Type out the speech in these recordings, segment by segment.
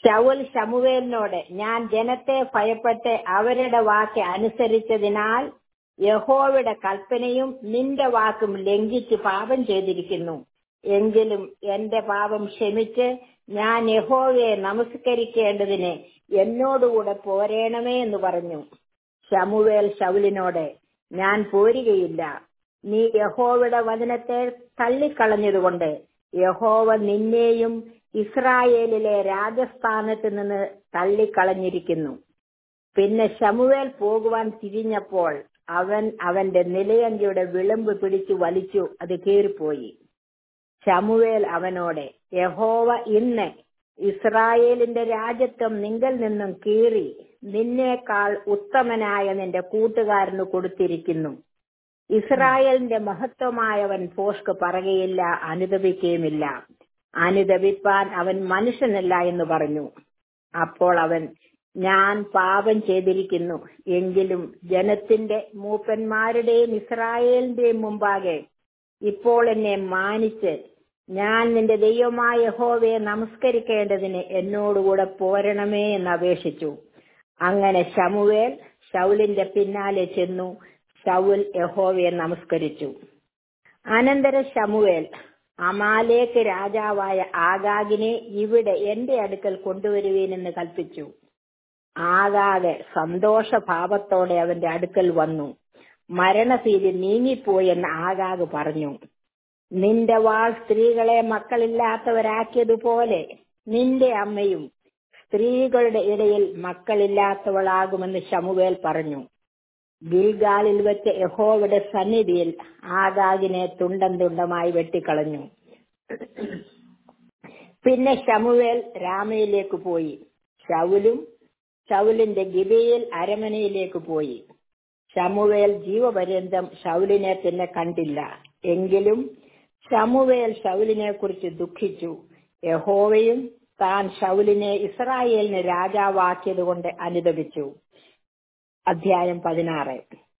ശൗൽ ശമുവേലിനോട് ഞാൻ ജനത്തെ ഭയപ്പെട്ട് അവരുടെ വാക്ക് അനുസരിച്ചതിനാൽ യഹോവയുടെ കൽപ്പനയും നിന്റെ വാക്കും ലംഘിച്ച് പാപം ചെയ്തിരിക്കുന്നു എങ്കിലും എന്റെ പാപം ക്ഷമിച്ച് ഞാൻ യഹോവയെ നമസ്കരിക്കേണ്ടതിന് എന്നോടുകൂടെ പോരേണമേ എന്ന് പറഞ്ഞു ശമുവേൽ ശൗലിനോട് ഞാൻ പോരുകയില്ല നീ യഹോവയുടെ വചനത്തെ തള്ളിക്കളഞ്ഞതുകൊണ്ട് യഹോവ നിന്നെയും ഇസ്രായേലിലെ രാജസ്ഥാനത്ത് നിന്ന് തള്ളിക്കളഞ്ഞിരിക്കുന്നു പിന്നെ ശമുവേൽ പോകുവാൻ തിരിഞ്ഞപ്പോൾ അവൻ അവന്റെ നിലയങ്കിയുടെ വിളമ്പ് പിടിച്ചു വലിച്ചു അത് കീറിപ്പോയി ശമുവേൽ അവനോട് യഹോവ ഇന്ന് ഇസ്രായേലിന്റെ രാജ്യത്വം നിങ്കൽ നിന്നും കീറി നിന്നേക്കാൾ ഉത്തമനായ നിന്റെ കൂട്ടുകാരന് കൊടുത്തിരിക്കുന്നു ഇസ്രായേലിന്റെ മഹത്വമായവൻ പോഷ്ക്ക് പറയുകയില്ല അനുദപിക്കുകയുമില്ല അനുദപിപ്പാൻ അവൻ മനുഷ്യനല്ല എന്ന് പറഞ്ഞു അപ്പോൾ അവൻ ഞാൻ പാപം ചെയ്തിരിക്കുന്നു എങ്കിലും ജനത്തിന്റെ മൂപ്പന്മാരുടെയും ഇസ്രായേലിന്റെയും മുമ്പാകെ ഇപ്പോൾ എന്നെ മാനിച്ച് ഞാൻ നിന്റെ ദൈവമായ യഹോവയെ നമസ്കരിക്കേണ്ടതിന് എന്നോടുകൂടെ പോരണമേ എന്ന് അപേക്ഷിച്ചു അങ്ങനെ ശമുവേൽ ശൗലിന്റെ പിന്നാലെ ചെന്നു ശൗൽ യഹോവയെ നമസ്കരിച്ചു അനന്തരം ശമുവേൽ അമാലേക്ക് രാജാവായ ആഗാഗിനെ ഇവിടെ എന്റെ അടുക്കൽ കൊണ്ടുവരുവീനെന്ന് കൽപ്പിച്ചു ആകാതെ സന്തോഷഭാവത്തോടെ അവന്റെ അടുക്കൽ വന്നു മരണഭീതി നീങ്ങിപ്പോയെന്ന് ആകാഗ് പറഞ്ഞു നിന്റെ വാൾ സ്ത്രീകളെ മക്കളില്ലാത്തവരാക്കിയതുപോലെ നിന്റെ അമ്മയും സ്ത്രീകളുടെ ഇടയിൽ മക്കളില്ലാത്തവളാകുമെന്ന് ശമുവേൽ പറഞ്ഞു ഗിൽഗാലിൽ വെച്ച് യഹോവയുടെ സന്നിധിയിൽ ആകാഗിനെ തുണ്ടം തുണ്ടമായി വെട്ടിക്കളഞ്ഞു പിന്നെ ശമുവേൽ രാമയിലേക്ക് പോയി ശൗലും ശൗലിന്റെ ഗിബയിൽ അരമനയിലേക്ക് പോയി ശമുവേൽ ജീവപര്യന്തം ശൗലിനെ പിന്നെ കണ്ടില്ല എങ്കിലും ശമുവേൽ ശൗലിനെ കുറിച്ച് ദുഃഖിച്ചു യഹോവയും താൻ ശൗലിനെ ഇസ്രായേലിന് രാജാവാക്കിയത് കൊണ്ട് അനുദപിച്ചു അധ്യായം പതിനാറ്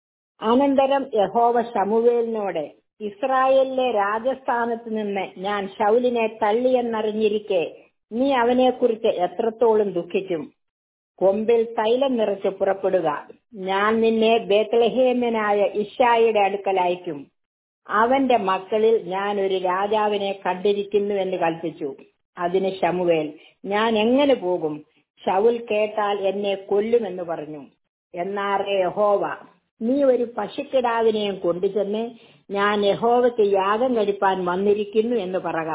അനന്തരം യഹോവ ശമുവേലിനോട് ഇസ്രായേലിലെ രാജസ്ഥാനത്ത് നിന്ന് ഞാൻ ശൗലിനെ തള്ളിയെന്നറിഞ്ഞിരിക്കെ നീ അവനെക്കുറിച്ച് എത്രത്തോളം ദുഃഖിക്കും കൊമ്പിൽ തൈലം നിറച്ച് പുറപ്പെടുക ഞാൻ നിന്നെ ബേത്ലഹേമനായ ഇഷായിയുടെ അടുക്കൽ അയക്കും അവന്റെ മക്കളിൽ ഞാൻ ഒരു രാജാവിനെ കണ്ടിരിക്കുന്നു എന്ന് കൽപ്പിച്ചു അതിന് ശമുവേൽ ഞാൻ എങ്ങനെ പോകും ശൗൽ കേട്ടാൽ എന്നെ കൊല്ലുമെന്ന് പറഞ്ഞു എന്നാറേ യഹോവ നീ ഒരു പശുക്കിടാവിനെയും കൊണ്ടുചെന്ന് ഞാൻ യഹോവയ്ക്ക് യാഗം കഴിപ്പാൻ വന്നിരിക്കുന്നു എന്ന് പറക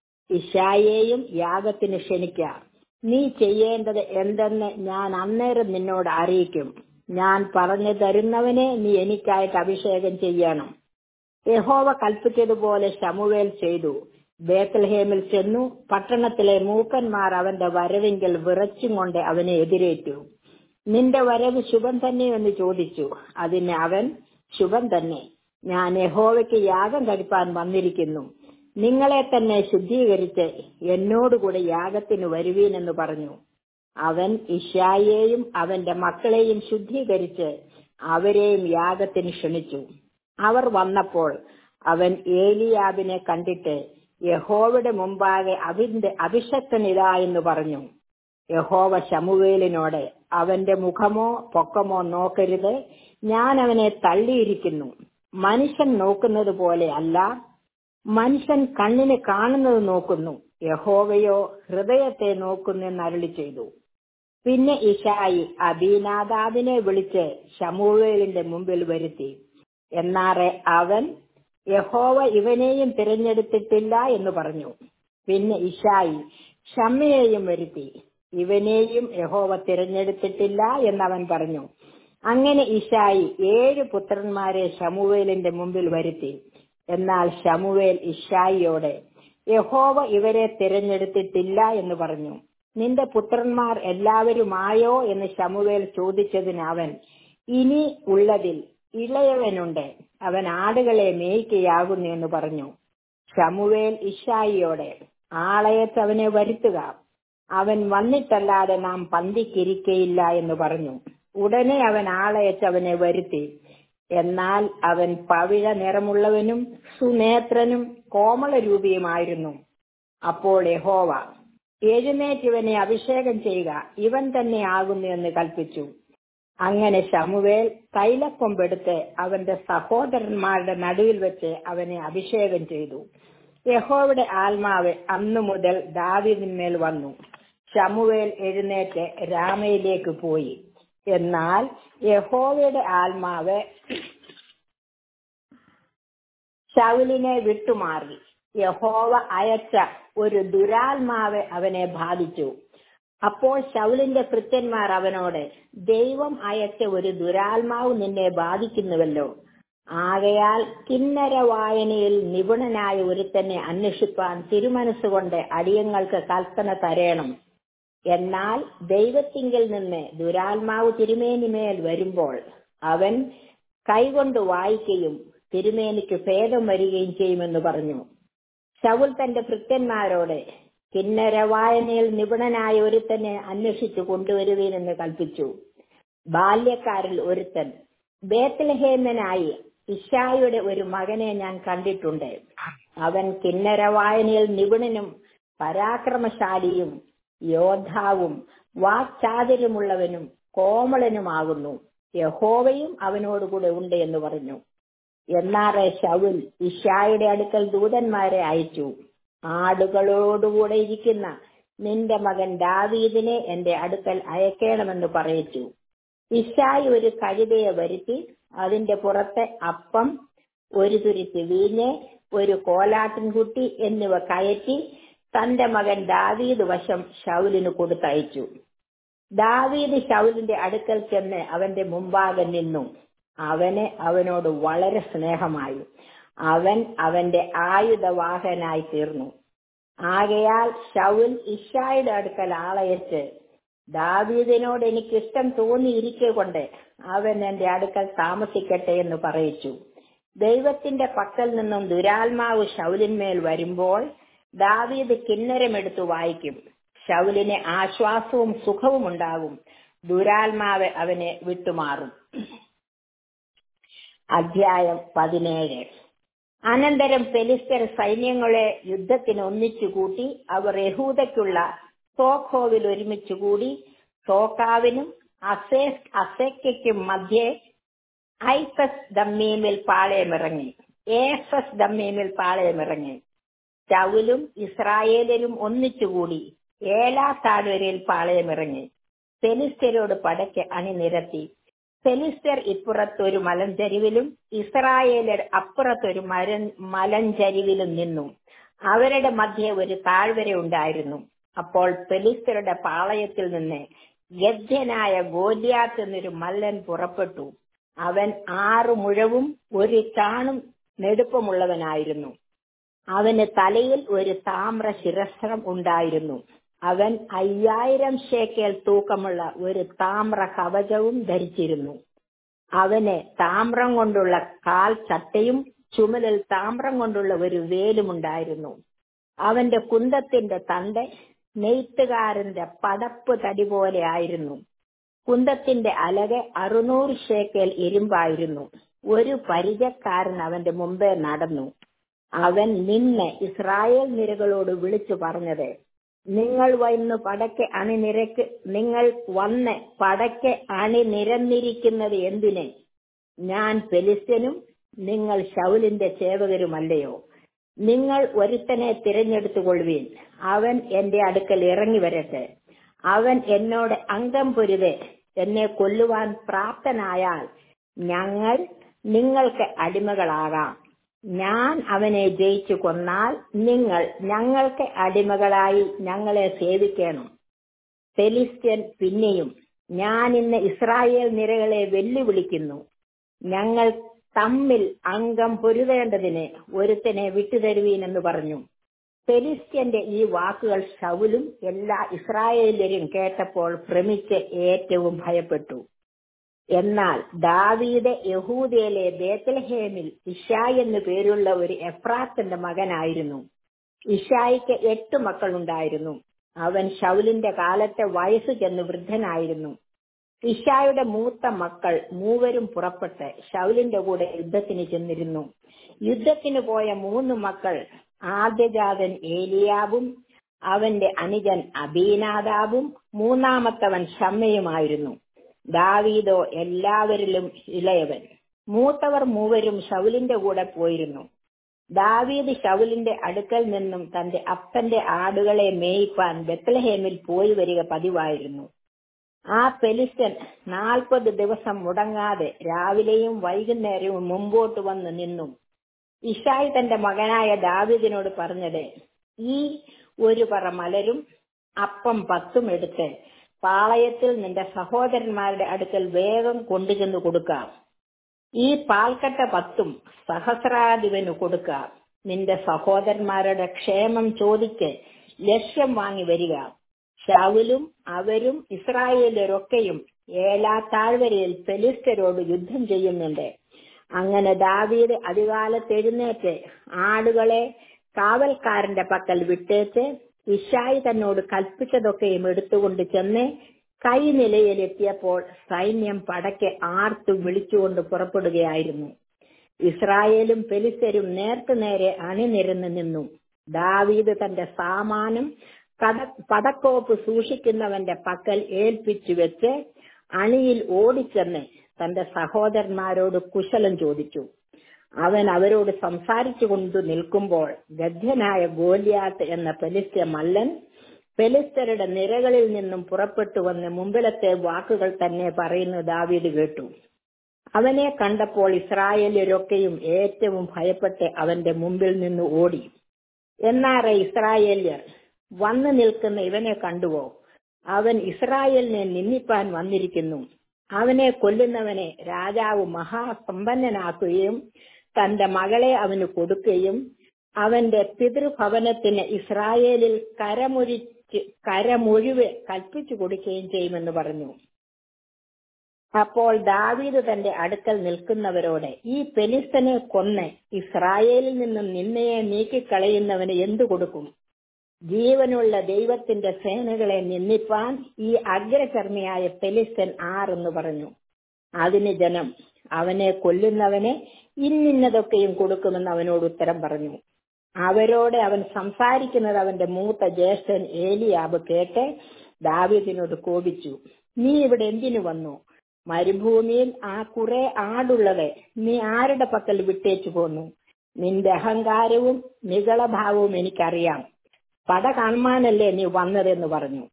ഇഷായെയും യാഗത്തിന് ക്ഷണിക്കാം നീ ചെയ്യേണ്ടത് എന്തെന്ന് ഞാൻ അന്നേരം നിന്നോട് അറിയിക്കും ഞാൻ പറഞ്ഞു തരുന്നവനെ നീ എനിക്കായിട്ട് അഭിഷേകം ചെയ്യണം യഹോവ കൽപ്പിച്ചതുപോലെ ശമുവേൽ ചെയ്തു ബേത്തൽഹേമിൽ ചെന്നു പട്ടണത്തിലെ മൂപ്പന്മാർ അവന്റെ വരവിങ്കൽ വിറച്ചും കൊണ്ട് അവനെ എതിരേറ്റു നിന്റെ വരവ് ശുഭം തന്നെ എന്ന് ചോദിച്ചു അതിന് അവൻ ശുഭം തന്നെ ഞാൻ യഹോവയ്ക്ക് യാഗം കഴിപ്പാൻ വന്നിരിക്കുന്നു നിങ്ങളെ തന്നെ ശുദ്ധീകരിച്ച് എന്നോടുകൂടെ യാഗത്തിന് വരുവീനെന്ന് പറഞ്ഞു അവൻ ഇഷായെയും അവന്റെ മക്കളെയും ശുദ്ധീകരിച്ച് അവരെയും യാഗത്തിന് ക്ഷണിച്ചു അവർ വന്നപ്പോൾ അവൻ ഏലിയാബിനെ കണ്ടിട്ട് യഹോവയുടെ മുമ്പാകെ അവന്റെ അഭിഷക്തനിതാ എന്ന് പറഞ്ഞു യഹോവ ശമുവേലിനോട് അവന്റെ മുഖമോ പൊക്കമോ നോക്കരുത് ഞാൻ അവനെ തള്ളിയിരിക്കുന്നു മനുഷ്യൻ നോക്കുന്നത് പോലെ അല്ല മനുഷ്യൻ കണ്ണിന് കാണുന്നത് നോക്കുന്നു യഹോവയോ ഹൃദയത്തെ നോക്കുന്നു എന്ന് അരുളി ചെയ്തു പിന്നെ ഇഷായി അബീനാദാബിനെ വിളിച്ച് ശമൂവേലിന്റെ മുമ്പിൽ വരുത്തി എന്നാറെ അവൻ യഹോവ ഇവനെയും തിരഞ്ഞെടുത്തിട്ടില്ല എന്ന് പറഞ്ഞു പിന്നെ ഇഷായി ഷമ്മയെയും വരുത്തി ഇവനെയും യഹോവ തിരഞ്ഞെടുത്തിട്ടില്ല എന്നവൻ പറഞ്ഞു അങ്ങനെ ഇഷായി ഏഴ് പുത്രന്മാരെ ശമുവേലിന്റെ മുമ്പിൽ വരുത്തി എന്നാൽ ശമുവേൽ ഇഷായിയോട് യഹോവ ഇവരെ തിരഞ്ഞെടുത്തിട്ടില്ല എന്ന് പറഞ്ഞു നിന്റെ പുത്രന്മാർ എല്ലാവരുമായോ എന്ന് ശമുവേൽ ചോദിച്ചതിന് അവൻ ഇനി ഉള്ളതിൽ ഇളയവനുണ്ട് അവൻ ആടുകളെ മേയ്ക്കയാകുന്നു എന്ന് പറഞ്ഞു ശമുവേൽ ഇഷായിയോടെ ആളയത്ത് അവനെ വരുത്തുക അവൻ വന്നിട്ടല്ലാതെ നാം പന്തിക്കിരിക്കയില്ല എന്ന് പറഞ്ഞു ഉടനെ അവൻ ആളയച്ച് അവനെ വരുത്തി എന്നാൽ അവൻ പവിഴ നിറമുള്ളവനും സുനേത്രനും കോമളരൂപിയുമായിരുന്നു അപ്പോൾ യഹോവ എഴുന്നേറ്റ് ഇവനെ അഭിഷേകം ചെയ്യുക ഇവൻ തന്നെ ആകുന്നു എന്ന് കൽപ്പിച്ചു അങ്ങനെ ശമുവേൽ തൈലക്കൊമ്പെടുത്ത് അവന്റെ സഹോദരന്മാരുടെ നടുവിൽ വെച്ച് അവനെ അഭിഷേകം ചെയ്തു യഹോവയുടെ ആത്മാവ് അന്നു മുതൽ ദാവീദിന്മേൽ വന്നു ശമുവേൽ എഴുന്നേറ്റ് രാമയിലേക്ക് പോയി എന്നാൽ യഹോവയുടെ ആത്മാവ് ശൗലിനെ വിട്ടുമാറി യഹോവ അയച്ച ഒരു ദുരാത്മാവ് അവനെ ബാധിച്ചു അപ്പോൾ ശൗലിന്റെ ഭൃത്യന്മാർ അവനോട് ദൈവം അയച്ച ഒരു ദുരാത്മാവ് നിന്നെ ബാധിക്കുന്നുവല്ലോ ആകയാൽ കിന്നര വായനയിൽ നിപുണനായ ഒരുത്തനെ അന്വേഷിപ്പാൻ തിരുമനസ്സുകൊണ്ട് അടിയങ്ങൾക്ക് കൽപ്പന തരേണം എന്നാൽ ദൈവത്തിങ്കിൽ നിന്ന് ദുരാത്മാവ് തിരുമേനിമേൽ വരുമ്പോൾ അവൻ കൈകൊണ്ട് വായിക്കുകയും തിരുമേനിക്ക് ഭേദം വരികയും ചെയ്യുമെന്ന് പറഞ്ഞു ശവുൽ തന്റെ ഭൃത്യന്മാരോട് കിന്നര വായനയിൽ നിപുണനായ ഒരുത്തനെ അന്വേഷിച്ചു കൊണ്ടുവരുവീനെന്ന് കൽപ്പിച്ചു ബാല്യക്കാരിൽ ഒരുത്തൻ ബേത്തലഹേമനായി ഇഷായുടെ ഒരു മകനെ ഞാൻ കണ്ടിട്ടുണ്ട് അവൻ കിന്നര വായനയിൽ നിപുണനും പരാക്രമശാലിയും യോദ്ധാവും വാക്ചാതുര്യമുള്ളവനും കോമളനുമാകുന്നു യഹോവയും അവനോടുകൂടെ ഉണ്ട് എന്ന് പറഞ്ഞു എന്നാറെ ശൗൽ ഇഷായുടെ അടുക്കൽ ദൂതന്മാരെ അയച്ചു ആടുകളോടുകൂടെ ഇരിക്കുന്ന നിന്റെ മകൻ ദാവീദിനെ എന്റെ അടുക്കൽ അയക്കണമെന്ന് പറയിച്ചു ഇഷായി ഒരു കഴുതയെ വരുത്തി അതിന്റെ പുറത്തെ അപ്പം ഒരു തുരുത്തി വീഞ്ഞ് ഒരു കോലാട്ടിൻകുട്ടി എന്നിവ കയറ്റി തന്റെ മകൻ ദാവീദ് വശം ഷൗലിന് കൊടുത്തയച്ചു ദാവീദ് ഷൗലിന്റെ അടുക്കൽ ചെന്ന് അവന്റെ മുമ്പാകെ നിന്നു അവന് അവനോട് വളരെ സ്നേഹമായി അവൻ അവന്റെ ആയുധവാഹനായി തീർന്നു ആകയാൽ ഷൗൽ ഇഷായുടെ അടുക്കൽ ആളയച്ച് ദാവീദിനോട് എനിക്ക് ഇഷ്ടം തോന്നിയിരിക്കെ കൊണ്ട് അവൻ എന്റെ അടുക്കൽ താമസിക്കട്ടെ എന്ന് പറയിച്ചു ദൈവത്തിന്റെ പക്കൽ നിന്നും ദുരാത്മാവ് ഷൗലിന്മേൽ വരുമ്പോൾ ദാവീദ് കിന്നരമെടുത്തു വായിക്കും ഷൗലിന് ആശ്വാസവും സുഖവും ഉണ്ടാകും ദുരാത്മാവ് അവനെ വിട്ടുമാറും അധ്യായം പതിനേഴ് അനന്തരം ഫെലിസ്തർ സൈന്യങ്ങളെ യുദ്ധത്തിന് ഒന്നിച്ചു കൂട്ടി അവർ യഹൂദയ്ക്കുള്ള സോഖോവിൽ ഒരുമിച്ച് കൂടി സോക്കാവിനും അസേ അസേക്കും മധ്യേ ഐഫസ് ദമ്മീമിൽ പാളയമിറങ്ങി ഏഫസ് ദമ്മീമിൽ പാളയമിറങ്ങി ചൗലും ഇസ്രായേലരും ഒന്നിച്ചുകൂടി ഏലാ താഴ്വരയിൽ പാളയമിറങ്ങി ഫെലിസ്തരോട് പടയ്ക്ക് അണിനിരത്തി ഫെലിസ്തർ ഇപ്പുറത്തൊരു മലഞ്ചരിവിലും ഇസ്രായേലർ അപ്പുറത്തൊരു മര മലഞ്ചരിവിലും നിന്നു അവരുടെ മധ്യേ ഒരു താഴ്വര ഉണ്ടായിരുന്നു അപ്പോൾ ഫെലിസ്തരുടെ പാളയത്തിൽ നിന്ന് ഗദ്യനായ ഗോലിയാത്ത് എന്നൊരു മല്ലൻ പുറപ്പെട്ടു അവൻ ആറു മുഴവും ഒരു ചാണും നെടുപ്പമുള്ളവനായിരുന്നു അവന് തലയിൽ ഒരു താമ്ര ശിരസ്ത്രം ഉണ്ടായിരുന്നു അവൻ അയ്യായിരം ഷേക്കേൽ തൂക്കമുള്ള ഒരു താമ്ര കവചവും ധരിച്ചിരുന്നു അവന് താമ്രം കൊണ്ടുള്ള കാൽ ചട്ടയും ചുമലിൽ താമ്രം കൊണ്ടുള്ള ഒരു വേലുമുണ്ടായിരുന്നു അവന്റെ കുന്തത്തിന്റെ തണ്ട് നെയ്ത്തുകാരന്റെ പടപ്പ് തടി പോലെ ആയിരുന്നു കുന്തത്തിന്റെ അലകെ അറുന്നൂറ് ഷേക്കേൽ ഇരുമ്പായിരുന്നു ഒരു പരിചക്കാരൻ അവന്റെ മുമ്പേ നടന്നു അവൻ നിന്ന് ഇസ്രായേൽ നിരകളോട് വിളിച്ചു പറഞ്ഞത് നിങ്ങൾ വന്ന് പടയ്ക്ക് അണിനിരക്ക് നിങ്ങൾ വന്ന് പടയ്ക്ക് അണിനിരന്നിരിക്കുന്നത് എന്തിന് ഞാൻ ഫെലിസ്ത്യനും നിങ്ങൾ ശൗലിന്റെ സേവകരുമല്ലയോ നിങ്ങൾ ഒരുത്തനെ തിരഞ്ഞെടുത്തുകൊള്ളുവീൻ അവൻ എന്റെ അടുക്കൽ ഇറങ്ങി വരട്ടെ അവൻ എന്നോട് അംഗം പൊരുതെ എന്നെ കൊല്ലുവാൻ പ്രാപ്തനായാൽ ഞങ്ങൾ നിങ്ങൾക്ക് അടിമകളാകാം ഞാൻ അവനെ ജയിച്ചു കൊന്നാൽ നിങ്ങൾ ഞങ്ങൾക്ക് അടിമകളായി ഞങ്ങളെ സേവിക്കണം ഫെലിസ്ത്യൻ പിന്നെയും ഞാൻ ഇന്ന് ഇസ്രായേൽ നിരകളെ വെല്ലുവിളിക്കുന്നു ഞങ്ങൾ തമ്മിൽ അംഗം പൊരുതേണ്ടതിന് ഒരുത്തനെ വിട്ടുതരുവീനെന്ന് പറഞ്ഞു ഫെലിസ്ത്യന്റെ ഈ വാക്കുകൾ ഷൗലും എല്ലാ ഇസ്രായേലരും കേട്ടപ്പോൾ ഭ്രമിച്ച് ഏറ്റവും ഭയപ്പെട്ടു എന്നാൽ ദാവീദ് യഹൂദയിലെ ബേത്തൽഹേമിൽ ഇഷായ് എന്നു പേരുള്ള ഒരു എഫ്രാത്തിന്റെ മകനായിരുന്നു ഇഷായിക്ക് എട്ട് മക്കളുണ്ടായിരുന്നു അവൻ ഷൗലിന്റെ കാലത്തെ വയസ്സ് ചെന്ന് വൃദ്ധനായിരുന്നു ഇഷായുടെ മൂത്ത മക്കൾ മൂവരും പുറപ്പെട്ട് ഷൗലിന്റെ കൂടെ യുദ്ധത്തിന് ചെന്നിരുന്നു യുദ്ധത്തിന് പോയ മൂന്ന് മക്കൾ ആദ്യജാതൻ ഏലിയാബും അവന്റെ അനുജൻ അബീനാദാബും മൂന്നാമത്തവൻ ഷമ്മയുമായിരുന്നു ദാവീദോ എല്ലാവരിലും ഇളയവൻ മൂത്തവർ മൂവരും ഷൗലിന്റെ കൂടെ പോയിരുന്നു ദാവീദ് ഷൗലിന്റെ അടുക്കൽ നിന്നും തന്റെ അപ്പന്റെ ആടുകളെ മേയിപ്പാൻ ബെത്ലഹേമിൽ പോയി വരിക പതിവായിരുന്നു ആ പെലിസ്റ്റൻ നാൽപ്പത് ദിവസം മുടങ്ങാതെ രാവിലെയും വൈകുന്നേരവും മുമ്പോട്ട് വന്ന് നിന്നു ഇഷായി തന്റെ മകനായ ദാവീദിനോട് പറഞ്ഞത് ഈ ഒരു പറ മലരും അപ്പം പത്തും എടുത്ത് പാളയത്തിൽ നിന്റെ സഹോദരന്മാരുടെ അടുക്കൽ വേഗം കൊണ്ടുചെന്ന് കൊടുക്കാം ഈ പാൽക്കട്ട പത്തും സഹസ്രാധിപന് കൊടുക്കാം നിന്റെ സഹോദരന്മാരുടെ ക്ഷേമം ചോദിക്ക് ലക്ഷ്യം വാങ്ങി വരിക ഷാവുലും അവരും ഇസ്രായേലരൊക്കെയും ഏലാ താഴ്വരയിൽ ഫെലിസ്തരോട് യുദ്ധം ചെയ്യുന്നുണ്ട് അങ്ങനെ ദാവീദ് അധികാലത്ത് എഴുന്നേറ്റ് ആടുകളെ കാവൽക്കാരന്റെ പക്കൽ വിട്ടേച്ച് ഇഷായി തന്നോട് കൽപ്പിച്ചതൊക്കെയും എടുത്തുകൊണ്ട് ചെന്ന് കൈനിലയിലെത്തിയപ്പോൾ സൈന്യം പടക്കെ ആർത്തു വിളിച്ചുകൊണ്ട് പുറപ്പെടുകയായിരുന്നു ഇസ്രായേലും പെലിസരും നേർക്കു നേരെ അണിനിരന്ന് നിന്നു ദാവീദ് തന്റെ സാമാനം കട പടക്കോപ്പ് സൂക്ഷിക്കുന്നവന്റെ പക്കൽ ഏൽപ്പിച്ചു വെച്ച് അണിയിൽ ഓടിച്ചെന്ന് തന്റെ സഹോദരന്മാരോട് കുശലം ചോദിച്ചു അവൻ അവരോട് സംസാരിച്ചു കൊണ്ട് നിൽക്കുമ്പോൾ ഗദ്യനായ ഗോലിയാത്ത് എന്ന പെലിസ്ത്യ മല്ലൻ പെലിസ്തരുടെ നിരകളിൽ നിന്നും പുറപ്പെട്ടു വന്ന് മുമ്പിലത്തെ വാക്കുകൾ തന്നെ പറയുന്ന ദാവീദ് കേട്ടു അവനെ കണ്ടപ്പോൾ ഇസ്രായേല്യരൊക്കെയും ഏറ്റവും ഭയപ്പെട്ട് അവന്റെ മുമ്പിൽ നിന്ന് ഓടി എന്നാറെ ഇസ്രായേല്യർ വന്നു നിൽക്കുന്ന ഇവനെ കണ്ടുവോ അവൻ ഇസ്രായേലിനെ നിന്ദിപ്പാൻ വന്നിരിക്കുന്നു അവനെ കൊല്ലുന്നവനെ രാജാവ് മഹാസമ്പന്നനാക്കുകയും തന്റെ മകളെ അവന് കൊടുക്കുകയും അവന്റെ പിതൃഭവനത്തിന് ഇസ്രായേലിൽ കരമൊഴിച്ച് കരമൊഴിവ് കൽപ്പിച്ചു കൊടുക്കുകയും ചെയ്യുമെന്ന് പറഞ്ഞു അപ്പോൾ ദാവീദ് തന്റെ അടുക്കൽ നിൽക്കുന്നവരോട് ഈ പെലിസ്തനെ കൊന്ന് ഇസ്രായേലിൽ നിന്നും നിന്നയെ നീക്കിക്കളയുന്നവന് എന്തു കൊടുക്കും ജീവനുള്ള ദൈവത്തിന്റെ സേനകളെ നിന്ദിപ്പാൻ ഈ അഗ്രചർമ്മിയായ പെലിസ്തൻ ആരെന്ന് പറഞ്ഞു അതിന് ജനം അവനെ കൊല്ലുന്നവനെ ഇന്നിന്നതൊക്കെയും കൊടുക്കുമെന്ന് അവനോട് ഉത്തരം പറഞ്ഞു അവരോട് അവൻ സംസാരിക്കുന്നത് അവന്റെ മൂത്ത ജ്യേഷ്ഠൻ ഏലിയാബ് കേട്ട് ദാവീദിനോട് കോപിച്ചു നീ ഇവിടെ എന്തിനു വന്നു മരുഭൂമിയിൽ ആ കുറെ ആടുള്ളവെ നീ ആരുടെ പക്കൽ വിട്ടേച്ചു പോന്നു നിന്റെ അഹങ്കാരവും നികളഭാവവും എനിക്കറിയാം പട കാണുവാനല്ലേ നീ വന്നതെന്ന് പറഞ്ഞു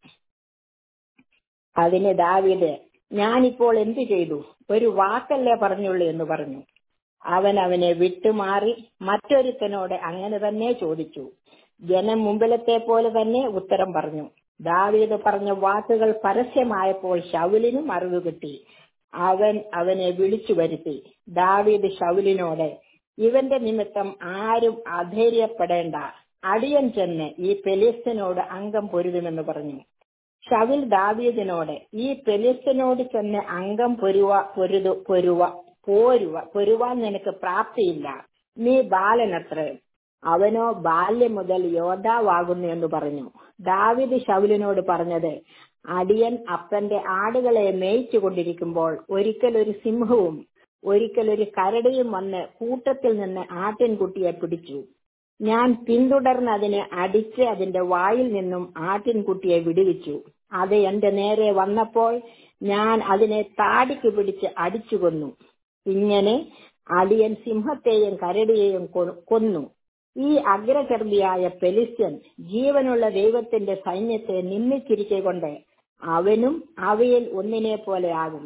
അതിന് ദാവീദ് ഞാനിപ്പോൾ എന്തു ചെയ്തു ഒരു വാക്കല്ലേ പറഞ്ഞുള്ളൂ എന്ന് പറഞ്ഞു അവൻ അവനെ വിട്ടുമാറി മറ്റൊരുത്തനോട് അങ്ങനെ തന്നെ ചോദിച്ചു ജനം മുമ്പിലത്തെ പോലെ തന്നെ ഉത്തരം പറഞ്ഞു ദാവീദ് പറഞ്ഞ വാക്കുകൾ പരസ്യമായപ്പോൾ ശൗലിനും അറിവ് കിട്ടി അവൻ അവനെ വിളിച്ചു വരുത്തി ദാവീദ് ശൗലിനോട് ഇവന്റെ നിമിത്തം ആരും അധൈര്യപ്പെടേണ്ട അടിയൻ ചെന്ന് ഈ പെലിസ്തനോട് അംഗം പൊരുതുമെന്ന് പറഞ്ഞു ഷവിൽ ദാവീദിനോട് ഈ പെലിസ്തനോട് ചെന്ന് അംഗം പൊരുവ പൊരുതു പൊരുവ പോരുവ പൊരുവാൻ നിനക്ക് പ്രാപ്തിയില്ല നീ ബാലനത്ര അവനോ ബാല്യം മുതൽ യോദ്ധാവാകുന്നു എന്ന് പറഞ്ഞു ദാവിദ് ഷൗലിനോട് പറഞ്ഞത് അടിയൻ അപ്പന്റെ ആടുകളെ മേയിച്ചു കൊണ്ടിരിക്കുമ്പോൾ ഒരിക്കൽ ഒരു സിംഹവും ഒരിക്കൽ ഒരു കരടിയും വന്ന് കൂട്ടത്തിൽ നിന്ന് ആട്ടിൻകുട്ടിയെ പിടിച്ചു ഞാൻ പിന്തുടർന്ന് അതിനെ അടിച്ച് അതിന്റെ വായിൽ നിന്നും ആട്ടിൻകുട്ടിയെ വിടുവിച്ചു അത് എന്റെ നേരെ വന്നപ്പോൾ ഞാൻ അതിനെ താടിക്ക് പിടിച്ച് അടിച്ചു കൊന്നു ഇങ്ങനെ അടിയൻ സിംഹത്തെയും കരടിയെയും കൊന്നു ഈ അഗ്രചർമ്മിയായ പെലിസ്യൻ ജീവനുള്ള ദൈവത്തിന്റെ സൈന്യത്തെ നിന്ദിച്ചിരിക്കൊണ്ട് അവനും അവയിൽ ഒന്നിനെ പോലെ ആകും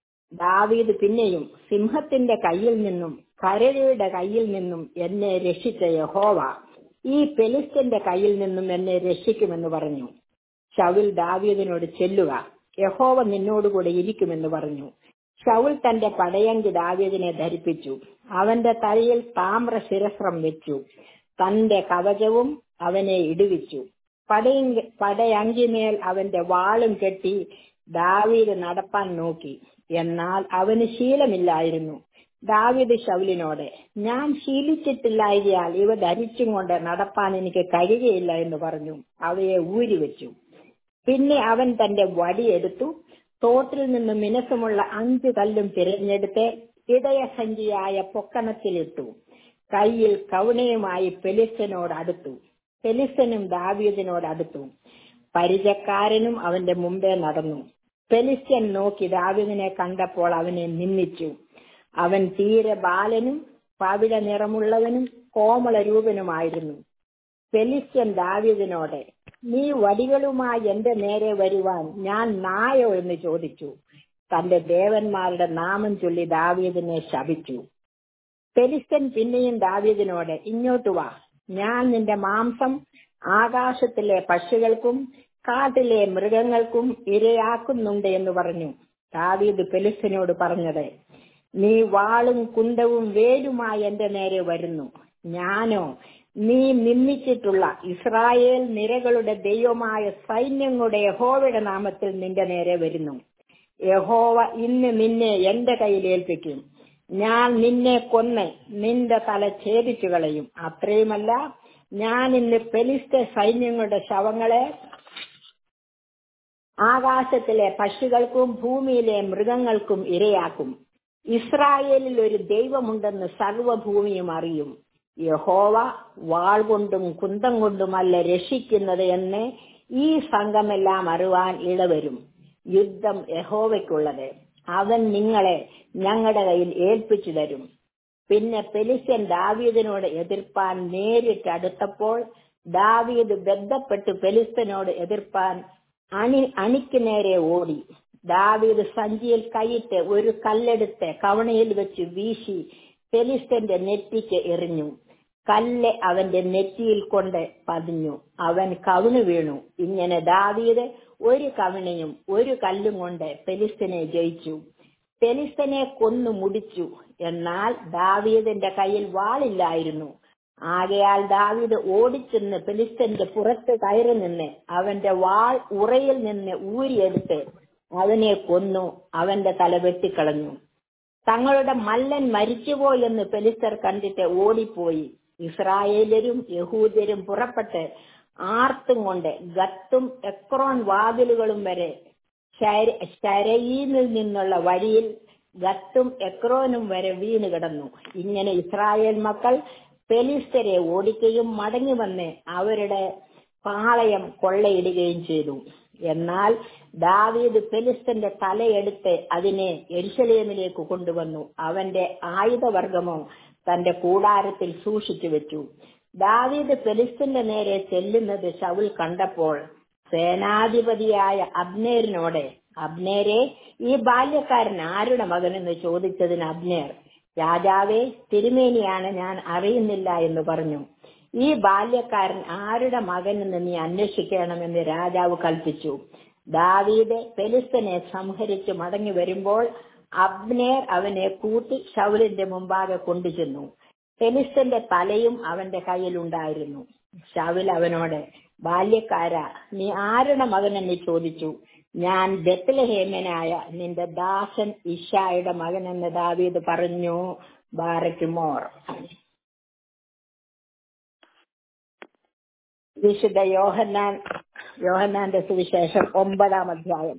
ദാവീദ് പിന്നെയും സിംഹത്തിന്റെ കയ്യിൽ നിന്നും കരടിയുടെ കയ്യിൽ നിന്നും എന്നെ രക്ഷിച്ച യഹോവ ഈ പെലിസ്തന്റെ കയ്യിൽ നിന്നും എന്നെ രക്ഷിക്കുമെന്ന് പറഞ്ഞു ഷൗൽ ദാവീദിനോട് ചെല്ലുക യഹോവ നിന്നോടുകൂടെ ഇരിക്കുമെന്ന് പറഞ്ഞു ഷൗൽ തന്റെ പടയങ്കി ദാവീദിനെ ധരിപ്പിച്ചു അവന്റെ തലയിൽ താമ്ര ശിരസ്ത്രം വെച്ചു തന്റെ കവചവും അവനെ ഇടുവിച്ചു പടയങ്കി പടയങ്കിമേൽ അവന്റെ വാളും കെട്ടി ദാവീദ് നടപ്പാൻ നോക്കി എന്നാൽ അവന് ശീലമില്ലായിരുന്നു ദാവീദ് ശൗലിനോട് ഞാൻ ശീലിച്ചിട്ടില്ലായതിയാൽ ഇവ ധരിച്ചും കൊണ്ട് നടപ്പാൻ എനിക്ക് കഴിയുകയില്ല എന്ന് പറഞ്ഞു അവയെ ഊരിവെച്ചു പിന്നെ അവൻ തന്റെ വടിയെടുത്തു തോട്ടിൽ നിന്ന് മിനസമുള്ള അഞ്ചു കല്ലും തിരഞ്ഞെടുത്ത് ഇടയസഞ്ചിയായ പൊക്കണത്തിലിട്ടു കയ്യിൽ കൗണയുമായി പെലിസ്തനോട് അടുത്തു പെലിസ്തനും ദാവീദിനോട് അടുത്തു പരിചക്കാരനും അവന്റെ മുമ്പേ നടന്നു പെലിസ്ത്യൻ നോക്കി ദാവീദിനെ കണ്ടപ്പോൾ അവനെ നിന്ദിച്ചു അവൻ തീരെ ബാലനും പവിഴ നിറമുള്ളവനും കോമള രൂപനുമായിരുന്നു ഫെലിസ്ത്യൻ ദാവീദിനോട് നീ വടികളുമായി എന്റെ നേരെ വരുവാൻ ഞാൻ നായോ എന്ന് ചോദിച്ചു തന്റെ ദേവന്മാരുടെ നാമം ചൊല്ലി ദാവീദിനെ ശപിച്ചു ഫെലിസ്ത്യൻ പിന്നെയും ദാവീദിനോട് ഇങ്ങോട്ട് വാ ഞാൻ നിന്റെ മാംസം ആകാശത്തിലെ പക്ഷികൾക്കും കാട്ടിലെ മൃഗങ്ങൾക്കും ഇരയാക്കുന്നുണ്ട് എന്ന് പറഞ്ഞു ദാവീദ് ഫെലിസ്ത്യനോട് പറഞ്ഞത് നീ വാളും കുന്തവും വേലുമായി എന്റെ നേരെ വരുന്നു ഞാനോ നീ നിന്ദിച്ചിട്ടുള്ള ഇസ്രായേൽ നിരകളുടെ ദൈവമായ സൈന്യങ്ങളുടെ യഹോവയുടെ നാമത്തിൽ നിന്റെ നേരെ വരുന്നു യഹോവ ഇന്ന് നിന്നെ എന്റെ കയ്യിൽ ഏൽപ്പിക്കും ഞാൻ നിന്നെ കൊന്ന് നിന്റെ തല ഛേദിച്ചു കളയും അത്രയുമല്ല ഞാൻ ഇന്ന് പെലിസ്ത സൈന്യങ്ങളുടെ ശവങ്ങളെ ആകാശത്തിലെ പക്ഷികൾക്കും ഭൂമിയിലെ മൃഗങ്ങൾക്കും ഇരയാക്കും ഇസ്രായേലിൽ ഒരു ദൈവമുണ്ടെന്ന് സർവഭൂമിയും അറിയും യഹോവ വാൾ കൊണ്ടും കുന്തം കൊണ്ടുമല്ല രക്ഷിക്കുന്നത് എന്ന് ഈ സംഘമെല്ലാം അറിവാൻ ഇടവരും യുദ്ധം യഹോവയ്ക്കുള്ളത് അവൻ നിങ്ങളെ ഞങ്ങളുടെ കയ്യിൽ ഏൽപ്പിച്ചു തരും പിന്നെ പെലിസ്യൻ ദാവീദിനോട് എതിർപ്പാൻ നേരിട്ട് അടുത്തപ്പോൾ ദാവീദ് ബന്ധപ്പെട്ട് പെലിസ്തനോട് എതിർപ്പാൻ അണി അണിക്ക് നേരെ ഓടി ദാവീദ് സഞ്ചിയിൽ കൈയിട്ട് ഒരു കല്ലെടുത്ത് കവണയിൽ വെച്ച് വീശി ഫെലിസ്തന്റെ നെറ്റിക്ക് എറിഞ്ഞു കല്ല് അവന്റെ നെറ്റിയിൽ കൊണ്ട് പതിഞ്ഞു അവൻ കവിണു വീണു ഇങ്ങനെ ദാവീദ് ഒരു കവിണയും ഒരു കല്ലും കൊണ്ട് ഫെലിസ്തനെ ജയിച്ചു ഫെലിസ്തനെ കൊന്നു മുടിച്ചു എന്നാൽ ദാവീദിന്റെ കയ്യിൽ വാളില്ലായിരുന്നു ആകയാൽ ദാവീദ് ഓടിച്ചെന്ന് ഫെലിസ്തന്റെ പുറത്ത് കയറി നിന്ന് അവന്റെ വാൾ ഉറയിൽ നിന്ന് ഊരിയെടുത്ത് അവനെ കൊന്നു അവന്റെ തല വെട്ടിക്കളഞ്ഞു തങ്ങളുടെ മല്ലൻ മരിച്ചുപോയെന്ന് ഫെലിസ്തർ കണ്ടിട്ട് ഓടിപ്പോയി ഇസ്രായേലരും യഹൂദരും പുറപ്പെട്ട് ആർത്തും കൊണ്ട് ഗത്തും എക്രോൺ വാതിലുകളും വരെ ശരയീനിൽ നിന്നുള്ള വഴിയിൽ ഗത്തും എക്രോനും വരെ വീണ് കിടന്നു ഇങ്ങനെ ഇസ്രായേൽ മക്കൾ ഫെലിസ്തരെ ഓടിക്കുകയും മടങ്ങി വന്ന് അവരുടെ പാളയം കൊള്ളയിടുകയും ചെയ്തു എന്നാൽ ദാവീദ് ഫെലിസ്തന്റെ തലയെടുത്ത് അതിനെ എരുസലേമിലേക്ക് കൊണ്ടുവന്നു അവന്റെ ആയുധവർഗമോ തന്റെ കൂടാരത്തിൽ സൂക്ഷിച്ചു വെച്ചു ദാവീദ് ഫെലിസ്തന്റെ നേരെ ചെല്ലുന്നത് ശൗൽ കണ്ടപ്പോൾ സേനാധിപതിയായ അബ്നേരിനോട് അബ്നേരെ ഈ ബാല്യക്കാരൻ ആരുടെ മകനെന്ന് ചോദിച്ചതിന് അബ്നേർ രാജാവേ തിരുമേനിയാണ് ഞാൻ അറിയുന്നില്ല എന്ന് പറഞ്ഞു ഈ ബാല്യക്കാരൻ ആരുടെ മകനെന്ന് നീ അന്വേഷിക്കണമെന്ന് രാജാവ് കൽപ്പിച്ചു ദാവീദ് ഫെലിസ്തനെ സംഹരിച്ച് മടങ്ങി വരുമ്പോൾ അബ്നേർ അവനെ കൂട്ടി ഷൗലിന്റെ മുമ്പാകെ കൊണ്ടുചെന്നു ഫെലിസ്തന്റെ തലയും അവന്റെ കയ്യിലുണ്ടായിരുന്നു ഷൗൽ അവനോട് ബാല്യക്കാര നീ ആരുടെ മകനെന്ന് ചോദിച്ചു ഞാൻ ബെത്ലഹേമനായ നിന്റെ ദാസൻ ഇഷായുടെ മകനെന്ന് ദാവീദ് പറഞ്ഞു ബാരക്കുമോർ വിശുദ്ധ യോഹന്നാൻ യോഹന്നാന്റെ സുവിശേഷം ഒമ്പതാം അധ്യായം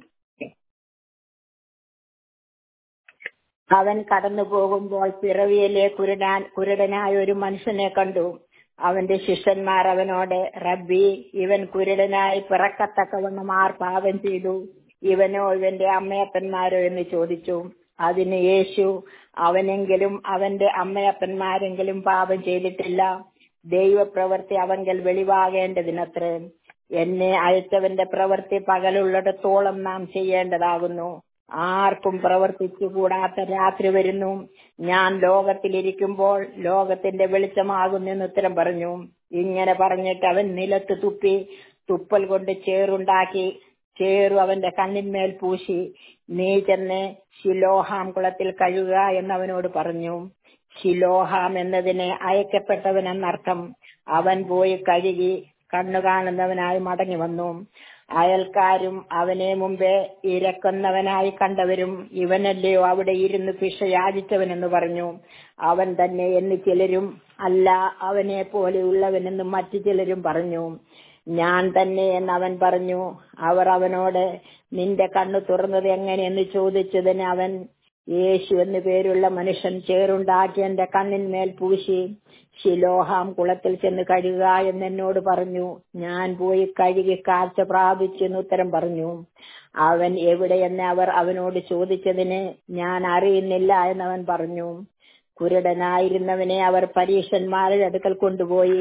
അവൻ കടന്നു പോകുമ്പോൾ പിറവിയിലെ കുരുടാൻ കുരുടനായ ഒരു മനുഷ്യനെ കണ്ടു അവന്റെ ശിഷ്യന്മാർ അവനോട് റബ്ബി ഇവൻ കുരുടനായി പിറക്കത്തക്കവണ്ണം ആർ പാപം ചെയ്തു ഇവനോ ഇവന്റെ അമ്മയപ്പന്മാരോ എന്ന് ചോദിച്ചു അതിന് യേശു അവനെങ്കിലും അവന്റെ അമ്മയപ്പന്മാരെങ്കിലും പാപം ചെയ്തിട്ടില്ല ദൈവപ്രവൃത്തി അവങ്കൽ വെളിവാകേണ്ടതിനത്രേ എന്നെ അയച്ചവന്റെ പ്രവൃത്തി പകലുള്ളിടത്തോളം നാം ചെയ്യേണ്ടതാകുന്നു ആർക്കും പ്രവർത്തിച്ചുകൂടാത്ത രാത്രി വരുന്നു ഞാൻ ലോകത്തിലിരിക്കുമ്പോൾ ലോകത്തിന്റെ വെളിച്ചമാകുന്നെന്ന് ഉത്തരം പറഞ്ഞു ഇങ്ങനെ പറഞ്ഞിട്ട് അവൻ നിലത്ത് തുപ്പി തുപ്പൽ കൊണ്ട് ചേറുണ്ടാക്കി ചേറു അവന്റെ കണ്ണിന്മേൽ പൂശി നീ ചെന്ന് ശിലോഹാം കുളത്തിൽ കഴുകുക എന്നവനോട് പറഞ്ഞു ശിലോഹാം എന്നതിനെ അയക്കപ്പെട്ടവൻ എന്നർത്ഥം അവൻ പോയി കഴുകി കണ്ണു കാണുന്നവനായി മടങ്ങി വന്നു അയൽക്കാരും അവനെ മുമ്പേ ഇരക്കുന്നവനായി കണ്ടവരും ഇവനല്ലയോ അവിടെ ഇരുന്ന് പിഷ യാചിച്ചവനെന്ന് പറഞ്ഞു അവൻ തന്നെ എന്ന് ചിലരും അല്ല അവനെ പോലെയുള്ളവനെന്ന് മറ്റു ചിലരും പറഞ്ഞു ഞാൻ തന്നെ എന്ന് അവൻ പറഞ്ഞു അവർ അവനോട് നിന്റെ കണ്ണു തുറന്നത് എങ്ങനെയെന്ന് ചോദിച്ചതിന് അവൻ യേശു എന്നു പേരുള്ള മനുഷ്യൻ ചേറുണ്ടാക്കി എന്റെ കണ്ണിന്മേൽ പൂശി ശിലോഹാം കുളത്തിൽ ചെന്ന് കഴുകുക എന്ന് എന്നോട് പറഞ്ഞു ഞാൻ പോയി കഴുകി കാഴ്ച പ്രാപിച്ചെന്ന് ഉത്തരം പറഞ്ഞു അവൻ എവിടെയെന്ന് അവർ അവനോട് ചോദിച്ചതിന് ഞാൻ അറിയുന്നില്ല എന്നവൻ പറഞ്ഞു കുരുടനായിരുന്നവനെ അവർ പരീക്ഷന്മാരുടെ അടുക്കൽ കൊണ്ടുപോയി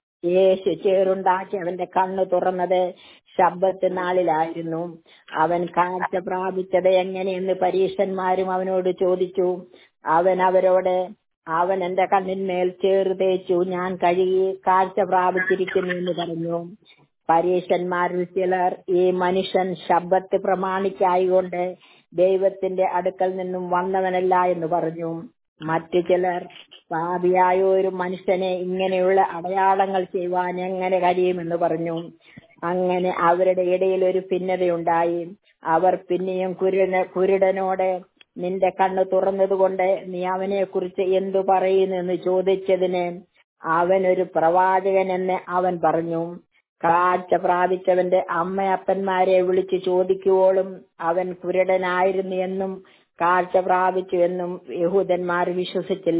യേശു ചേറുണ്ടാക്കി അവന്റെ കണ്ണു തുറന്നത് ശബ്ദത്ത് നാളിലായിരുന്നു അവൻ കാഴ്ച പ്രാപിച്ചത് എങ്ങനെയെന്ന് പരീക്ഷന്മാരും അവനോട് ചോദിച്ചു അവൻ അവരോട് അവൻ എന്റെ കണ്ണിന്മേൽ ചേറ് തേച്ചു ഞാൻ കഴുകി കാഴ്ച പ്രാപിച്ചിരിക്കുന്നു എന്ന് പറഞ്ഞു പരീക്ഷന്മാരിൽ ചിലർ ഈ മനുഷ്യൻ ശബ്ദത്ത് പ്രമാണിക്കായികൊണ്ട് ദൈവത്തിന്റെ അടുക്കൽ നിന്നും വന്നവനല്ല എന്ന് പറഞ്ഞു മറ്റു ചിലർ പാപിയായ ഒരു മനുഷ്യനെ ഇങ്ങനെയുള്ള അടയാളങ്ങൾ ചെയ്യുവാൻ എങ്ങനെ കഴിയുമെന്ന് പറഞ്ഞു അങ്ങനെ അവരുടെ ഇടയിൽ ഒരു ഭിന്നതയുണ്ടായി അവർ പിന്നെയും കുരുട കുരുടനോട് നിന്റെ കണ്ണ് തുറന്നതുകൊണ്ട് നീ അവനെ കുറിച്ച് എന്തു പറയുന്നെന്ന് ചോദിച്ചതിന് അവൻ ഒരു പ്രവാചകൻ എന്ന് അവൻ പറഞ്ഞു കാഴ്ച പ്രാപിച്ചവന്റെ അമ്മയപ്പന്മാരെ വിളിച്ചു ചോദിക്കുവോളും അവൻ കുരുടനായിരുന്നു എന്നും കാഴ്ച പ്രാപിച്ചു എന്നും യഹൂദന്മാർ വിശ്വസിച്ചില്ല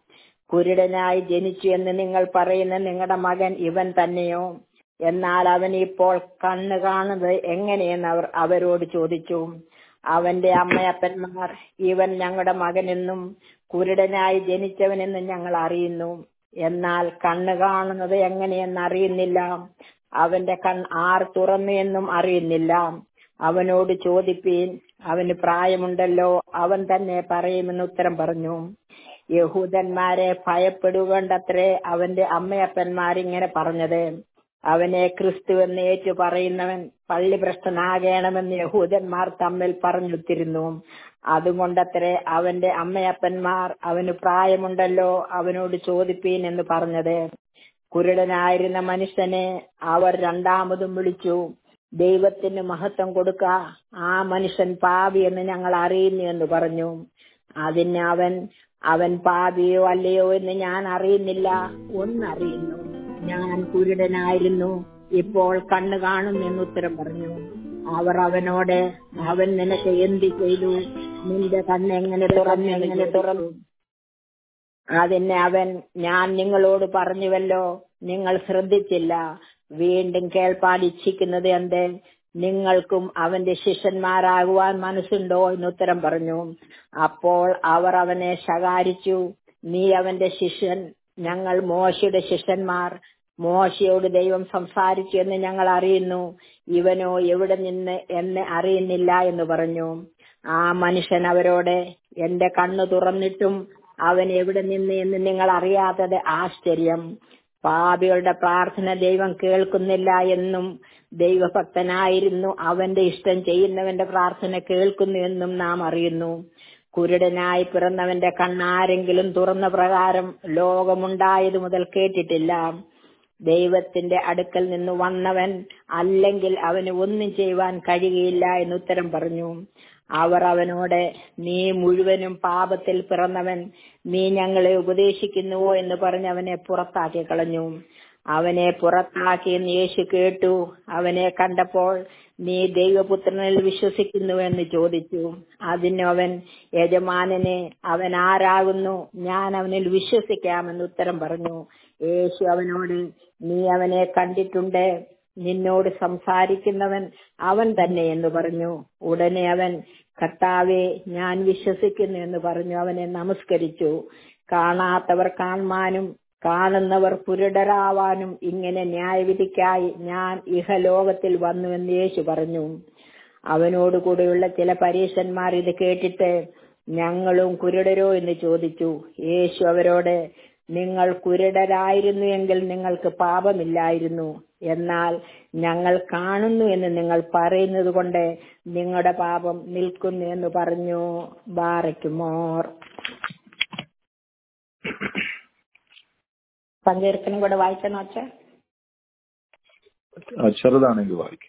കുരുടനായി ജനിച്ചു എന്ന് നിങ്ങൾ പറയുന്ന നിങ്ങളുടെ മകൻ ഇവൻ തന്നെയോ എന്നാൽ അവൻ ഇപ്പോൾ കണ്ണ് കാണുന്നത് എങ്ങനെയെന്ന് അവർ അവരോട് ചോദിച്ചു അവന്റെ അമ്മയപ്പന്മാർ ഇവൻ ഞങ്ങളുടെ മകനെന്നും കുരുടനായി ജനിച്ചവനെന്നും ഞങ്ങൾ അറിയുന്നു എന്നാൽ കണ്ണ് കാണുന്നത് എങ്ങനെയെന്ന് അറിയുന്നില്ല അവന്റെ കൺ ആർ തുറന്നു എന്നും അറിയുന്നില്ല അവനോട് ചോദിപ്പീൻ അവന് പ്രായമുണ്ടല്ലോ അവൻ തന്നെ പറയുമെന്ന് ഉത്തരം പറഞ്ഞു യഹൂദന്മാരെ ഭയപ്പെടുകൊണ്ടത്രേ അവന്റെ അമ്മയപ്പന്മാരിങ്ങനെ പറഞ്ഞത് അവനെ ക്രിസ്തു എന്ന് ഏറ്റു പറയുന്നവൻ പള്ളി ഭ്രഷ്ടനാകണമെന്ന് യഹൂദന്മാർ തമ്മിൽ പറഞ്ഞുത്തിരുന്നു അതുകൊണ്ടത്രേ അവന്റെ അമ്മയപ്പന്മാർ അവന് പ്രായമുണ്ടല്ലോ അവനോട് ചോദിപ്പീൻ എന്ന് പറഞ്ഞത് കുരുടനായിരുന്ന മനുഷ്യനെ അവർ രണ്ടാമതും വിളിച്ചു ദൈവത്തിന് മഹത്വം കൊടുക്ക ആ മനുഷ്യൻ പാപി എന്ന് ഞങ്ങൾ അറിയുന്നു എന്ന് പറഞ്ഞു അതിന് അവൻ അവൻ പാപിയോ അല്ലയോ എന്ന് ഞാൻ അറിയുന്നില്ല ഒന്നറിയുന്നു ഞാൻ കുരുടനായിരുന്നു ഇപ്പോൾ കണ്ണു കാണുന്നെന്ന് ഉത്തരം പറഞ്ഞു അവർ അവനോട് അവൻ നിനക്ക് എന്ത് ചെയ്തു നിന്റെ കണ്ണ് എങ്ങനെ തുറന്നു എങ്ങനെ തുറന്നു അതിന് അവൻ ഞാൻ നിങ്ങളോട് പറഞ്ഞുവല്ലോ നിങ്ങൾ ശ്രദ്ധിച്ചില്ല വീണ്ടും കേൾപ്പാൻ ഇച്ഛിക്കുന്നത് എന്ത് നിങ്ങൾക്കും അവന്റെ ശിഷ്യന്മാരാകുവാൻ മനസ്സുണ്ടോ എന്ന് ഉത്തരം പറഞ്ഞു അപ്പോൾ അവർ അവനെ ശകാരിച്ചു നീ അവന്റെ ശിഷ്യൻ ഞങ്ങൾ മോശയുടെ ശിഷ്യന്മാർ മോശയോട് ദൈവം സംസാരിച്ചു എന്ന് ഞങ്ങൾ അറിയുന്നു ഇവനോ എവിടെ നിന്ന് എന്ന് അറിയുന്നില്ല എന്ന് പറഞ്ഞു ആ മനുഷ്യൻ അവരോട് എന്റെ കണ്ണു തുറന്നിട്ടും അവൻ എവിടെ നിന്ന് എന്ന് നിങ്ങൾ അറിയാത്തത് ആശ്ചര്യം പാപികളുടെ പ്രാർത്ഥന ദൈവം കേൾക്കുന്നില്ല എന്നും ദൈവഭക്തനായിരുന്നു അവന്റെ ഇഷ്ടം ചെയ്യുന്നവന്റെ പ്രാർത്ഥന കേൾക്കുന്നു എന്നും നാം അറിയുന്നു കുരുടനായി പിറന്നവന്റെ കണ്ണാരെങ്കിലും തുറന്ന പ്രകാരം ലോകമുണ്ടായത് മുതൽ കേട്ടിട്ടില്ല ദൈവത്തിന്റെ അടുക്കൽ നിന്ന് വന്നവൻ അല്ലെങ്കിൽ അവന് ഒന്നും ചെയ്യുവാൻ കഴിയുകയില്ല എന്ന് ഉത്തരം പറഞ്ഞു അവർ അവനോട് നീ മുഴുവനും പാപത്തിൽ പിറന്നവൻ നീ ഞങ്ങളെ ഉപദേശിക്കുന്നുവോ എന്ന് പറഞ്ഞ് അവനെ പുറത്താക്കി കളഞ്ഞു അവനെ പുറത്താക്കി എന്ന് യേശു കേട്ടു അവനെ കണ്ടപ്പോൾ നീ ദൈവപുത്രനിൽ വിശ്വസിക്കുന്നു എന്ന് ചോദിച്ചു അതിന് അവൻ യജമാനനെ അവൻ ആരാകുന്നു ഞാൻ അവനിൽ വിശ്വസിക്കാമെന്ന് ഉത്തരം പറഞ്ഞു യേശു അവനോട് നീ അവനെ കണ്ടിട്ടുണ്ട് നിന്നോട് സംസാരിക്കുന്നവൻ അവൻ തന്നെ എന്ന് പറഞ്ഞു ഉടനെ അവൻ കർത്താവെ ഞാൻ വിശ്വസിക്കുന്നു എന്ന് പറഞ്ഞു അവനെ നമസ്കരിച്ചു കാണാത്തവർ കാണാനും കാണുന്നവർ പുരുടരാവാനും ഇങ്ങനെ ന്യായവിധിക്കായി ഞാൻ ഇഹലോകത്തിൽ വന്നു എന്ന് യേശു പറഞ്ഞു അവനോടുകൂടെയുള്ള ചില പരീശന്മാർ ഇത് കേട്ടിട്ട് ഞങ്ങളും കുരുടരോ എന്ന് ചോദിച്ചു യേശു അവരോട് നിങ്ങൾ കുരുടരായിരുന്നു എങ്കിൽ നിങ്ങൾക്ക് പാപമില്ലായിരുന്നു എന്നാൽ ഞങ്ങൾ കാണുന്നു എന്ന് നിങ്ങൾ പറയുന്നത് കൊണ്ട് നിങ്ങളുടെ പാപം നിൽക്കുന്നു എന്ന് പറഞ്ഞു ബാറയ്ക്കുമോർ സങ്കീർത്തനം കൂടെ വായിക്കണം അച്ഛ ആ, ചെറുതാണെങ്കിൽ വായിക്കും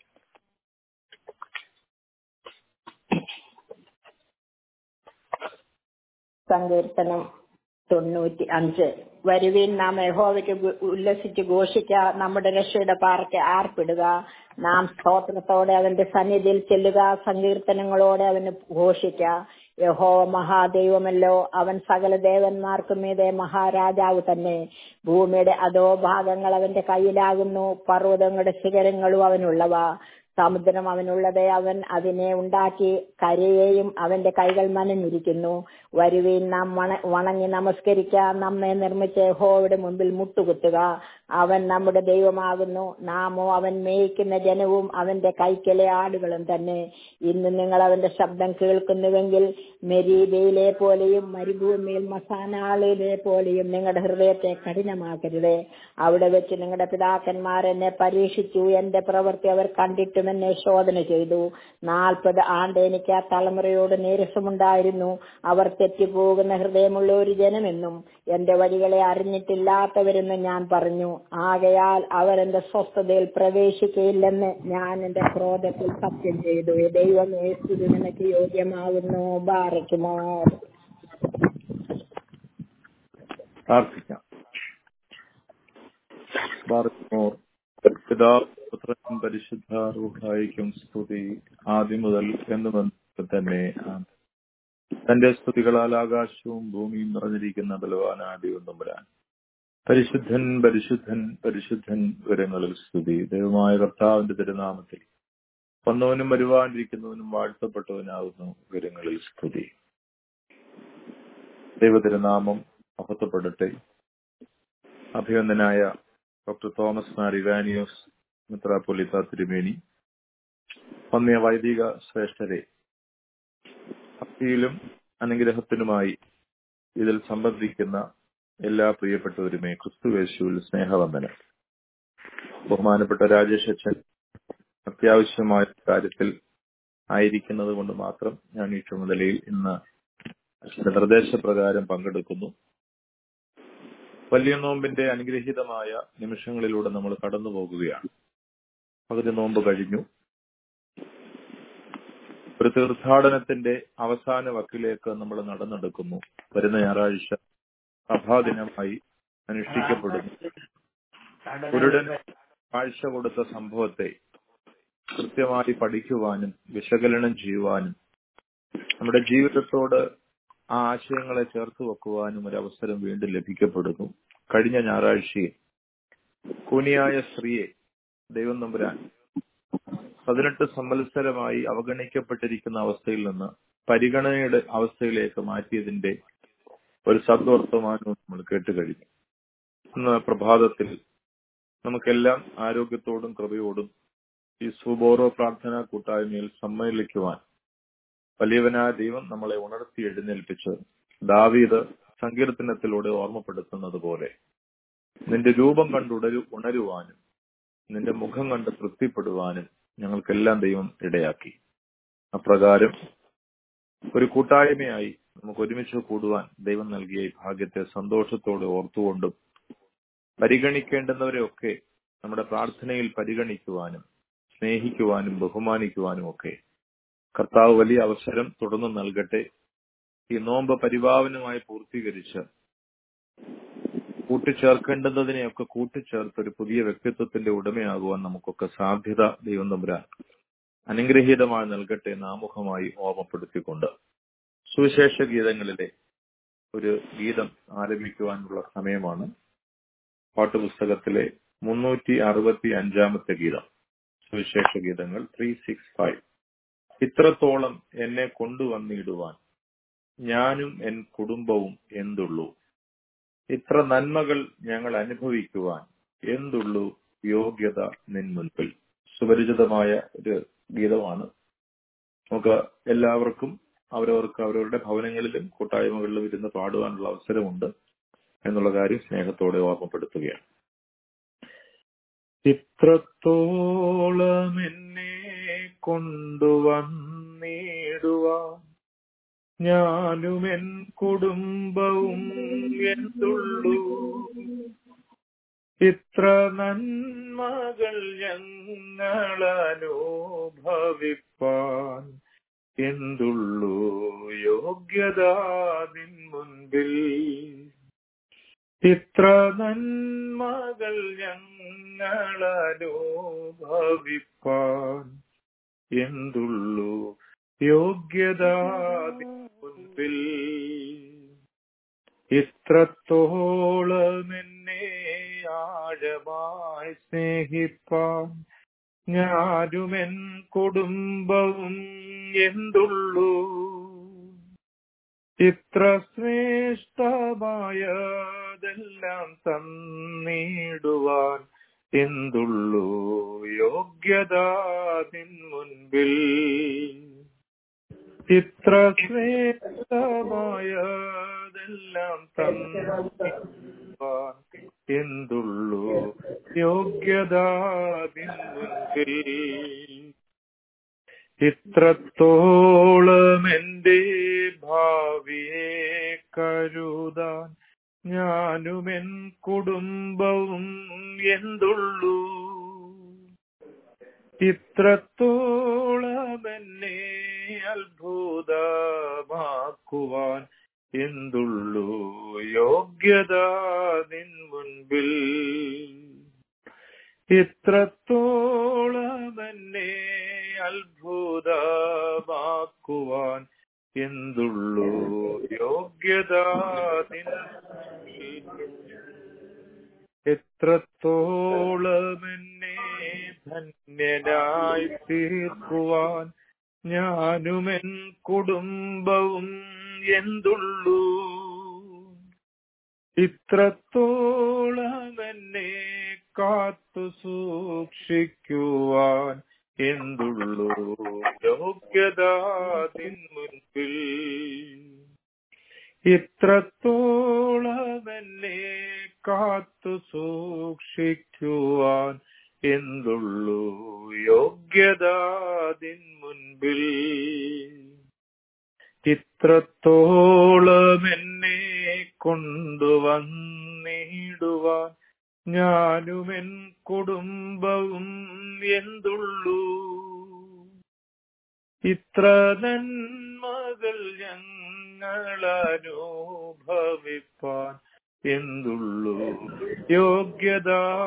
സങ്കീർത്തനം തൊണ്ണൂറ്റി അഞ്ച് വരുവീൻ നാം യഹോവയ്ക്ക് ഗു- ഉല്ലസിച്ച് ഘോഷിക്ക നമ്മുടെ രക്ഷയുടെ പാറയ്ക്ക് ആർപ്പിടുക നാം സ്തോത്രത്തോടെ അവന്റെ സന്നിധിയിൽ ചെല്ലുക സങ്കീർത്തനങ്ങളോടെ അവന് ഘോഷിക്ക യഹോ മഹാദൈവമല്ലോ അവൻ സകല ദേവന്മാർക്കും മീതെ മഹാരാജാവ് തന്നെ ഭൂമിയുടെ അധോ ഭാഗങ്ങൾ അവന്റെ കയ്യിലാകുന്നു പർവ്വതങ്ങളുടെ ശിഖരങ്ങളും അവനുള്ളവ സമുദ്രം അവനുള്ളത് അവൻ അതിനെ ഉണ്ടാക്കി കരയെയും അവന്റെ കൈകൾ മനഞ്ഞിരിക്കുന്നു വരുവീൻ നാം വണ- വണങ്ങി നമസ്കരിക്കാം നമ്മെ നിർമ്മിച്ച യഹോവയുടെ മുമ്പിൽ മുട്ടുകുത്തുക അവൻ നമ്മുടെ ദൈവമാകുന്നു നാമോ അവൻ മേയിക്കുന്ന ജനവും അവന്റെ കൈക്കലെ ആടുകളും തന്നെ ഇന്ന് നിങ്ങൾ അവന്റെ ശബ്ദം കേൾക്കുന്നുവെങ്കിൽ മെരീബയിലെ പോലെയും മരുഭൂമിയിൽ മസാനാളിലെ പോലെയും നിങ്ങളുടെ ഹൃദയത്തെ കഠിനമാക്കരുത് അവിടെ വെച്ച് നിങ്ങളുടെ പിതാക്കന്മാർ എന്നെ പരീക്ഷിച്ചു എന്റെ പ്രവൃത്തി അവർ കണ്ടിട്ടും എന്നെ ശോധന ചെയ്തു നാൽപ്പത് ആണ്ട് എനിക്ക് ആ തലമുറയോട് നീരസമുണ്ടായിരുന്നു അവർ തെറ്റിപ്പോകുന്ന ഹൃദയമുള്ള ഒരു ജനമെന്നും എന്റെ വഴികളെ അറിഞ്ഞിട്ടില്ലാത്തവരെന്നും ഞാൻ പറഞ്ഞു ആകയാൽ അവർ എന്റെ സ്വസ്ഥതയിൽ പ്രവേശിക്കയില്ലെന്ന് ഞാൻ എന്റെ ക്രോധത്തിൽ സത്യം ചെയ്തു ദൈവമേ സ്തുതി നിനക്ക് യോഗ്യമാകുന്നു ബാറയ്ക്കുമോ പ്രാർത്ഥിക്കാം ബാർക്കുമോർ പിതാവ് പുത്രൻ പരിശുദ്ധ റൂഹായിക്കും സ്തുതി ആദ്യം മുതൽ എന്ന് വന്നപ്പോൾ തന്നെ ആമേൻ. തന്റെ സ്തുതികളാൽ ആകാശവും ഭൂമിയും നിറഞ്ഞിരിക്കുന്ന ബലവാനായ ദൈവം തമ്പുരാൻ പരിശുദ്ധൻ പരിശുദ്ധൻ പരിശുദ്ധൻ വിവരങ്ങളിൽ സ്തുതി ദൈവമായ കർത്താവിന്റെ തിരുനാമത്തിൽ വന്നവനും വരുവാനിരിക്കുന്നവനും വാഴ്ത്തപ്പെട്ടവനാകുന്നു വിവരങ്ങളിൽ സ്തുതി ദൈവതിരുനാമം മഹത്വപ്പെടട്ടെ അഭിനന്ദനായ ഡോക്ടർ തോമസ് മാരിവാനിയോസ് മിത്രാപൊലിത്ത തിരുമേനി വന്യ വൈദിക ശ്രേഷ്ഠരെ ഭക്തിയിലും അനുഗ്രഹത്തിനുമായി ഇതിൽ സംബന്ധിക്കുന്ന എല്ലാ പ്രിയപ്പെട്ടവരുമേ ക്രിസ്തുവേശുവിൽ സ്നേഹവന്ദനം ബഹുമാനപ്പെട്ട രാജേഷ് അച്ഛൻ അത്യാവശ്യമായ കാര്യത്തിൽ ആയിരിക്കുന്നത് കൊണ്ട് മാത്രം ഞാൻ ഈ ചുമതലയിൽ ഇന്ന് അച്ഛന്റെ നിർദ്ദേശപ്രകാരം പങ്കെടുക്കുന്നു വലിയ നോമ്പിന്റെ അനുഗ്രഹീതമായ നിമിഷങ്ങളിലൂടെ നമ്മൾ കടന്നു പോകുകയാണ് പകുതി നോമ്പ് കഴിഞ്ഞു ഒരു തീർത്ഥാടനത്തിന്റെ അവസാന വക്കിലേക്ക് നമ്മൾ നടന്നെടുക്കുന്നു വരുന്ന ഞായറാഴ്ച സഭാദിനമായി അനുഷ്ഠിക്കപ്പെടുന്നു കുരുടൻ കാഴ്ച കൊടുത്ത സംഭവത്തെ കൃത്യമായി പഠിക്കുവാനും വിശകലനം ചെയ്യുവാനും നമ്മുടെ ജീവിതത്തോട് ആ ആശയങ്ങളെ ചേർത്ത് വെക്കുവാനും ഒരു അവസരം വീണ്ടും ലഭിക്കപ്പെടുന്നു കഴിഞ്ഞ ഞായറാഴ്ചയിൽ കൂനിയായ സ്ത്രീയെ ദൈവം നമ്പുരാൻ പതിനെട്ട് സംവത്സരമായി അവഗണിക്കപ്പെട്ടിരിക്കുന്ന അവസ്ഥയിൽ നിന്ന് പരിഗണനയുടെ അവസ്ഥയിലേക്ക് മാറ്റിയതിന്റെ ഒരു സദ്വർത്തമാനവും നമ്മൾ കേട്ടുകഴിഞ്ഞു ഇന്ന് പ്രഭാതത്തിൽ നമുക്കെല്ലാം ആരോഗ്യത്തോടും കൃപയോടും ഈ സുബോറോ പ്രാർത്ഥനാ കൂട്ടായ്മയിൽ സമ്മേളിക്കുവാൻ വലിയവനായ ദൈവം നമ്മളെ ഉണർത്തി എഴുന്നേൽപ്പിച്ച് ദാവീദ് സങ്കീർത്തനത്തിലൂടെ ഓർമ്മപ്പെടുത്തുന്നത് പോലെ നിന്റെ രൂപം കണ്ടുടരു ഉണരുവാനും നിന്റെ മുഖം കണ്ട് തൃപ്തിപ്പെടുവാനും ഞങ്ങൾക്കെല്ലാം ദൈവം ഇടയാക്കി അപ്രകാരം ഒരു കൂട്ടായ്മയായി നമുക്ക് ഒരുമിച്ച് കൂടുവാൻ ദൈവം നൽകിയ ഈ ഭാഗ്യത്തെ സന്തോഷത്തോടെ ഓർത്തുകൊണ്ടും പരിഗണിക്കേണ്ടുന്നവരെയൊക്കെ നമ്മുടെ പ്രാർത്ഥനയിൽ പരിഗണിക്കുവാനും സ്നേഹിക്കുവാനും ബഹുമാനിക്കുവാനും ഒക്കെ കർത്താവ് വലിയ അവസരം തുടർന്ന് നൽകട്ടെ ഈ നോമ്പ് പരിഭാവനമായി പൂർത്തീകരിച്ച് കൂട്ടിച്ചേർക്കേണ്ടുന്നതിനെയൊക്കെ കൂട്ടിച്ചേർത്ത് ഒരു പുതിയ വ്യക്തിത്വത്തിന്റെ ഉടമയാകുവാൻ നമുക്കൊക്കെ സാധ്യത ദൈവം തമ്പുരാൻ അനുഗ്രഹീതമായി നൽകട്ടെ എന്ന് ആമുഖമായി ഓർമ്മപ്പെടുത്തിക്കൊണ്ട് സുവിശേഷ ഗീതങ്ങളിലെ ഒരു ഗീതം ആരംഭിക്കുവാനുള്ള സമയമാണ് പാട്ടുപുസ്തകത്തിലെ മുന്നൂറ്റി അറുപത്തി അഞ്ചാമത്തെ ഗീതം സുവിശേഷ ഗീതങ്ങൾ ത്രീ സിക്സ് ഫൈവ് ഇത്രത്തോളം എന്നെ കൊണ്ടുവന്നിടുവാൻ ഞാനും എൻ കുടുംബവും എന്തുള്ളൂ ഇത്ര നന്മകൾ ഞങ്ങൾ അനുഭവിക്കുവാൻ എന്തുള്ളൂ യോഗ്യത നിൻ മുൻപിൽ സുപരിചിതമായ ഒരു ഗീതമാണ് നമുക്ക് എല്ലാവർക്കും അവരവർക്ക് അവരവരുടെ ഭവനങ്ങളിലും കൂട്ടായ്മകളിലും ഇരുന്ന് പാടുവാനുള്ള അവസരമുണ്ട് എന്നുള്ള കാര്യം സ്നേഹത്തോടെ ഓർമ്മപ്പെടുത്തുകയാണ് ഇത്രത്തോളം എന്നെ കൊണ്ടുവന്നിടുവാൻ ഞാനും എൻ കുടുംബവും എന്തുള്ളൂ ഇത്ര നന്മകൾ ഞങ്ങൾ അനുഭവിപ്പാൻ എന്തുള്ളൂ യോഗ്യത നിൻ മുൻപിൽ ഇത്ര നന്മകൾ ഞങ്ങൾ അനുഭവിപ്പാൻ എന്തുള്ളൂ യോഗ്യത നിൻ മുൻപിൽ ഇത്രത്തോളം എന്നെ ആഴമായി സ്നേഹിപ്പാൻ ഞാനുമെൻ കുടുംബവും എന്തുള്ളൂ ഇത്ര ശ്രേഷ്ഠമായതെല്ലാം തന്നിടുവാൻ എന്തുള്ളൂ യോഗ്യത നിൻ മുൻപിൽ ഇത്ര ശ്രേഷ്ഠമായതെല്ലാം തന്നിടുവാൻ എന്തുള്ളൂ യോഗ്യത നിൻ മുൻപിൽ ഇത്രത്തോളം എന്റെ ഭാവിയെ കരുതാൻ ഞാനുമെൻ കുടുംബവും എന്തുള്ളൂ ഇത്രത്തോളം എന്നെ അത്ഭുതമാക്കുവാൻ എന്തുള്ളൂ യോഗ്യത നിൻ മുൻപിൽ ഇത്രത്തോളം എന്നെ അത്ഭുതമാക്കുവാൻ എന്തുള്ളൂ യോഗ്യത നിൻ എത്രത്തോളം എന്നെ ധന്യനായി തീർക്കുവാൻ ഞാനുമെൻ കുടുംബവും എന്തുള്ളൂ ഇത്രത്തോളം എന്നെ കാത്തു സൂക്ഷിക്കുവാൻ എന്തുള്ളൂ യോഗ്യത നിൻ മുൻപിൽ ഇത്രത്തോളം എന്നെ കാത്തു സൂക്ഷിക്കുവാൻ എന്തുള്ളൂ യോഗ്യത നിൻ മുൻപിൽ ഇത്രത്തോളം എന്നെ കൊണ്ടുവന്നിടുവാൻ ഞാനുമെൻ കുടുംബവും എന്തുള്ളൂ ഇത്ര നന്മകൾ ഞങ്ങൾ അനുഭവിപ്പാൻ എന്തുള്ളൂ യോഗ്യത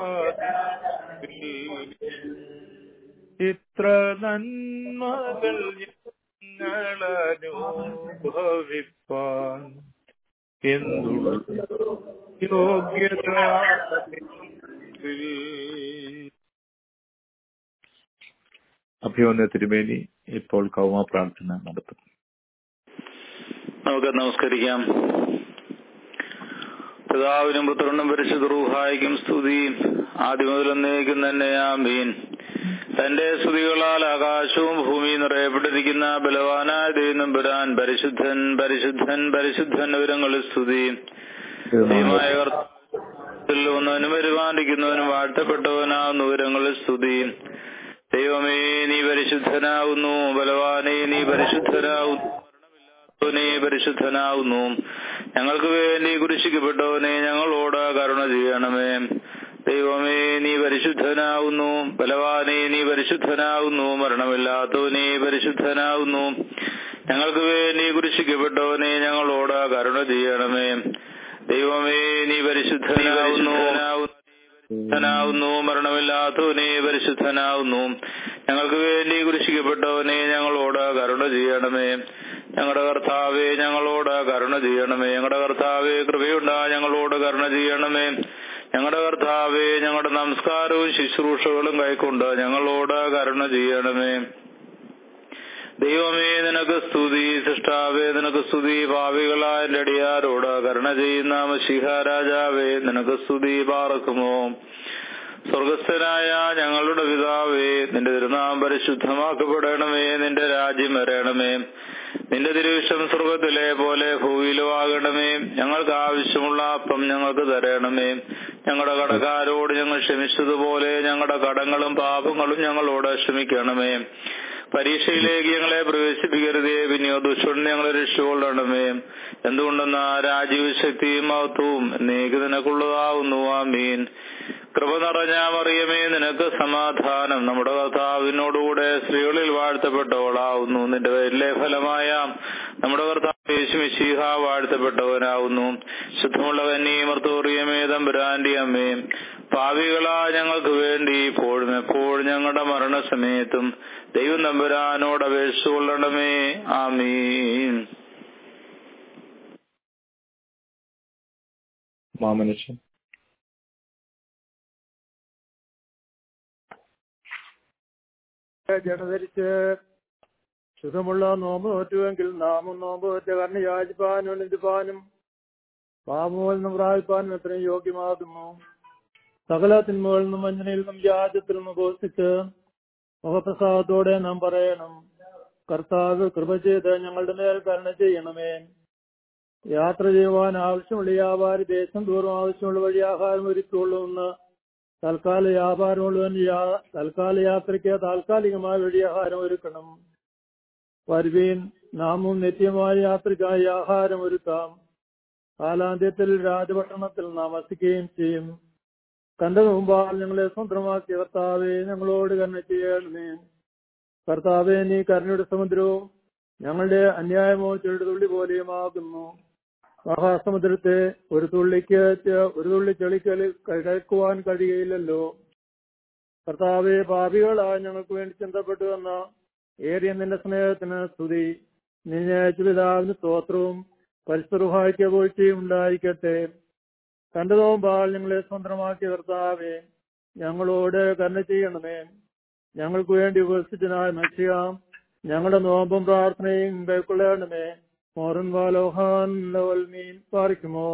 ഇത്ര നന്മകൾ ഞങ്ങൾ അനുഭവിപ്പാൻ എന്തുള്ളൂ യോഗ്യത അഭിയോന്ന തിരുമേനി ഇപ്പോൾ കൗമ പ്രാർത്ഥന നടത്തും നമുക്ക് നമസ്കരിക്കാം പിതാവിനും പുത്രനും പരിശുദ്ധ റൂഹായിക്കും സ്തുതി ആദ്യം മുതൽ എന്നേക്കും തന്നെ ആമീൻ തന്റെ സ്തുതികളാൽ ആകാശവും ഭൂമിയും നിറയപ്പെട്ടിരിക്കുന്ന ബലവാനായ ദൈവം പുരാൻ പരിശുദ്ധൻ പരിശുദ്ധൻ പരിശുദ്ധൻ വിവരങ്ങളിൽ സ്തുതി ദൈവമായ കർത്താവിൽ ഒന്നവനും വരുമാനിക്കുന്നവനും വാഴ്ത്തപ്പെട്ടവനാകുന്ന വിവരങ്ങളിൽ സ്തുതി ദൈവമേ നീ പരിശുദ്ധനാവുന്നു ബലവാനെ നീ പരിശുദ്ധനാവുന്നു നീ പരിശുദ്ധനാവുന്നു ഞങ്ങൾക്ക് വേണ്ടി കുരിശിക്കപ്പെട്ടവനെ ഞങ്ങളോട് കരുണ ചെയ്യണമേ ദൈവമേ നീ പരിശുദ്ധനാവുന്നു ബലവാനെ നീ പരിശുദ്ധനാവുന്നു മരണമില്ലാത്തവനെ പരിശുദ്ധനാവുന്നു ഞങ്ങൾക്ക് വേണ്ടി കുരിശിക്കപ്പെട്ടവനെ ഞങ്ങളോട് കരുണ ചെയ്യണമേ ദൈവമേ നീ പരിശുദ്ധനാവുന്നു പരിശുദ്ധനാവുന്നു മരണമില്ലാത്തവനെ പരിശുദ്ധനാവുന്നു ഞങ്ങൾക്ക് വേണ്ടി കുരിശിക്കപ്പെട്ടവനെ ഞങ്ങളോട് കരുണ ചെയ്യണമേ ഞങ്ങളുടെ കർത്താവെ ഞങ്ങളോട് കരുണ ചെയ്യണമേ ഞങ്ങളുടെ കർത്താവെ കൃപയുണ്ടാ ഞങ്ങളോട് കരുണ ചെയ്യണമേ ഞങ്ങളുടെ കർത്താവെ ഞങ്ങളുടെ നമസ്കാരവും ശുശ്രൂഷകളും കൈക്കൊണ്ട് ഞങ്ങളോട് കരുണ ചെയ്യണമേ ദൈവമേ നിനക്ക് സ്തുതി സൃഷ്ടാവേ നിനക്ക് സ്തുതി ഭാവികളായ എന്റെ അടിയാരോട് കരുണ ചെയ്യുന്ന മഷിഹ രാജാവേ നിനക്ക് സ്തുതി പാർക്കുമോ സ്വർഗസ്ഥനായ ഞങ്ങളുടെ പിതാവേ നിന്റെ തിരുനാം പരിശുദ്ധമാക്കപ്പെടണമേ നിന്റെ രാജ്യം വരണമേ നിന്റെ തിരുവിഷം സ്വർഗത്തിലെ പോലെ ഭൂമിയിലും ആകണമേ ഞങ്ങൾക്ക് ആവശ്യമുള്ള അപ്പം ഞങ്ങൾക്ക് തരണമേ ഞങ്ങളുടെ കടക്കാരോട് ഞങ്ങൾ ക്ഷമിച്ചതുപോലെ ഞങ്ങളുടെ കടങ്ങളും പാപങ്ങളും ഞങ്ങളോട് ക്ഷമിക്കണമേ പരീക്ഷയിലേക്ക് ഞങ്ങളെ പ്രവേശിപ്പിക്കരുതേ പിന്നെയോ ദുഷ്ടൻ ഞങ്ങളെ രക്ഷിക്കൊള്ളണമേ എന്തുകൊണ്ടെന്ന രാജീവ് ശക്തിയും മഹത്വവും നീക്ക് നിനക്കുള്ളതാവുന്നു ആമീൻ കൃപ നിറഞ്ഞ മറിയമേ നിനക്ക് സമാധാനം നമ്മുടെ കർത്താവിനോടുകൂടെ സ്ത്രീകളിൽ വാഴ്ത്തപ്പെട്ടവളാവുന്നു നിന്റെ വലിയ ഫലമായ നമ്മുടെ കർത്താവ് യേശുമിശീഹ വാഴ്ത്തപ്പെട്ടവനാവുന്നു ശുദ്ധമുള്ള കന്നി മർത്തോറിയമേ തമ്പുരാന്റെ അമ്മേ പാവികളാ ഞങ്ങൾക്ക് വേണ്ടി ഇപ്പോഴും എപ്പോഴും ഞങ്ങളുടെ മരണസമയത്തും ദൈവം തമ്പുരാനോട് അപേക്ഷിച്ചു കൊള്ളണമേ ആമീൻ മാമനുഷ്യൻ ജഡധരിച്ച് സുഖമുള്ള നോമ്പ് നോറ്റുവെങ്കിൽ നാമും നോമ്പ് നോറ്റ കർണ യാചിപ്പാനും നിന്ദിപ്പാനും പാപങ്ങളിൽ നിന്നും പ്രാപിപ്പാനും എത്രയും യോഗ്യമാകുന്നു സകല തിന്മകളിൽ നിന്നും വഞ്ചനയിൽ നിന്നും വ്യാജത്തിൽ നിന്നും ഘോഷിച്ച് മുഖപ്രസാദത്തോടെ നാം പറയണം കർത്താവ് കൃപ ചെയ്ത് ഞങ്ങളുടെ മേൽ കരുണ ചെയ്യണമേ യാത്ര ചെയ്യുവാൻ ആവശ്യമുള്ള വ്യാപാരി ദേശം ദൂരം ആവശ്യമുള്ള വഴി ആഹാരം ഒരുക്കുള്ളൂ എന്ന് തൽക്കാല വ്യാപാരമുള്ളവൻ യാ- തൽക്കാല യാത്രയ്ക്ക് താൽക്കാലികമായ വഴി ആഹാരം ഒരുക്കണം വരുവീൻ നാമും നിത്യമായ യാത്രയ്ക്കായി ആഹാരം ഒരുക്കാം കാലാന്ത്യത്തിൽ രാജപട്ടണത്തിൽ നാം വസിക്കുകയും ചെയ്യും കണ്ട മുമ്പാൽ ഞങ്ങളെ സ്വന്തമാക്കിയ കർത്താവെ ഞങ്ങളോട് കരുണ ചെയ്യണമേ കർത്താവെ നീ കരുണയുടെ സമുദ്രവും ഞങ്ങളുടെ അന്യായമോ ചെറുതുള്ളി പോലെയുമാകുന്നു മഹാസമുദ്രത്തെ ഒരു തുള്ളിക്ക് ചെ- ഒരു തുള്ളി ചെളിക്കൽ കടക്കുവാൻ കഴിയുകയില്ലല്ലോ കർത്താവെ പാപികളായ ഞങ്ങൾക്ക് വേണ്ടി ചിന്തപ്പെട്ടു വന്ന ഏറിയ നിന്റെ സ്നേഹത്തിന് സ്തുതി നിന്നെ പിതാവിന് സ്തോത്രവും പരിസ്ഥിതിക്ക് വീഴ്ചയും ഉണ്ടായിരിക്കട്ടെ കണ്ടതവും പാൽ ഞങ്ങളെ സ്വന്തമാക്കിയ കർത്താവെ ഞങ്ങളോട് കരുണ ചെയ്യണമേ ഞങ്ങൾക്ക് വേണ്ടി ഉപസ്ഥിതനായ മത്സ്യാം ഞങ്ങളുടെ നോമ്പും പ്രാർത്ഥനയും കൈക്കൊള്ളണമേ മോറൻ വാലോഹാൻ മീൻ പാറിക്കുമോ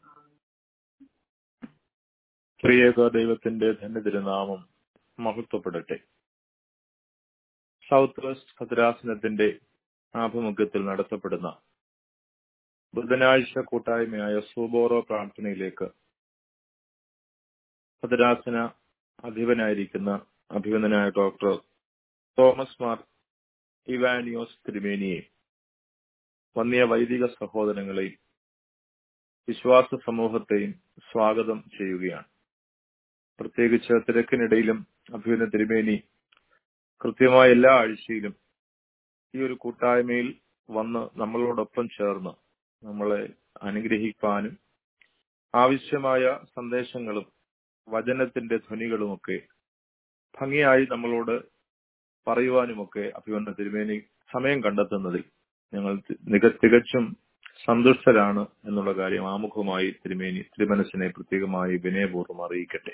പ്രിയേക ദൈവത്തിന്റെ ധന്യതിരുനാമം മഹത്വപ്പെടട്ടെ സൗത്ത് വെസ്റ്റ് ഭദ്രാസനത്തിന്റെ ആഭിമുഖ്യത്തിൽ നടത്തപ്പെടുന്ന ബുധനാഴ്ച കൂട്ടായ്മയായ സൂബോറോ പ്രാർത്ഥനയിലേക്ക് ഭദ്രാസന അധിപനായിരിക്കുന്ന അഭിവന്ദനായ ഡോക്ടർ തോമസ് മാർ ഇവാനിയോസ് തിരുമേനിയെ വന്നിയ വൈദിക സഹോദരങ്ങളെയും വിശ്വാസ സമൂഹത്തെയും സ്വാഗതം ചെയ്യുകയാണ് പ്രത്യേകിച്ച് തിരക്കിനിടയിലും അഭിവന്ദ തിരുമേനി കൃത്യമായ എല്ലാ ആഴ്ചയിലും ഈ ഒരു കൂട്ടായ്മയിൽ വന്ന് നമ്മളോടൊപ്പം ചേർന്ന് നമ്മളെ അനുഗ്രഹിക്കാനും ആവശ്യമായ സന്ദേശങ്ങളും വചനത്തിന്റെ ധ്വനികളുമൊക്കെ ഭംഗിയായി നമ്മളോട് പറയുവാനുമൊക്കെ അഭിവന്ദ തിരുമേനി സമയം കണ്ടെത്തുന്നതിൽ ഞങ്ങൾ തി- മിക തികച്ചും സന്തുഷ്ടരാണ് എന്നുള്ള കാര്യം ആമുഖമായി തിരുമേനി തിരുമനസിനെ പ്രത്യേകമായി വിനയപൂർവ്വം അറിയിക്കട്ടെ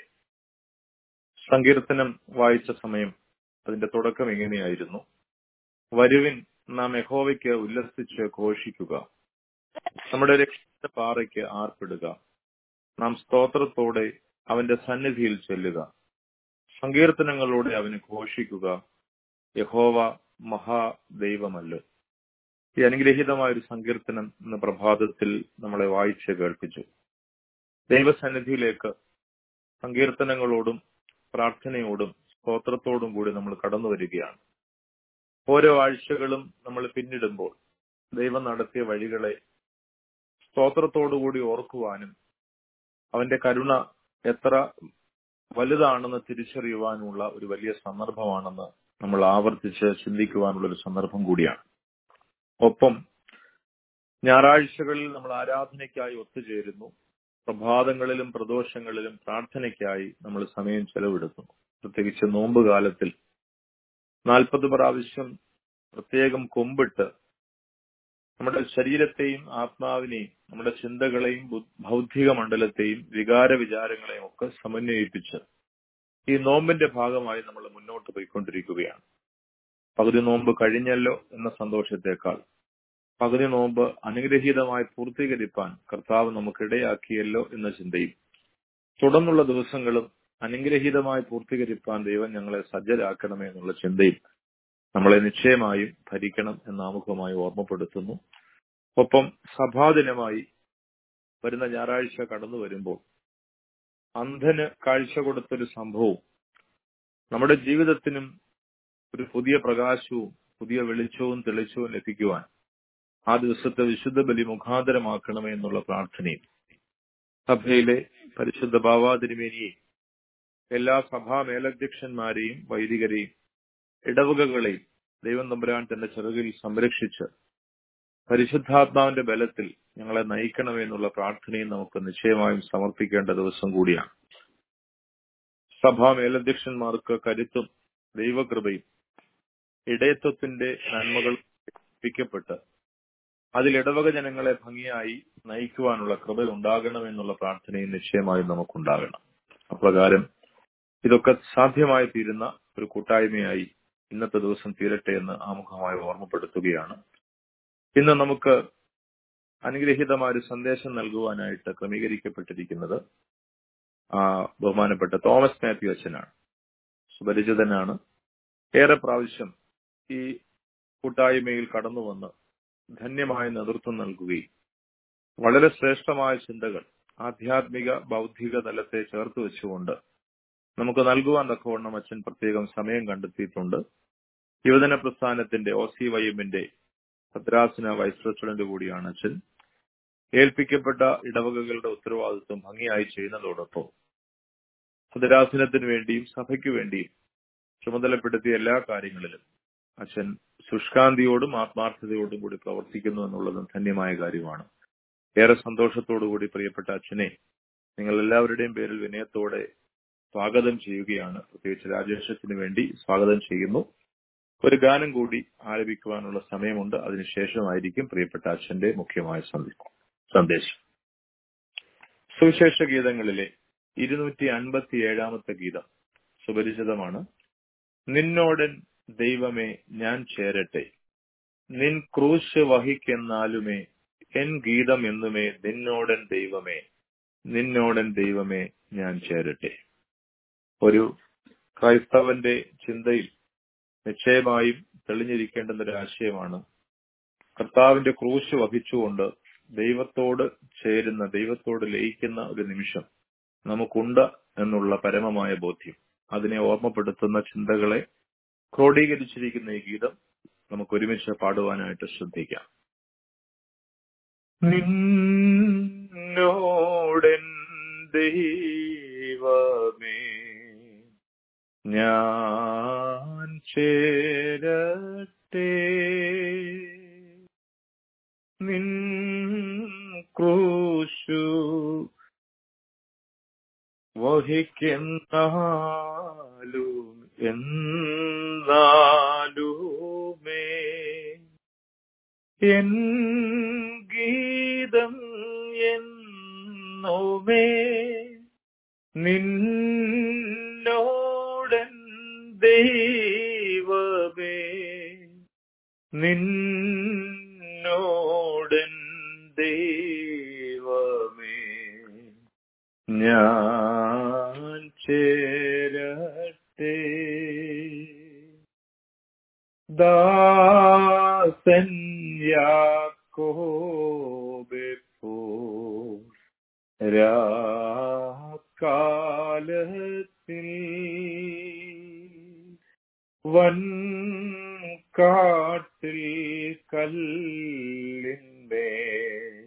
സങ്കീർത്തനം വായിച്ച സമയം അതിന്റെ തുടക്കം ഇങ്ങനെയായിരുന്നു വരുവിൻ നാം യഹോവയ്ക്ക് ഉല്ലസിച്ച് ഘോഷിക്കുക നമ്മുടെ രക്ഷ പാറയ്ക്ക് ആർപ്പിടുക നാം സ്തോത്രത്തോടെ അവന്റെ സന്നിധിയിൽ ചെല്ലുക സങ്കീർത്തനങ്ങളോടെ അവന് ഘോഷിക്കുക യഹോവ മഹാദൈവമല്ലോ ഈ അനുഗ്രഹീതമായ ഒരു സങ്കീർത്തനം എന്ന പ്രഭാതത്തിൽ നമ്മളെ വായിച്ച് കേൾപ്പിച്ചു ദൈവസന്നിധിയിലേക്ക് സങ്കീർത്തനങ്ങളോടും പ്രാർത്ഥനയോടും സ്തോത്രത്തോടും കൂടി നമ്മൾ കടന്നു വരികയാണ് ഓരോ ആഴ്ചകളും നമ്മൾ പിന്നിടുമ്പോൾ ദൈവം നടത്തിയ വഴികളെ സ്തോത്രത്തോടുകൂടി ഓർക്കുവാനും അവന്റെ കരുണ എത്ര വലുതാണെന്ന് തിരിച്ചറിയുവാനുള്ള ഒരു വലിയ സന്ദർഭമാണെന്ന് നമ്മൾ ആവർത്തിച്ച് ചിന്തിക്കുവാനുള്ള ഒരു സന്ദർഭം കൂടിയാണ് ഒപ്പം ഞായറാഴ്ചകളിൽ നമ്മൾ ആരാധനയ്ക്കായി ഒത്തുചേരുന്നു പ്രഭാതങ്ങളിലും പ്രദോഷങ്ങളിലും പ്രാർത്ഥനയ്ക്കായി നമ്മൾ സമയം ചെലവെടുക്കുന്നു പ്രത്യേകിച്ച് നോമ്പ് കാലത്തിൽ നാൽപ്പത് പ്രാവശ്യം പ്രത്യേകം കൊമ്പിട്ട് നമ്മുടെ ശരീരത്തെയും ആത്മാവിനെയും നമ്മുടെ ചിന്തകളെയും ബു- ഭൗതിക മണ്ഡലത്തെയും വികാര വിചാരങ്ങളെയും ഒക്കെ സമന്വയിപ്പിച്ച് ഈ നോമ്പിന്റെ ഭാഗമായി നമ്മൾ മുന്നോട്ട് പോയിക്കൊണ്ടിരിക്കുകയാണ് പകുതി നോമ്പ് കഴിഞ്ഞല്ലോ എന്ന സന്തോഷത്തെക്കാൾ പകുതി നോമ്പ് അനുഗ്രഹീതമായി പൂർത്തീകരിപ്പാൻ കർത്താവ് നമുക്കിടയാക്കിയല്ലോ എന്ന ചിന്തയും തുടർന്നുള്ള ദിവസങ്ങളും അനുഗ്രഹീതമായി പൂർത്തീകരിപ്പാൻ ദൈവം ഞങ്ങളെ സജ്ജരാക്കണമേ എന്നുള്ള ചിന്തയും നമ്മളെ നിശ്ചയമായും ഭരിക്കണം എന്ന് ആമുഖമായി ഓർമ്മപ്പെടുത്തുന്നു ഒപ്പം സഭാദിനമായി വരുന്ന ഞായറാഴ്ച കടന്നു വരുമ്പോൾ അന്ധന് കാഴ്ച കൊടുത്തൊരു സംഭവവും നമ്മുടെ ജീവിതത്തിനും ഒരു പുതിയ പ്രകാശവും പുതിയ വെളിച്ചവും തെളിച്ചവും ലഭിക്കുവാൻ ആ ദിവസത്തെ വിശുദ്ധ ബലി മുഖാന്തരമാക്കണമേ എന്നുള്ള പ്രാർത്ഥനയും സഭയിലെ പരിശുദ്ധ ബാവാതിരുമേനിയെയും എല്ലാ സഭാ മേലധ്യക്ഷന്മാരെയും വൈദികരെയും ഇടവകകളെയും ദൈവം തമ്പുരാൻ തന്റെ ചെറുകിൽ സംരക്ഷിച്ച് പരിശുദ്ധാത്മാവിന്റെ ബലത്തിൽ ഞങ്ങളെ നയിക്കണമേ എന്നുള്ള പ്രാർത്ഥനയും നമുക്ക് നിശ്ചയമായും സമർപ്പിക്കേണ്ട ദിവസം കൂടിയാണ് സഭാ മേലധ്യക്ഷന്മാർക്ക് കരുത്തും ദൈവകൃപയും ഇടയത്വത്തിന്റെ നന്മകൾ ലഭിക്കപ്പെട്ട് അതിൽ ഇടവക ജനങ്ങളെ ഭംഗിയായി നയിക്കുവാനുള്ള കൃപ ഉണ്ടാകണമെന്നുള്ള പ്രാർത്ഥനയും നിശ്ചയമായും നമുക്കുണ്ടാകണം അപ്രകാരം ഇതൊക്കെ സാധ്യമായി തീരുന്ന ഒരു കൂട്ടായ്മയായി ഇന്നത്തെ ദിവസം തീരട്ടെ എന്ന് ആമുഖമായി ഓർമ്മപ്പെടുത്തുകയാണ് ഇന്ന് നമുക്ക് അനുഗ്രഹീതമായ ഒരു സന്ദേശം നൽകുവാനായിട്ട് ക്രമീകരിക്കപ്പെട്ടിരിക്കുന്നത് ആ ബഹുമാനപ്പെട്ട തോമസ് മാത്യു അച്ഛനാണ് സുപരിചിതനാണ് ഏറെ പ്രാവശ്യം ഈ കൂട്ടായ്മയിൽ കടന്നു വന്ന് ധന്യമായ നേതൃത്വം നൽകുകയും വളരെ ശ്രേഷ്ഠമായ ചിന്തകൾ ആധ്യാത്മിക ബൗദ്ധിക തലത്തെ ചേർത്ത് വെച്ചുകൊണ്ട് നമുക്ക് നൽകുവാൻ തക്കവണ്ണം അച്ഛൻ പ്രത്യേകം സമയം കണ്ടെത്തിയിട്ടുണ്ട് യുവജന പ്രസ്ഥാനത്തിന്റെ ഒ സി വൈ എമ്മിന്റെ ഭദ്രാസന വൈസ് പ്രസിഡന്റ് കൂടിയാണ് അച്ഛൻ ഏൽപ്പിക്കപ്പെട്ട ഇടവകകളുടെ ഉത്തരവാദിത്വം ഭംഗിയായി ചെയ്യുന്നതോടൊപ്പം ഭദ്രാസനത്തിന് വേണ്ടിയും സഭയ്ക്ക് വേണ്ടിയും ചുമതലപ്പെടുത്തിയ എല്ലാ കാര്യങ്ങളിലും അച്ഛൻ ശുഷ്കാന്തിയോടും ആത്മാർത്ഥതയോടും കൂടി പ്രവർത്തിക്കുന്നു എന്നുള്ളതും ധന്യമായ കാര്യമാണ് ഏറെ സന്തോഷത്തോടുകൂടി പ്രിയപ്പെട്ട അച്ഛനെ നിങ്ങൾ എല്ലാവരുടെയും പേരിൽ വിനയത്തോടെ സ്വാഗതം ചെയ്യുകയാണ് പ്രത്യേകിച്ച് രാജേഷത്തിന് വേണ്ടി സ്വാഗതം ചെയ്യുന്നു ഒരു ഗാനം കൂടി ആലപിക്കുവാനുള്ള സമയമുണ്ട് അതിനുശേഷമായിരിക്കും പ്രിയപ്പെട്ട അച്ഛന്റെ മുഖ്യമായ സന്ദേശം സുവിശേഷ ഗീതങ്ങളിലെ ഇരുന്നൂറ്റി അൻപത്തി ഏഴാമത്തെ ഗീതം സുപരിചിതമാണ് നിന്നോടൻ ദൈവമേ ഞാൻ ചേരട്ടെ നിൻ ക്രൂശ് വഹിക്കെന്നാലുമേ എൻ ഗീതം എന്നുമേ നിന്നോടൻ ദൈവമേ നിന്നോടൻ ദൈവമേ ഞാൻ ചേരട്ടെ ഒരു ക്രൈസ്തവന്റെ ചിന്തയിൽ നിശ്ചയമായും തെളിഞ്ഞിരിക്കേണ്ടുന്ന ഒരു ആശയമാണ് കർത്താവിന്റെ ക്രൂശ് വഹിച്ചുകൊണ്ട് ദൈവത്തോട് ചേരുന്ന ദൈവത്തോട് ലയിക്കുന്ന ഒരു നിമിഷം നമുക്കുണ്ട് എന്നുള്ള പരമമായ ബോധ്യം അതിനെ ഓർമ്മപ്പെടുത്തുന്ന ചിന്തകളെ ക്രോഡീകരിച്ചിരിക്കുന്ന ഈ ഗീതം നമുക്ക് ഒരുമിച്ച് പാടുവാനായിട്ട് ശ്രദ്ധിക്കാം നിന്നോടൻ ദൈവമേ ഞാൻ ചേരട്ടെ നിൻ ക്രൂശു വഹിക്കെന്നാലും എന്നാലുമേ എൻ ഗീതം എന്നുമേ നിന്നോടൻ ദൈവമേ നിന്നോടൻ ദൈവമേ ഞാൻ ചേരട്ടെ ദാസൻ യാക്കോബെ പോ രാക്കാലത്തിൽ വൻ കാട്ടിൽ കല്ലിന്മേൽ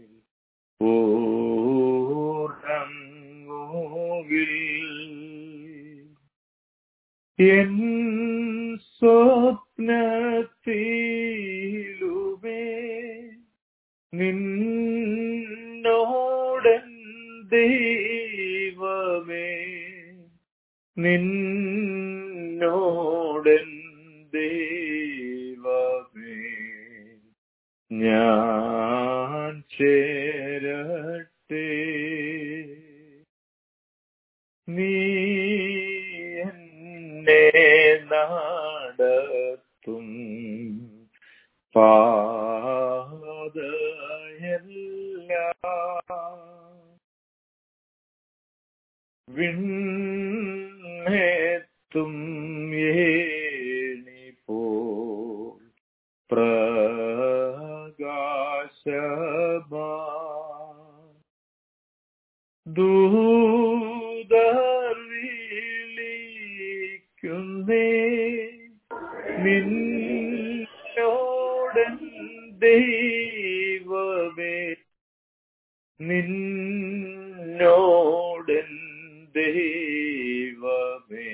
ഊറങ്ങുകിൽ എൻ സ്വപ്നത്തിലുമേ നിന്നോടൻ ദൈവമേ നിന്നോടൻ ദൈവമേ ഞാൻ ചേരട്ടെ നീ എന്നെ നടത്തും പാതയല്ല വിണ്ണേത്തും ഏണി പോൽ പ്രകാശമാ ദൂതർ വിളിക്കുന്നേ നിന്നോടൻ ദൈവമേ നിന്നോടൻ ദൈവമേ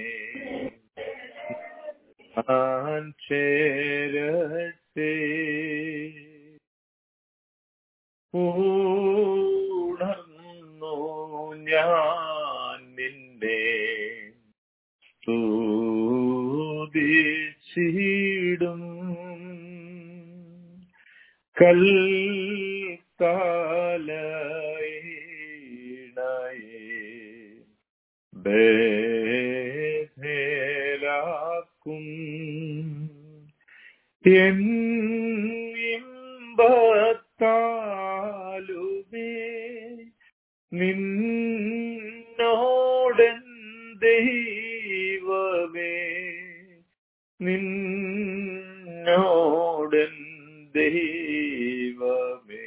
ഞാൻ ചേരട്ടെ ഉണർന്നു ഞാൻ നിന്നെ സ്തുതിച്ചിടും കൽ കാക്കും എൻ ഇമ്പത്താലുമേ നിന്നോടൻ ദൈവമേ നിന്നോടൻ ദൈവമേ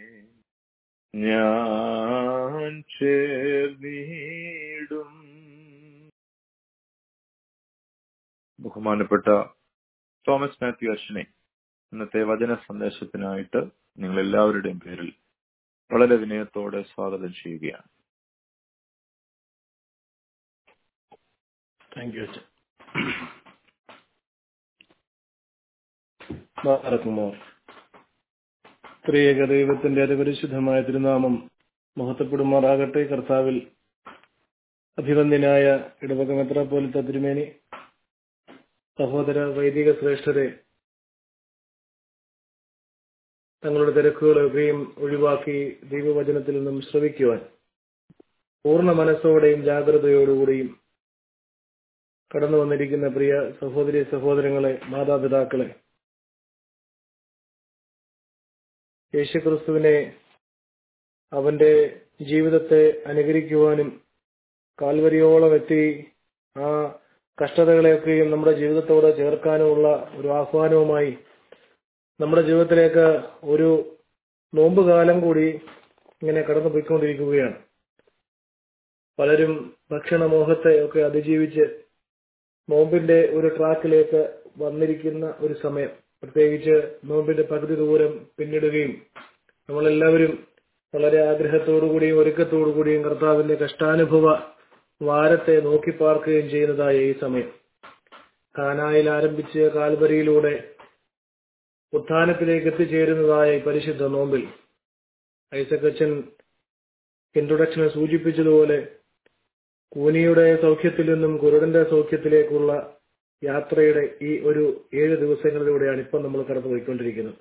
ഞാൻ ചേർന്നിടും ബഹുമാനപ്പെട്ട തോമസ് മാത്യു അശ്വിനെ ഇന്നത്തെ വചന സന്ദേശത്തിനായിട്ട് നിങ്ങൾ എല്ലാവരുടെയും പേരിൽ വളരെ വിനയത്തോടെ സ്വാഗതം ചെയ്യുകയാണ് താങ്ക് യു അച്ഛൻ മാറക്കുമോ ത്രിയേക ദൈവത്തിന്റെ അതിപരിശുദ്ധമായ തിരുനാമം മഹത്വപ്പെടുമാറാകട്ടെ കർത്താവിൽ അഭിവന്ദ്യനായ ഇടവക മെത്രാപ്പോലിത്ത തിരുമേനി സഹോദര വൈദിക ശ്രേഷ്ഠരെ തങ്ങളുടെ തിരക്കുകളൊക്കെയും ഒഴിവാക്കി ദൈവവചനത്തിൽ നിന്നും ശ്രവിക്കുവാൻ പൂർണ്ണ മനസ്സോടെയും ജാഗ്രതയോടുകൂടിയും കടന്നു വന്നിരിക്കുന്ന പ്രിയ സഹോദരി സഹോദരങ്ങളെ മാതാപിതാക്കളെ യേശുക്രിസ്തുവിനെ അവന്റെ ജീവിതത്തെ അനുകരിക്കുവാനും കാൽവരിയോളം എത്തി ആ കഷ്ടതകളെയൊക്കെയും നമ്മുടെ ജീവിതത്തോട് ചേർക്കാനുമുള്ള ഒരു ആഹ്വാനവുമായി നമ്മുടെ ജീവിതത്തിലേക്ക് ഒരു നോമ്പ് കാലം കൂടി ഇങ്ങനെ കടന്നു പോയിക്കൊണ്ടിരിക്കുകയാണ് പലരും ഭക്ഷണമോഹത്തെ ഒക്കെ അതിജീവിച്ച് നോമ്പിന്റെ ഒരു ട്രാക്കിലേക്ക് വന്നിരിക്കുന്ന ഒരു സമയം പ്രത്യേകിച്ച് നോമ്പിന്റെ പകുതി ദൂരം പിന്നിടുകയും നമ്മളെല്ലാവരും വളരെ ആഗ്രഹത്തോടുകൂടിയും ഒരുക്കത്തോടുകൂടിയും കർത്താവിന്റെ കഷ്ടാനുഭവ വാരത്തെ നോക്കി പാർക്കുകയും ചെയ്യുന്നതായ ഈ സമയം കാനായിൽ ആരംഭിച്ച് കാൽവരിയിലൂടെ ഉത്ഥാനത്തിലേക്ക് എത്തിച്ചേരുന്നതായ ഈ പരിശുദ്ധ നോമ്പിൽ ഐസക്കച്ചൻ ഇൻട്രൊഡക്ഷനെ സൂചിപ്പിച്ചതുപോലെ കൂനിയുടെ സൗഖ്യത്തിൽ നിന്നും കുരുടന്റെ സൗഖ്യത്തിലേക്കുള്ള യാത്രയുടെ ഈ ഒരു ഏഴ് ദിവസങ്ങളിലൂടെയാണ് ഇപ്പം നമ്മൾ കടന്നു പോയിക്കൊണ്ടിരിക്കുന്നത്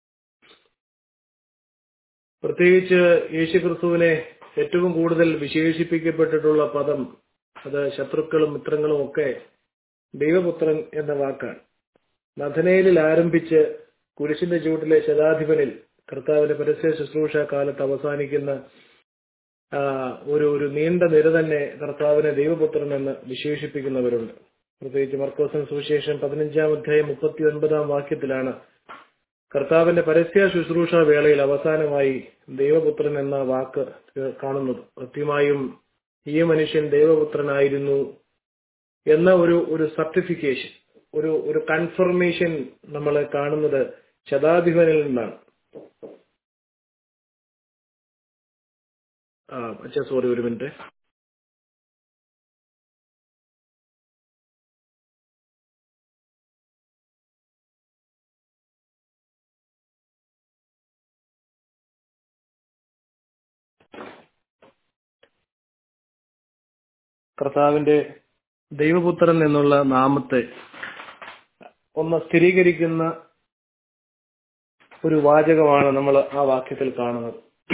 പ്രത്യേകിച്ച് യേശുക്രിസ്തുവിനെ ഏറ്റവും കൂടുതൽ വിശേഷിപ്പിക്കപ്പെട്ടിട്ടുള്ള പദം അത് ശത്രുക്കളും മിത്രങ്ങളും ഒക്കെ ദൈവപുത്രൻ എന്ന വാക്കാണ് നഥനയിലിൽ ആരംഭിച്ച് കുരിശിന്റെ ചൂട്ടിലെ ശതാധിപനിൽ കർത്താവിന്റെ പരസ്യ ശുശ്രൂഷ കാലത്ത് അവസാനിക്കുന്ന ഒരു ഒരു നീണ്ട നിര തന്നെ കർത്താവിനെ ദൈവപുത്രൻ എന്ന് വിശേഷിപ്പിക്കുന്നവരുണ്ട് പ്രത്യേകിച്ച് മർക്കോസൻ സുവിശേഷം പതിനഞ്ചാം അധ്യായം മുപ്പത്തി ഒൻപതാം വാക്യത്തിലാണ് കർത്താവിന്റെ പരസ്യ ശുശ്രൂഷ വേളയിൽ അവസാനമായി ദൈവപുത്രൻ എന്ന വാക്ക് കാണുന്നത് കൃത്യമായും ഈ മനുഷ്യൻ ദൈവപുത്രനായിരുന്നു എന്ന ഒരു ഒരു സർട്ടിഫിക്കേഷൻ ഒരു ഒരു കൺഫർമേഷൻ നമ്മൾ കാണുന്നത് ശതാധിപനിൽ നിന്നാണ് ആ അച്ഛാ സോറി ഒരു മിനിറ്റ് കർത്താവിന്റെ ദൈവപുത്രൻ എന്നുള്ള നാമത്തെ ഒന്ന് സ്ഥിരീകരിക്കുന്ന ഒരു വാചകമാണ് നമ്മൾ ആ വാക്യത്തിൽ കാണുന്നത്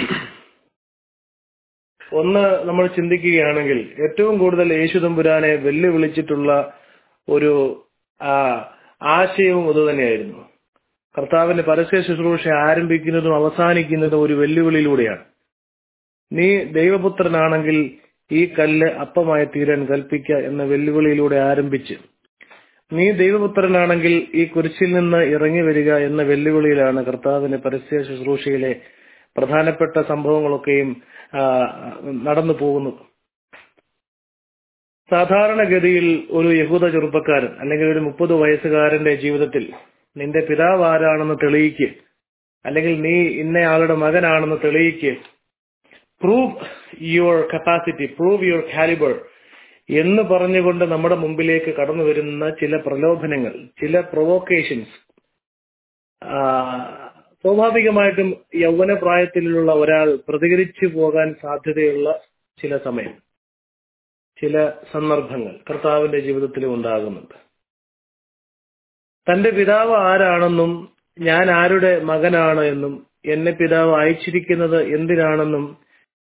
ഒന്ന് നമ്മൾ ചിന്തിക്കുകയാണെങ്കിൽ ഏറ്റവും കൂടുതൽ യേശു തമ്പുരാനെ വെല്ലുവിളിച്ചിട്ടുള്ള ഒരു ആശയവും അതുതന്നെയായിരുന്നു കർത്താവിന്റെ പരസ്യ ശുശ്രൂഷ ആരംഭിക്കുന്നതും അവസാനിക്കുന്നതും ഒരു വെല്ലുവിളിയിലൂടെയാണ് നീ ദൈവപുത്രനാണെങ്കിൽ ഈ കല്ല് അപ്പമായി തീരാൻ കൽപ്പിക്ക എന്ന വെല്ലുവിളിയിലൂടെ ആരംഭിച്ച് നീ ദൈവപുത്രനാണെങ്കിൽ ഈ കുരിശിൽ നിന്ന് ഇറങ്ങി വരിക എന്ന വെല്ലുവിളിയിലാണ് കർത്താവിന്റെ പരസ്യ ശുശ്രൂഷയിലെ പ്രധാനപ്പെട്ട സംഭവങ്ങളൊക്കെയും നടന്നു പോകുന്നത് സാധാരണഗതിയിൽ ഒരു യഹൂദ ചെറുപ്പക്കാരൻ അല്ലെങ്കിൽ ഒരു മുപ്പത് വയസ്സുകാരന്റെ ജീവിതത്തിൽ നിന്റെ പിതാവ് ആരാണെന്ന് തെളിയിക്ക് അല്ലെങ്കിൽ നീ ഇന്നയാളുടെ മകനാണെന്ന് തെളിയിക്ക് prove your capacity prove your calibre എന്ന് പറഞ്ഞുകൊണ്ട് നമ്മുടെ മുമ്പിലേക്ക് കടന്നു വരുന്ന ചില പ്രലോഭനങ്ങൾ ചില പ്രൊവോക്കേഷൻസ് സ്വാഭാവികമായിട്ടും യൗവന പ്രായത്തിലുള്ള ഒരാൾ പ്രതികരിച്ചു പോകാൻ സാധ്യതയുള്ള ചില സമയം ചില സന്ദർഭങ്ങൾ കർത്താവിന്റെ ജീവിതത്തിലും ഉണ്ടാകുന്നുണ്ട് തന്റെ പിതാവ് ആരാണെന്നും ഞാൻ ആരുടെ മകനാണ് എന്നും എന്നെ പിതാവ് അയച്ചിരിക്കുന്നത് എന്തിനാണെന്നും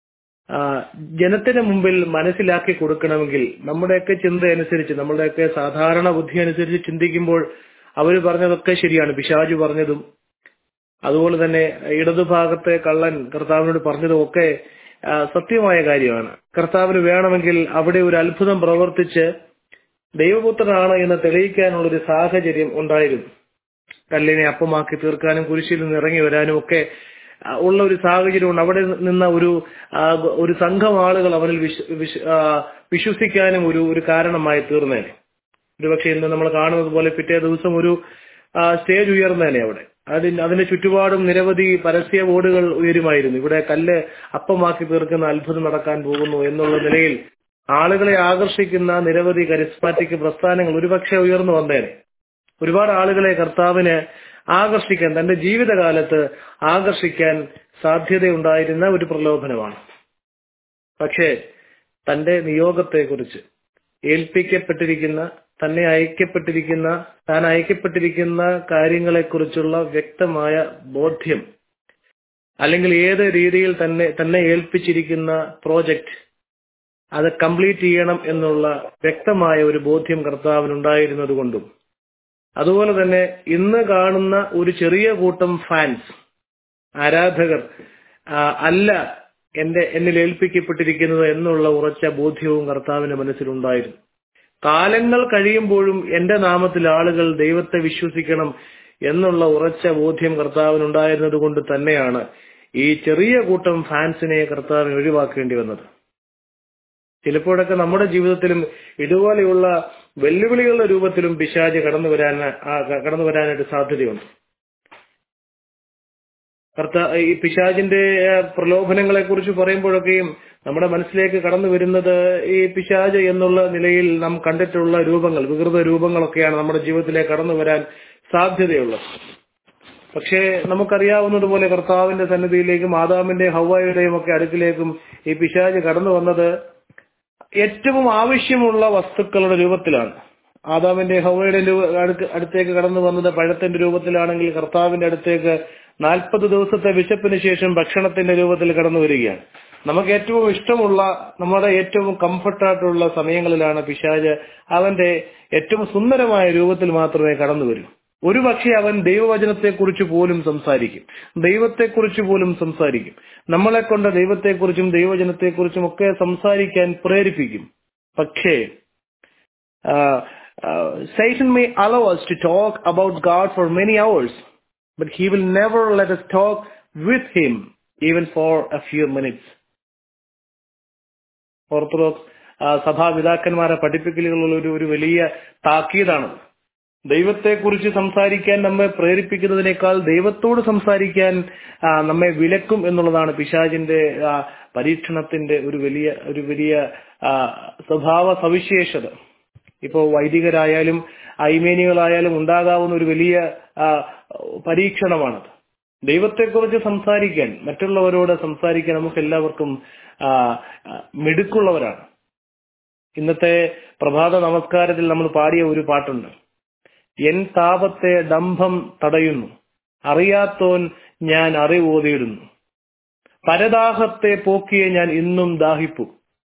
ആ, ജനത്തിന് മുമ്പിൽ മനസ്സിലാക്കി കൊടുക്കണമെങ്കിൽ നമ്മുടെയൊക്കെ ചിന്ത അനുസരിച്ച് നമ്മുടെയൊക്കെ സാധാരണ ബുദ്ധി അനുസരിച്ച് ചിന്തിക്കുമ്പോൾ അവർ പറഞ്ഞതൊക്കെ ശരിയാണ് പിശാജു പറഞ്ഞതും അതുപോലെ തന്നെ ഇടതുഭാഗത്തെ കള്ളൻ കർത്താവിനോട് പറഞ്ഞതും ഒക്കെ ആ, സത്യമായ കാര്യമാണ് കർത്താവിന് വേണമെങ്കിൽ അവിടെ ഒരു അത്ഭുതം പ്രവർത്തിച്ച് ദൈവപുത്രനാണ് എന്ന് തെളിയിക്കാനുള്ള ഒരു സാഹചര്യം ഉണ്ടായിരുന്നു കല്ലിനെ അപ്പമാക്കി തീർക്കാനും കുരിശിൽ നിന്ന് ഇറങ്ങി വരാനും ഒക്കെ ആ, ഉള്ള ഒരു സാഹചര്യമുണ്ട് അവിടെ നിന്ന ഒരു ആ, ഒരു സംഘം ആളുകൾ അവനിൽ വിശ്വ- വിശ്വ- ആ, വിശ്വസിക്കാനും ഒരു ഒരു കാരണമായി തീർന്നേനെ ഒരുപക്ഷെ ഇന്ന് നമ്മൾ കാണുന്നത് പോലെ പിറ്റേ ദിവസം ഒരു ആ, സ്റ്റേജ് ഉയർന്നേനെ അവിടെ അതിന് അതിന്റെ ചുറ്റുപാടും നിരവധി പരസ്യ ബോർഡുകൾ ഉയരുമായിരുന്നു ഇവിടെ കല്ല് അപ്പമാക്കി തീർക്കുന്ന അത്ഭുതം നടക്കാൻ പോകുന്നു എന്നുള്ള നിലയിൽ ആളുകളെ ആകർഷിക്കുന്ന നിരവധി കരിസ്മാറ്റിക് പ്രസ്ഥാനങ്ങൾ ഒരുപക്ഷെ ഉയർന്നു വന്നേനെ ഒരുപാട് ആളുകളെ കർത്താവിന് ആകർഷിക്കാൻ തന്റെ ജീവിതകാലത്ത് ആകർഷിക്കാൻ സാധ്യതയുണ്ടായിരുന്ന ഒരു പ്രലോഭനമാണ് പക്ഷേ തന്റെ നിയോഗത്തെക്കുറിച്ച് ഏൽപ്പിക്കപ്പെട്ടിരിക്കുന്ന തന്നെ അയക്കപ്പെട്ടിരിക്കുന്ന താൻ അയക്കപ്പെട്ടിരിക്കുന്ന കാര്യങ്ങളെക്കുറിച്ചുള്ള വ്യക്തമായ ബോധ്യം അല്ലെങ്കിൽ ഏത് രീതിയിൽ തന്നെ തന്നെ ഏൽപ്പിച്ചിരിക്കുന്ന പ്രോജക്റ്റ് അത് കംപ്ലീറ്റ് ചെയ്യണം എന്നുള്ള വ്യക്തമായ ഒരു ബോധ്യം കർത്താവിനുണ്ടായിരുന്നത് കൊണ്ടും അതുപോലെ തന്നെ ഇന്ന് കാണുന്ന ഒരു ചെറിയ കൂട്ടം ഫാൻസ് ആരാധകർ ആ, അല്ല എന്റെ എന്നിൽ ഏൽപ്പിക്കപ്പെട്ടിരിക്കുന്നത് എന്നുള്ള ഉറച്ച ബോധ്യവും കർത്താവിന്റെ മനസ്സിലുണ്ടായിരുന്നു കാലങ്ങൾ കഴിയുമ്പോഴും എന്റെ നാമത്തിൽ ആളുകൾ ദൈവത്തെ വിശ്വസിക്കണം എന്നുള്ള ഉറച്ച ബോധ്യം കർത്താവിനുണ്ടായിരുന്നത് കൊണ്ട് തന്നെയാണ് ഈ ചെറിയ കൂട്ടം ഫാൻസിനെ കർത്താവിന് ഒഴിവാക്കേണ്ടി വന്നത് ചിലപ്പോഴൊക്കെ നമ്മുടെ ജീവിതത്തിലും ഇതുപോലെയുള്ള വെല്ലുവിളികളുടെ രൂപത്തിലും പിശാജ് കടന്നു വരാൻ ആ, കടന്നു വരാനായിട്ട് സാധ്യതയുണ്ട് കർത്ത ഈ പിശാജിന്റെ പ്രലോഭനങ്ങളെ കുറിച്ച് പറയുമ്പോഴൊക്കെയും നമ്മുടെ മനസ്സിലേക്ക് കടന്നു വരുന്നത് ഈ പിശാജ് എന്നുള്ള നിലയിൽ നാം കണ്ടിട്ടുള്ള രൂപങ്ങൾ വികൃത രൂപങ്ങളൊക്കെയാണ് നമ്മുടെ ജീവിതത്തിലേക്ക് കടന്നു വരാൻ സാധ്യതയുള്ളത് പക്ഷേ നമുക്കറിയാവുന്നതുപോലെ കർത്താവിന്റെ സന്നിധിയിലേക്കും ആദാമിന്റെ ഹവായുടെയും ഒക്കെ അടുക്കിലേക്കും ഈ പിശാജ് കടന്നു വന്നത് ഏറ്റവും ആവശ്യമുള്ള വസ്തുക്കളുടെ രൂപത്തിലാണ് ആദാമിന്റെ ഹവയുടെ രൂ- അടുക്ക് അടുത്തേക്ക് കടന്നു വന്നത് പഴത്തിന്റെ രൂപത്തിലാണെങ്കിൽ കർത്താവിന്റെ അടുത്തേക്ക് നാൽപ്പത് ദിവസത്തെ വിശപ്പിന് ശേഷം ഭക്ഷണത്തിന്റെ രൂപത്തിൽ കടന്നു വരികയാണ് നമുക്ക് ഏറ്റവും ഇഷ്ടമുള്ള നമ്മുടെ ഏറ്റവും കംഫർട്ടായിട്ടുള്ള സമയങ്ങളിലാണ് പിശാജ് അവന്റെ ഏറ്റവും സുന്ദരമായ രൂപത്തിൽ മാത്രമേ കടന്നു വരൂ ഒരു പക്ഷേ അവൻ ദൈവവചനത്തെക്കുറിച്ച് പോലും സംസാരിക്കും ദൈവത്തെക്കുറിച്ച് പോലും സംസാരിക്കും നമ്മളെ കൊണ്ട് ദൈവത്തെക്കുറിച്ചും ദൈവവചനത്തെക്കുറിച്ചും ഒക്കെ സംസാരിക്കാൻ പ്രേരിപ്പിക്കും പക്ഷേ Satan may allow us to talk about God for many hours, but he will never let us talk with him even for a few minutes. Orthodox ആ, സഭാപിതാക്കന്മാരെ പഠിപ്പിക്കലുകളുള്ള ഒരു ഒരു വലിയ താക്കീതാണ് ദൈവത്തെക്കുറിച്ച് സംസാരിക്കാൻ നമ്മെ പ്രേരിപ്പിക്കുന്നതിനേക്കാൾ ദൈവത്തോട് സംസാരിക്കാൻ ആ, നമ്മെ വിലക്കും എന്നുള്ളതാണ് പിശാചിന്റെ ആ, പരീക്ഷണത്തിന്റെ ഒരു വലിയ ഒരു വലിയ ആ, സ്വഭാവ സവിശേഷത ഇപ്പോ വൈദികരായാലും ഐമേനികളായാലും ഉണ്ടാകാവുന്ന ഒരു വലിയ ആ, പരീക്ഷണമാണത് ദൈവത്തെക്കുറിച്ച് സംസാരിക്കാൻ മറ്റുള്ളവരോട് സംസാരിക്കാൻ നമുക്ക് എല്ലാവർക്കും ആ, ആ, മിടുക്കുള്ളവരാണ് ഇന്നത്തെ പ്രഭാത നമസ്കാരത്തിൽ നമ്മൾ പാടിയ ഒരു പാട്ടുണ്ട് എൻ താപത്തെ ഡംഭം തടയുന്നു അറിയാത്തോൻ ഞാൻ അറിവോതിയിടുന്നു പരദാഹത്തെ പോക്കിയെ ഞാൻ ഇന്നും ദാഹിപ്പു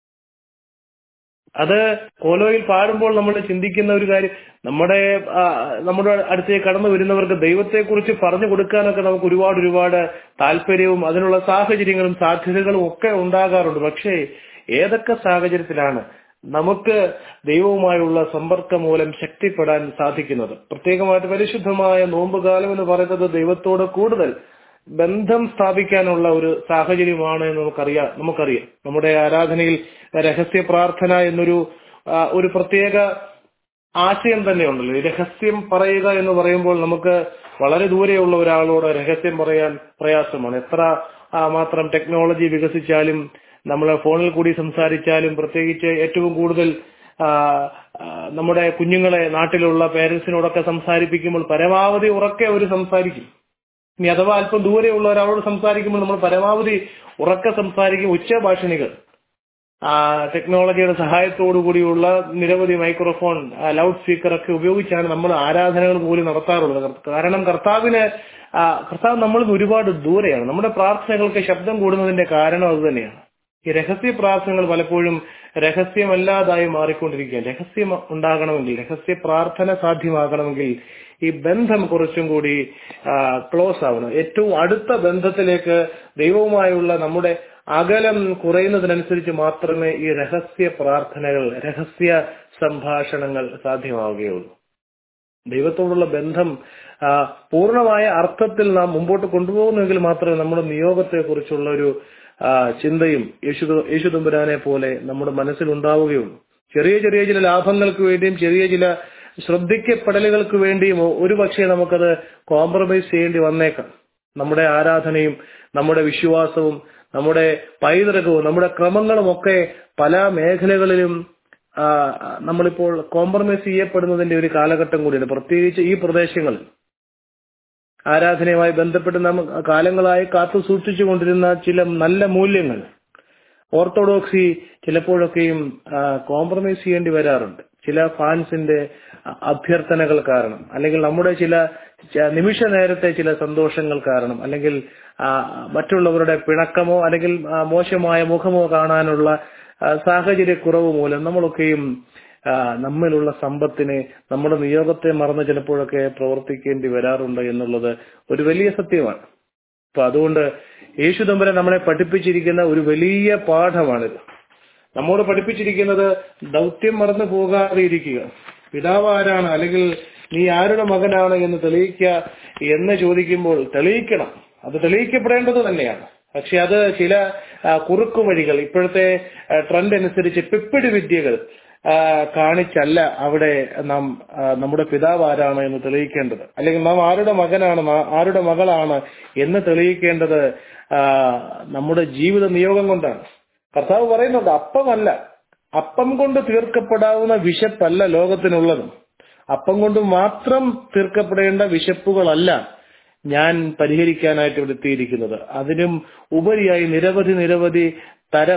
അത് കോലോയിൽ പാടുമ്പോൾ നമ്മൾ ചിന്തിക്കുന്ന ഒരു കാര്യം നമ്മുടെ ആ, നമ്മുടെ അടുത്തേക്ക് കടന്നു വരുന്നവർക്ക് ദൈവത്തെക്കുറിച്ച് പറഞ്ഞു കൊടുക്കാനൊക്കെ നമുക്ക് ഒരുപാട് ഒരുപാട് താല്പര്യവും അതിനുള്ള സാഹചര്യങ്ങളും സാധ്യതകളും ഒക്കെ ഉണ്ടാകാറുണ്ട് പക്ഷേ ഏതൊക്കെ സാഹചര്യത്തിലാണ് നമുക്ക് ദൈവവുമായുള്ള സമ്പർക്കം മൂലം ശക്തിപ്പെടാൻ സാധിക്കുന്നത് പ്രത്യേകമായിട്ട് പരിശുദ്ധമായ നോമ്പുകാലം എന്ന് പറയുന്നത് ദൈവത്തോട് കൂടുതൽ ബന്ധം സ്ഥാപിക്കാനുള്ള ഒരു സാഹചര്യമാണ് എന്ന് നമുക്കറിയാം നമുക്കറിയാം നമ്മുടെ ആരാധനയിൽ രഹസ്യ പ്രാർത്ഥന എന്നൊരു ആ, ഒരു പ്രത്യേക ആശയം തന്നെയുണ്ടല്ലോ ഈ രഹസ്യം പറയുക എന്ന് പറയുമ്പോൾ നമുക്ക് വളരെ ദൂരെയുള്ള ഒരാളോട് രഹസ്യം പറയാൻ പ്രയാസമാണ് എത്ര ആ, മാത്രം ടെക്നോളജി വികസിച്ചാലും നമ്മൾ ഫോണിൽ കൂടി സംസാരിച്ചാലും പ്രത്യേകിച്ച് ഏറ്റവും കൂടുതൽ ആ, ആ, നമ്മുടെ കുഞ്ഞുങ്ങളെ നാട്ടിലുള്ള പേരൻസിനോടൊക്കെ സംസാരിപ്പിക്കുമ്പോൾ പരമാവധി ഉറക്കെ അവർ സംസാരിക്കും ഇനി അഥവാ അല്പം ദൂരെയുള്ള ഒരാളോട് സംസാരിക്കുമ്പോൾ നമ്മൾ പരമാവധി ഉറക്കെ സംസാരിക്കും ഉച്ചഭാഷണികൾ ആ, ടെക്നോളജിയുടെ സഹായത്തോടു കൂടിയുള്ള നിരവധി മൈക്രോഫോൺ ആ, ലൗഡ് സ്പീക്കർ ഒക്കെ ഉപയോഗിച്ചാണ് നമ്മൾ ആരാധനകൾ പോലും നടത്താറുള്ളത് കാരണം കർത്താവിന് ആ, കർത്താവ് നമ്മളിൽ നിന്ന് ഒരുപാട് ദൂരെയാണ് നമ്മുടെ പ്രാർത്ഥനകൾക്ക് ശബ്ദം കൂടുന്നതിന്റെ കാരണം അത് തന്നെയാണ് ഈ രഹസ്യ പ്രാർത്ഥനകൾ പലപ്പോഴും രഹസ്യമല്ലാതായി മാറിക്കൊണ്ടിരിക്കുകയാണ് രഹസ്യം ഉണ്ടാകണമെങ്കിൽ രഹസ്യ പ്രാർത്ഥന സാധ്യമാകണമെങ്കിൽ ഈ ബന്ധം കുറച്ചും കൂടി ക്ലോസ് ആവണം ഏറ്റവും അടുത്ത ബന്ധത്തിലേക്ക് ദൈവവുമായുള്ള നമ്മുടെ അകലം കുറയുന്നതിനനുസരിച്ച് മാത്രമേ ഈ രഹസ്യ പ്രാർത്ഥനകൾ രഹസ്യ സംഭാഷണങ്ങൾ സാധ്യമാവുകയുള്ളൂ ദൈവത്തോടുള്ള ബന്ധം ആ, പൂർണ്ണമായ അർത്ഥത്തിൽ നാം മുമ്പോട്ട് കൊണ്ടുപോകുന്നെങ്കിൽ മാത്രമേ നമ്മുടെ നിയോഗത്തെ കുറിച്ചുള്ള ഒരു ആ, ചിന്തയും യേശു യേശു തമ്പുരാനെ പോലെ നമ്മുടെ മനസ്സിൽ ഉണ്ടാവുകയുള്ളൂ ചെറിയ ചെറിയ ചില ലാഭങ്ങൾക്ക് വേണ്ടിയും ചെറിയ ചില ശ്രദ്ധിക്കപ്പെടലുകൾക്ക് വേണ്ടിയും ഒരു പക്ഷേ നമുക്കത് കോംപ്രമൈസ് ചെയ്യേണ്ടി വന്നേക്കാം നമ്മുടെ ആരാധനയും നമ്മുടെ വിശ്വാസവും നമ്മുടെ പൈതൃകവും നമ്മുടെ ക്രമങ്ങളും ഒക്കെ പല മേഖലകളിലും ആ, നമ്മളിപ്പോൾ കോംപ്രമൈസ് ചെയ്യപ്പെടുന്നതിന്റെ ഒരു കാലഘട്ടം കൂടിയാണ് പ്രത്യേകിച്ച് ഈ പ്രദേശങ്ങളിൽ ആരാധനയുമായി ബന്ധപ്പെട്ട് നാം കാലങ്ങളായി കാത്തു സൂക്ഷിച്ചുകൊണ്ടിരുന്ന ചില നല്ല മൂല്യങ്ങൾ ഓർത്തഡോക്സി ചിലപ്പോഴൊക്കെയും കോംപ്രമൈസ് ചെയ്യേണ്ടി വരാറുണ്ട് ചില ഫാൻസിന്റെ അ- അഭ്യർത്ഥനകൾ കാരണം അല്ലെങ്കിൽ നമ്മുടെ ചില ച- നിമിഷ നേരത്തെ ചില സന്തോഷങ്ങൾ കാരണം അല്ലെങ്കിൽ ആ, മറ്റുള്ളവരുടെ പിണക്കമോ അല്ലെങ്കിൽ ആ, മോശമായ മുഖമോ കാണാനുള്ള ആ, സാഹചര്യക്കുറവ് മൂലം നമ്മളൊക്കെയും ആ, നമ്മിലുള്ള സമ്പത്തിനെ നമ്മുടെ നിയോഗത്തെ മറന്ന് ചിലപ്പോഴൊക്കെ പ്രവർത്തിക്കേണ്ടി വരാറുണ്ട് എന്നുള്ളത് ഒരു വലിയ സത്യമാണ് അപ്പൊ അതുകൊണ്ട് യേശു തമ്പുരാൻ നമ്മളെ പഠിപ്പിച്ചിരിക്കുന്ന ഒരു വലിയ പാഠമാണിത് നമ്മോട് പഠിപ്പിച്ചിരിക്കുന്നത് ദൗത്യം മറന്നു പോകാതെ ഇരിക്കുക പിതാവ് ആരാണ് അല്ലെങ്കിൽ നീ ആരുടെ മകനാണ് എന്ന് തെളിയിക്കുക എന്ന് ചോദിക്കുമ്പോൾ തെളിയിക്കണം അത് തെളിയിക്കപ്പെടേണ്ടത് തന്നെയാണ് പക്ഷെ അത് ചില ആ, കുറുക്കു വഴികൾ ഇപ്പോഴത്തെ ആ, ട്രെൻഡ് അനുസരിച്ച് പിപ്പിടി വിദ്യകൾ ആ, കാണിച്ചല്ല അവിടെ നാം ആ, നമ്മുടെ പിതാവ് ആരാണ് എന്ന് തെളിയിക്കേണ്ടത് അല്ലെങ്കിൽ നാം ആരുടെ മകനാണ് നാ- ആരുടെ മകളാണ് എന്ന് തെളിയിക്കേണ്ടത് ആ, നമ്മുടെ ജീവിത നിയോഗം കൊണ്ടാണ് കർത്താവ് പറയുന്നുണ്ട് അപ്പമല്ല അപ്പം കൊണ്ട് തീർക്കപ്പെടാവുന്ന വിശപ്പല്ല ലോകത്തിനുള്ളത് അപ്പം കൊണ്ട് മാത്രം തീർക്കപ്പെടേണ്ട വിശപ്പുകളല്ല ഞാൻ പരിഹരിക്കാനായിട്ട് ഇവിടെ എത്തിയിരിക്കുന്നത് അതിനും ഉപരിയായി നിരവധി നിരവധി തരം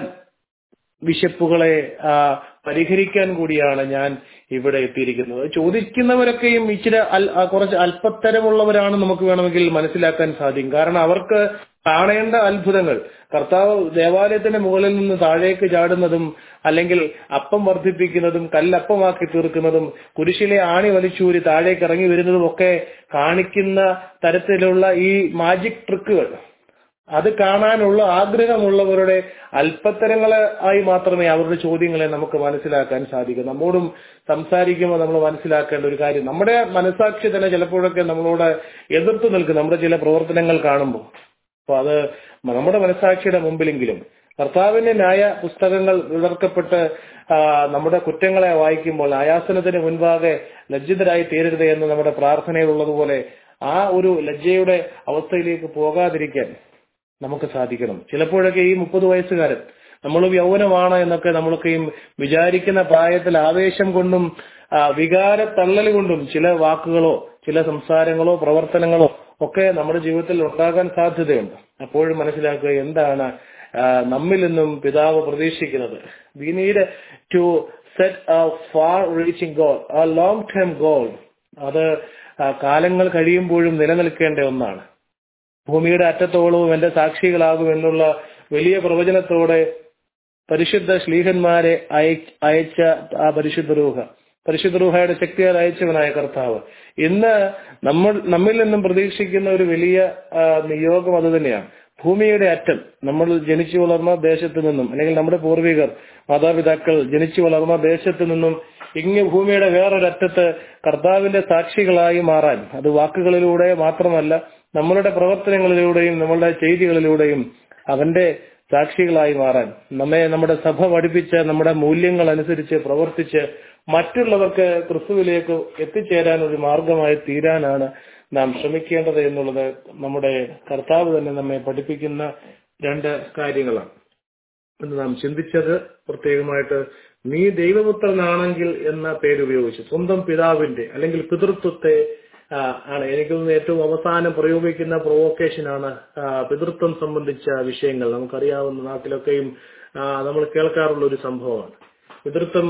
വിശപ്പുകളെ ആ, പരിഹരിക്കാൻ കൂടിയാണ് ഞാൻ ഇവിടെ എത്തിയിരിക്കുന്നത് ചോദിക്കുന്നവരൊക്കെയും ഇച്ചിരി അൽ- ആ, കുറച്ച് അല്പത്തരമുള്ളവരാണ് നമുക്ക് വേണമെങ്കിൽ മനസ്സിലാക്കാൻ സാധിക്കും കാരണം അവർക്ക് കാണേണ്ട അത്ഭുതങ്ങൾ കർത്താവ് ദേവാലയത്തിന്റെ മുകളിൽ നിന്ന് താഴേക്ക് ചാടുന്നതും അല്ലെങ്കിൽ അപ്പം വർദ്ധിപ്പിക്കുന്നതും കല്ലപ്പമാക്കി തീർക്കുന്നതും കുരിശിലെ ആണി വലിച്ചൂരി താഴേക്ക് ഇറങ്ങി വരുന്നതും ഒക്കെ കാണിക്കുന്ന തരത്തിലുള്ള ഈ മാജിക് ട്രിക്കുകൾ അത് കാണാനുള്ള ആഗ്രഹമുള്ളവരുടെ അല്പത്തരങ്ങളെ ആയി മാത്രമേ അവരുടെ ചോദ്യങ്ങളെ നമുക്ക് മനസ്സിലാക്കാൻ സാധിക്കൂ നമ്മോടും സംസാരിക്കുമ്പോൾ നമ്മൾ മനസ്സിലാക്കേണ്ട ഒരു കാര്യം നമ്മുടെ മനസാക്ഷി തന്നെ ചിലപ്പോഴൊക്കെ നമ്മളോട് എതിർത്ത് നിൽക്കും നമ്മുടെ ചില പ്രവർത്തനങ്ങൾ കാണുമ്പോൾ അപ്പൊ അത് നമ്മുടെ മനസാക്ഷിയുടെ മുമ്പിലെങ്കിലും കർത്താവിന്റെ ന്യായ പുസ്തകങ്ങൾ വിളർക്കപ്പെട്ട് ആ, നമ്മുടെ കുറ്റങ്ങളെ വായിക്കുമ്പോൾ ആയാസനത്തിന് മുൻപാകെ ലജ്ജിതരായി തീരരുത് എന്ന് നമ്മുടെ പ്രാർത്ഥനയിലുള്ളതുപോലെ ആ ഒരു ലജ്ജയുടെ അവസ്ഥയിലേക്ക് പോകാതിരിക്കാൻ നമുക്ക് സാധിക്കണം ചിലപ്പോഴൊക്കെ ഈ മുപ്പത് വയസ്സുകാരൻ നമ്മൾ യൗവനമാണ് എന്നൊക്കെ നമ്മളൊക്കെയും വിചാരിക്കുന്ന പ്രായത്തിൽ ആവേശം കൊണ്ടും ആ, വികാര തള്ളൽ കൊണ്ടും ചില വാക്കുകളോ ചില സംസാരങ്ങളോ പ്രവർത്തനങ്ങളോ ഒക്കെ നമ്മുടെ ജീവിതത്തിൽ ഉണ്ടാകാൻ സാധ്യതയുണ്ട് അപ്പോഴും മനസ്സിലാക്കുക എന്താണ് ആ, നമ്മിൽ നിന്നും പിതാവ് പ്രതീക്ഷിക്കുന്നത് we need to set a far reaching goal ah long term goal അത് ആ, കാലങ്ങൾ കഴിയുമ്പോഴും നിലനിൽക്കേണ്ട ഒന്നാണ് ഭൂമിയുടെ അറ്റത്തോളവും എന്റെ സാക്ഷികളാകും എന്നുള്ള വലിയ പ്രവചനത്തോടെ പരിശുദ്ധ ശ്ലീഹന്മാരെ അയ- അയച്ച ആ പരിശുദ്ധ രൂഹ പരിശുദ്ധ രൂഹയുടെ ശക്തിയാൽ അയച്ചവനായ കർത്താവ് ഇന്ന് നമ്മൾ നമ്മിൽ നിന്നും പ്രതീക്ഷിക്കുന്ന ഒരു വലിയ ആ, നിയോഗം അത് തന്നെയാണ് ഭൂമിയുടെ അറ്റം നമ്മൾ ജനിച്ചു വളർന്ന ദേശത്ത് നിന്നും അല്ലെങ്കിൽ നമ്മുടെ പൂർവികർ മാതാപിതാക്കൾ ജനിച്ചു വളർന്ന ദേശത്ത് നിന്നും ഇങ്ങ് ഭൂമിയുടെ വേറൊരറ്റത്ത് കർത്താവിന്റെ സാക്ഷികളായി മാറാൻ അത് വാക്കുകളിലൂടെ മാത്രമല്ല നമ്മളുടെ പ്രവർത്തനങ്ങളിലൂടെയും നമ്മളുടെ ചെയ്തികളിലൂടെയും അവന്റെ സാക്ഷികളായി മാറാൻ നമ്മെ നമ്മുടെ സഭ പഠിപ്പിച്ച നമ്മുടെ മൂല്യങ്ങൾ അനുസരിച്ച് പ്രവർത്തിച്ച് മറ്റുള്ളവർക്ക് ക്രിസ്തുവിലേക്ക് എത്തിച്ചേരാൻ ഒരു മാർഗമായി തീരാനാണ് നാം ശ്രമിക്കേണ്ടത് എന്നുള്ളത് നമ്മുടെ കർത്താവ് തന്നെ നമ്മെ പഠിപ്പിക്കുന്ന രണ്ട് കാര്യങ്ങളാണ് എന്ന് നാം ചിന്തിച്ചത് പ്രത്യേകമായിട്ട് നീ ദൈവപുത്രനാണെങ്കിൽ എന്ന പേരുപയോഗിച്ച് സ്വന്തം പിതാവിന്റെ അല്ലെങ്കിൽ പിതൃത്വത്തെ ആ, ആണ് എനിക്ക് തോന്നുന്നു ഏറ്റവും അവസാനം പ്രയോഗിക്കുന്ന പ്രൊവോക്കേഷനാണ് ആ, പിതൃത്വം സംബന്ധിച്ച വിഷയങ്ങൾ നമുക്കറിയാവുന്ന നാട്ടിലൊക്കെയും ആ, നമ്മൾ കേൾക്കാറുള്ള ഒരു സംഭവമാണ് പിതൃത്വം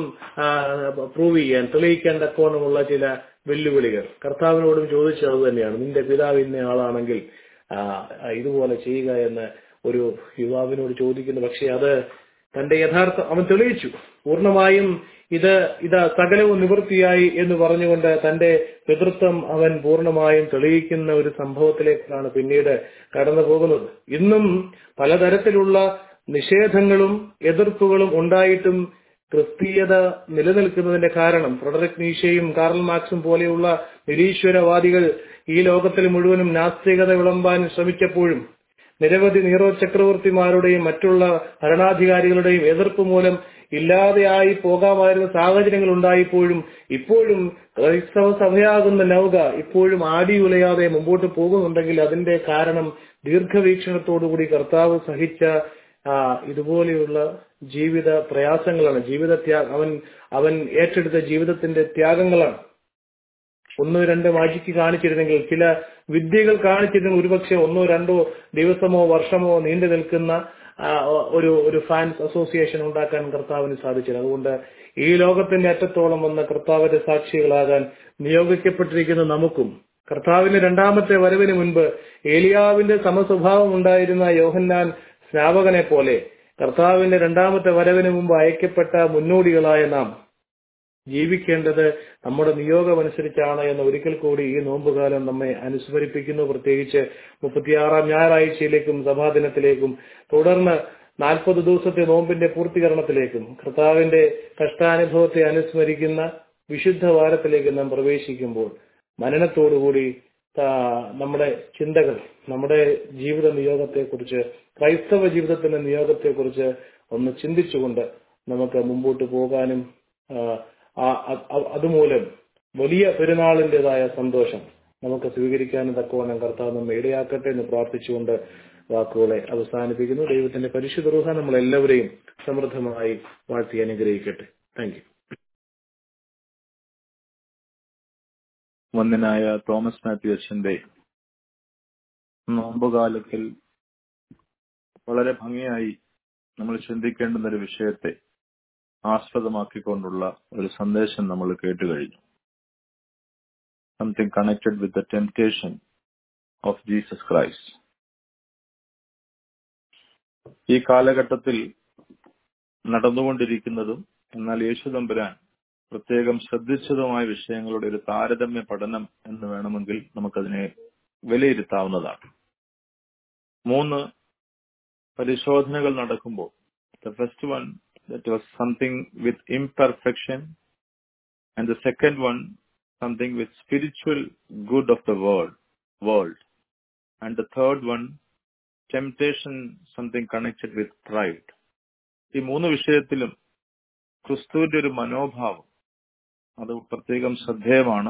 പ്രൂവ് ചെയ്യാൻ തെളിയിക്കാൻ തക്കവണ്ണമുള്ള ചില വെല്ലുവിളികൾ കർത്താവിനോടും ചോദിച്ചത് അത് തന്നെയാണ് നിന്റെ പിതാവ് ഇന്ന ആളാണെങ്കിൽ ആ, ഇതുപോലെ ചെയ്യുക എന്ന് ഒരു യുവാവിനോട് ചോദിക്കുന്നു പക്ഷെ അത് തന്റെ യഥാർത്ഥ അവൻ തെളിയിച്ചു പൂർണ്ണമായും ഇത് ഇത് സകലവും നിവൃത്തിയായി എന്ന് പറഞ്ഞുകൊണ്ട് തന്റെ പിതൃത്വം അവൻ പൂർണ്ണമായും തെളിയിക്കുന്ന ഒരു സംഭവത്തിലേക്കാണ് പിന്നീട് കടന്നു പോകുന്നത് ഇന്നും പലതരത്തിലുള്ള നിഷേധങ്ങളും എതിർപ്പുകളും ഉണ്ടായിട്ടും ക്രിസ്തീയത നിലനിൽക്കുന്നതിന്റെ കാരണം ഫ്രെഡറിക് നീഷയും കാർൽ മാർക്സും പോലെയുള്ള നിരീശ്വരവാദികൾ ഈ ലോകത്തിൽ മുഴുവനും നാസ്തികത വിളമ്പാൻ ശ്രമിച്ചപ്പോഴും നിരവധി നീറോ ചക്രവർത്തിമാരുടെയും മറ്റുള്ള ഭരണാധികാരികളുടെയും എതിർപ്പ് മൂലം ഇല്ലാതെയായി പോകാമായിരുന്ന സാഹചര്യങ്ങൾ ഉണ്ടായിപ്പോഴും ഇപ്പോഴും ക്രൈസ്തവ സഭയാകുന്ന നൗക ഇപ്പോഴും ആടിയുലയാതെ മുമ്പോട്ട് പോകുന്നുണ്ടെങ്കിൽ അതിന്റെ കാരണം ദീർഘവീക്ഷണത്തോടുകൂടി കർത്താവ് സഹിച്ച ആ, ഇതുപോലെയുള്ള ജീവിത പ്രയാസങ്ങളാണ് ജീവിത ത്യാഗം അവൻ അവൻ ഏറ്റെടുത്ത ജീവിതത്തിന്റെ ത്യാഗങ്ങളാണ് ഒന്നോ രണ്ടോ ആഴ്ചയ്ക്ക് കാണിച്ചിരുന്നെങ്കിൽ ചില വിദ്യകൾ കാണിച്ചിരുന്നെങ്കിൽ ഒരുപക്ഷെ ഒന്നോ രണ്ടോ ദിവസമോ വർഷമോ നീണ്ടു നിൽക്കുന്ന ആ, ഒരു ഒരു ഫാൻസ് അസോസിയേഷൻ ഉണ്ടാക്കാൻ കർത്താവിന് സാധിച്ചില്ല അതുകൊണ്ട് ഈ ലോകത്തിന്റെ അറ്റത്തോളം വന്ന കർത്താവിന്റെ സാക്ഷികളാകാൻ നിയോഗിക്കപ്പെട്ടിരിക്കുന്ന നമുക്കും കർത്താവിന്റെ രണ്ടാമത്തെ വരവിന് മുൻപ് ഏലിയാവിന്റെ സമസ്വഭാവം ഉണ്ടായിരുന്ന യോഹന്നാൻ സ്നാപകനെ പോലെ കർത്താവിന്റെ രണ്ടാമത്തെ വരവിന് മുമ്പ് അയക്കപ്പെട്ട മുന്നോടികളായ നാം ജീവിക്കേണ്ടത് നമ്മുടെ നിയോഗമനുസരിച്ചാണ് എന്ന് ഒരിക്കൽ കൂടി ഈ നോമ്പുകാലം നമ്മെ അനുസ്മരിപ്പിക്കുന്നു പ്രത്യേകിച്ച് മുപ്പത്തിയാറാം ഞായറാഴ്ചയിലേക്കും സഭാദിനത്തിലേക്കും തുടർന്ന് നാൽപ്പത് ദിവസത്തെ നോമ്പിന്റെ പൂർത്തീകരണത്തിലേക്കും കർത്താവിന്റെ കഷ്ടാനുഭവത്തെ അനുസ്മരിക്കുന്ന വിശുദ്ധ വാരത്തിലേക്ക് നാം പ്രവേശിക്കുമ്പോൾ മനനത്തോടുകൂടി ആ, നമ്മുടെ ചിന്തകൾ നമ്മുടെ ജീവിത നിയോഗത്തെക്കുറിച്ച് ക്രൈസ്തവ ജീവിതത്തിന്റെ നിയോഗത്തെക്കുറിച്ച് ഒന്ന് ചിന്തിച്ചുകൊണ്ട് നമുക്ക് മുമ്പോട്ട് പോകാനും ആ, ആ- അ- അതുമൂലം വലിയ പെരുന്നാളിൻ്റെതായ സന്തോഷം നമുക്ക് സ്വീകരിക്കാനും തക്കവണ്ണം കർത്താവ് നമ്മെ ഇടയാക്കട്ടെ എന്ന് പ്രാർത്ഥിച്ചുകൊണ്ട് വാക്കുകളെ അവസാനിപ്പിക്കുന്നു ദൈവത്തിന്റെ പരിശുദ്ധ റൂഹ നമ്മൾ എല്ലാവരെയും സമൃദ്ധമായി വാഴ്ത്തി അനുഗ്രഹിക്കട്ടെ താങ്ക് യു വന്ദനായ തോമസ് മാത്യു അച്ഛന്റെ നോമ്പുകാലത്തിൽ വളരെ ഭംഗിയായി നമ്മൾ ചിന്തിക്കേണ്ടുന്ന ഒരു വിഷയത്തെ ആസ്പദമാക്കിക്കൊണ്ടുള്ള ഒരു സന്ദേശം നമ്മൾ കേട്ടു കഴിഞ്ഞു something connected with the temptation of Jesus Christ ഈ കാലഘട്ടത്തിൽ നടന്നുകൊണ്ടിരിക്കുന്നതും എന്നാൽ യേശു തമ്പുരാൻ പ്രത്യേകം ശ്രദ്ധിച്ചതുമായ വിഷയങ്ങളുടെ ഒരു താരതമ്യ പഠനം എന്ന് വേണമെങ്കിൽ നമുക്കതിനെ വിലയിരുത്താവുന്നതാണ് മൂന്ന് പരിശോധനകൾ നടക്കുമ്പോൾ the first one that was something with imperfection and the second one something with spiritual good of the world world and the third one temptation something connected with pride ഈ മൂന്ന് വിഷയത്തിലും ക്രിസ്തുവിന്റെ ഒരു മനോഭാവം അത് പ്രത്യേകം ശ്രദ്ധേയമാണ്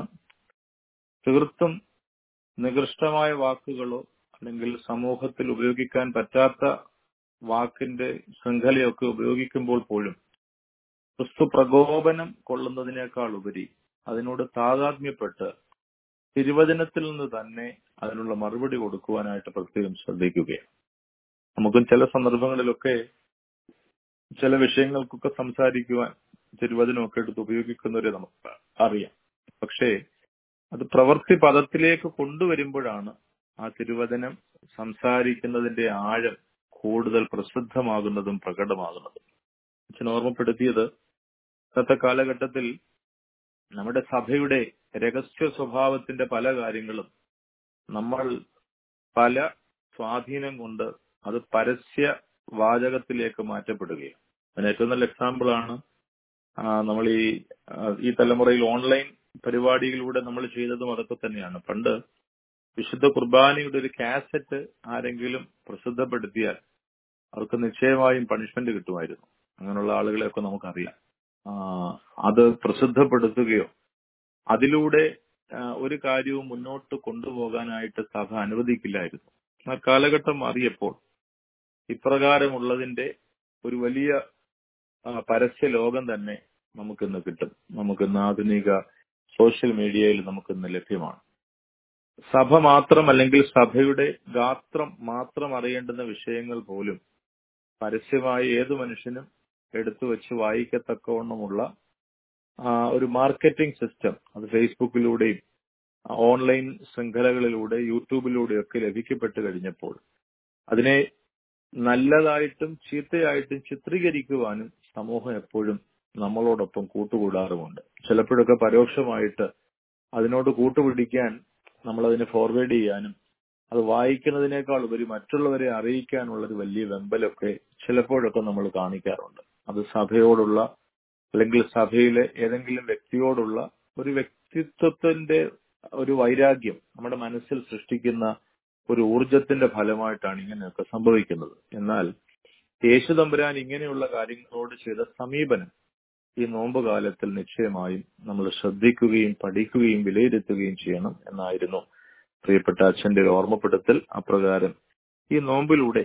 തീർത്തും നികൃഷ്ടമായ വാക്കുകളോ അല്ലെങ്കിൽ സമൂഹത്തിൽ ഉപയോഗിക്കാൻ പറ്റാത്ത വാക്കിന്റെ ശൃംഖലയൊക്കെ ഉപയോഗിക്കുമ്പോൾ പോലും ക്രിസ്തു പ്രകോപനം കൊള്ളുന്നതിനേക്കാൾ ഉപരി അതിനോട് താതാത്മ്യപ്പെട്ട് തിരുവചനത്തിൽ നിന്ന് തന്നെ അതിനുള്ള മറുപടി കൊടുക്കുവാനായിട്ട് പ്രത്യേകം ശ്രദ്ധിക്കുകയാണ് നമുക്കും ചില സന്ദർഭങ്ങളിലൊക്കെ ചില വിഷയങ്ങൾക്കൊക്കെ സംസാരിക്കുവാൻ തിരുവചനമൊക്കെ എടുത്ത് ഉപയോഗിക്കുന്നവരെ നമുക്ക് അറിയാം പക്ഷേ അത് പ്രവൃത്തി പദത്തിലേക്ക് കൊണ്ടുവരുമ്പോഴാണ് ആ തിരുവചനം സംസാരിക്കുന്നതിന്റെ ആഴം കൂടുതൽ പ്രസിദ്ധമാകുന്നതും പ്രകടമാകുന്നതും അച്ഛൻ ഓർമ്മപ്പെടുത്തിയത് ഇന്നത്തെ കാലഘട്ടത്തിൽ നമ്മുടെ സഭയുടെ രഹസ്യ സ്വഭാവത്തിന്റെ പല കാര്യങ്ങളും നമ്മൾ പല സ്വാധീനം കൊണ്ട് അത് പരസ്യ വാചകത്തിലേക്ക് മാറ്റപ്പെടുകയാണ് അതിന് ഏറ്റവും നല്ല എക്സാമ്പിൾ ആണ് ആ, നമ്മൾ ഈ ആ, ഈ തലമുറയിൽ ഓൺലൈൻ പരിപാടികളിലൂടെ നമ്മൾ ചെയ്തതും അതൊക്കെ തന്നെയാണ് പണ്ട് വിശുദ്ധ കുർബാനയുടെ ഒരു കാസറ്റ് ആരെങ്കിലും പ്രസിദ്ധപ്പെടുത്തിയാൽ അവർക്ക് നിശ്ചയമായും പണിഷ്മെന്റ് കിട്ടുമായിരുന്നു അങ്ങനെയുള്ള ആളുകളെയൊക്കെ നമുക്കറിയാം ആ, അത് പ്രസിദ്ധപ്പെടുത്തുകയോ അതിലൂടെ ആ, ഒരു കാര്യവും മുന്നോട്ട് കൊണ്ടുപോകാനായിട്ട് സഭ അനുവദിക്കില്ലായിരുന്നു ആ കാലഘട്ടം മാറിയപ്പോൾ ഇപ്രകാരമുള്ളതിന്റെ ഒരു വലിയ ആ, പരസ്യ ലോകം തന്നെ നമുക്കിന്ന് കിട്ടും നമുക്കിന്ന് ആധുനിക സോഷ്യൽ മീഡിയയിൽ നമുക്കിന്ന് ലഭ്യമാണ് സഭ മാത്രം അല്ലെങ്കിൽ സഭയുടെ ഗാത്രം മാത്രം അറിയേണ്ടുന്ന വിഷയങ്ങൾ പോലും പരസ്യമായി ഏതു മനുഷ്യനും എടുത്തു വെച്ച് വായിക്കത്തക്കവണ്ണമുള്ള ആ, ഒരു മാർക്കറ്റിംഗ് സിസ്റ്റം അത് ഫേസ്ബുക്കിലൂടെയും ആ, ഓൺലൈൻ ശൃംഖലകളിലൂടെ യൂട്യൂബിലൂടെയൊക്കെ ലഭിക്കപ്പെട്ട് കഴിഞ്ഞപ്പോൾ അതിനെ നല്ലതായിട്ടും ചീത്തയായിട്ടും ചിത്രീകരിക്കുവാനും സമൂഹം എപ്പോഴും നമ്മളോടൊപ്പം കൂട്ടുകൂടാറുമുണ്ട് ചിലപ്പോഴൊക്കെ പരോക്ഷമായിട്ട് അതിനോട് കൂട്ടുപിടിക്കാൻ നമ്മൾ അതിനെ ഫോർവേഡ് ചെയ്യാനും അത് വായിക്കുന്നതിനേക്കാൾ ഉപരി മറ്റുള്ളവരെ അറിയിക്കാനുള്ള ഒരു വലിയ വെമ്പലൊക്കെ ചിലപ്പോഴൊക്കെ നമ്മൾ കാണിക്കാറുണ്ട് അത് സഭയോടുള്ള അല്ലെങ്കിൽ സഭയിലെ ഏതെങ്കിലും വ്യക്തിയോടുള്ള ഒരു വ്യക്തിത്വത്തിന്റെ ഒരു വൈരാഗ്യം നമ്മുടെ മനസ്സിൽ സൃഷ്ടിക്കുന്ന ഒരു ഊർജത്തിന്റെ ഫലമായിട്ടാണ് ഇങ്ങനെയൊക്കെ സംഭവിക്കുന്നത് എന്നാൽ യേശു തമ്പുരാൻ ഇങ്ങനെയുള്ള കാര്യങ്ങളോട് ചെയ്ത സമീപനം ഈ നോമ്പ് കാലത്തിൽ നിശ്ചയമായും നമ്മൾ ശ്രദ്ധിക്കുകയും പഠിക്കുകയും വിലയിരുത്തുകയും ചെയ്യണം എന്നായിരുന്നു പ്രിയപ്പെട്ട അച്ഛന്റെ ഒരു ഓർമ്മപ്പെടുത്തൽ അപ്രകാരം ഈ നോമ്പിലൂടെ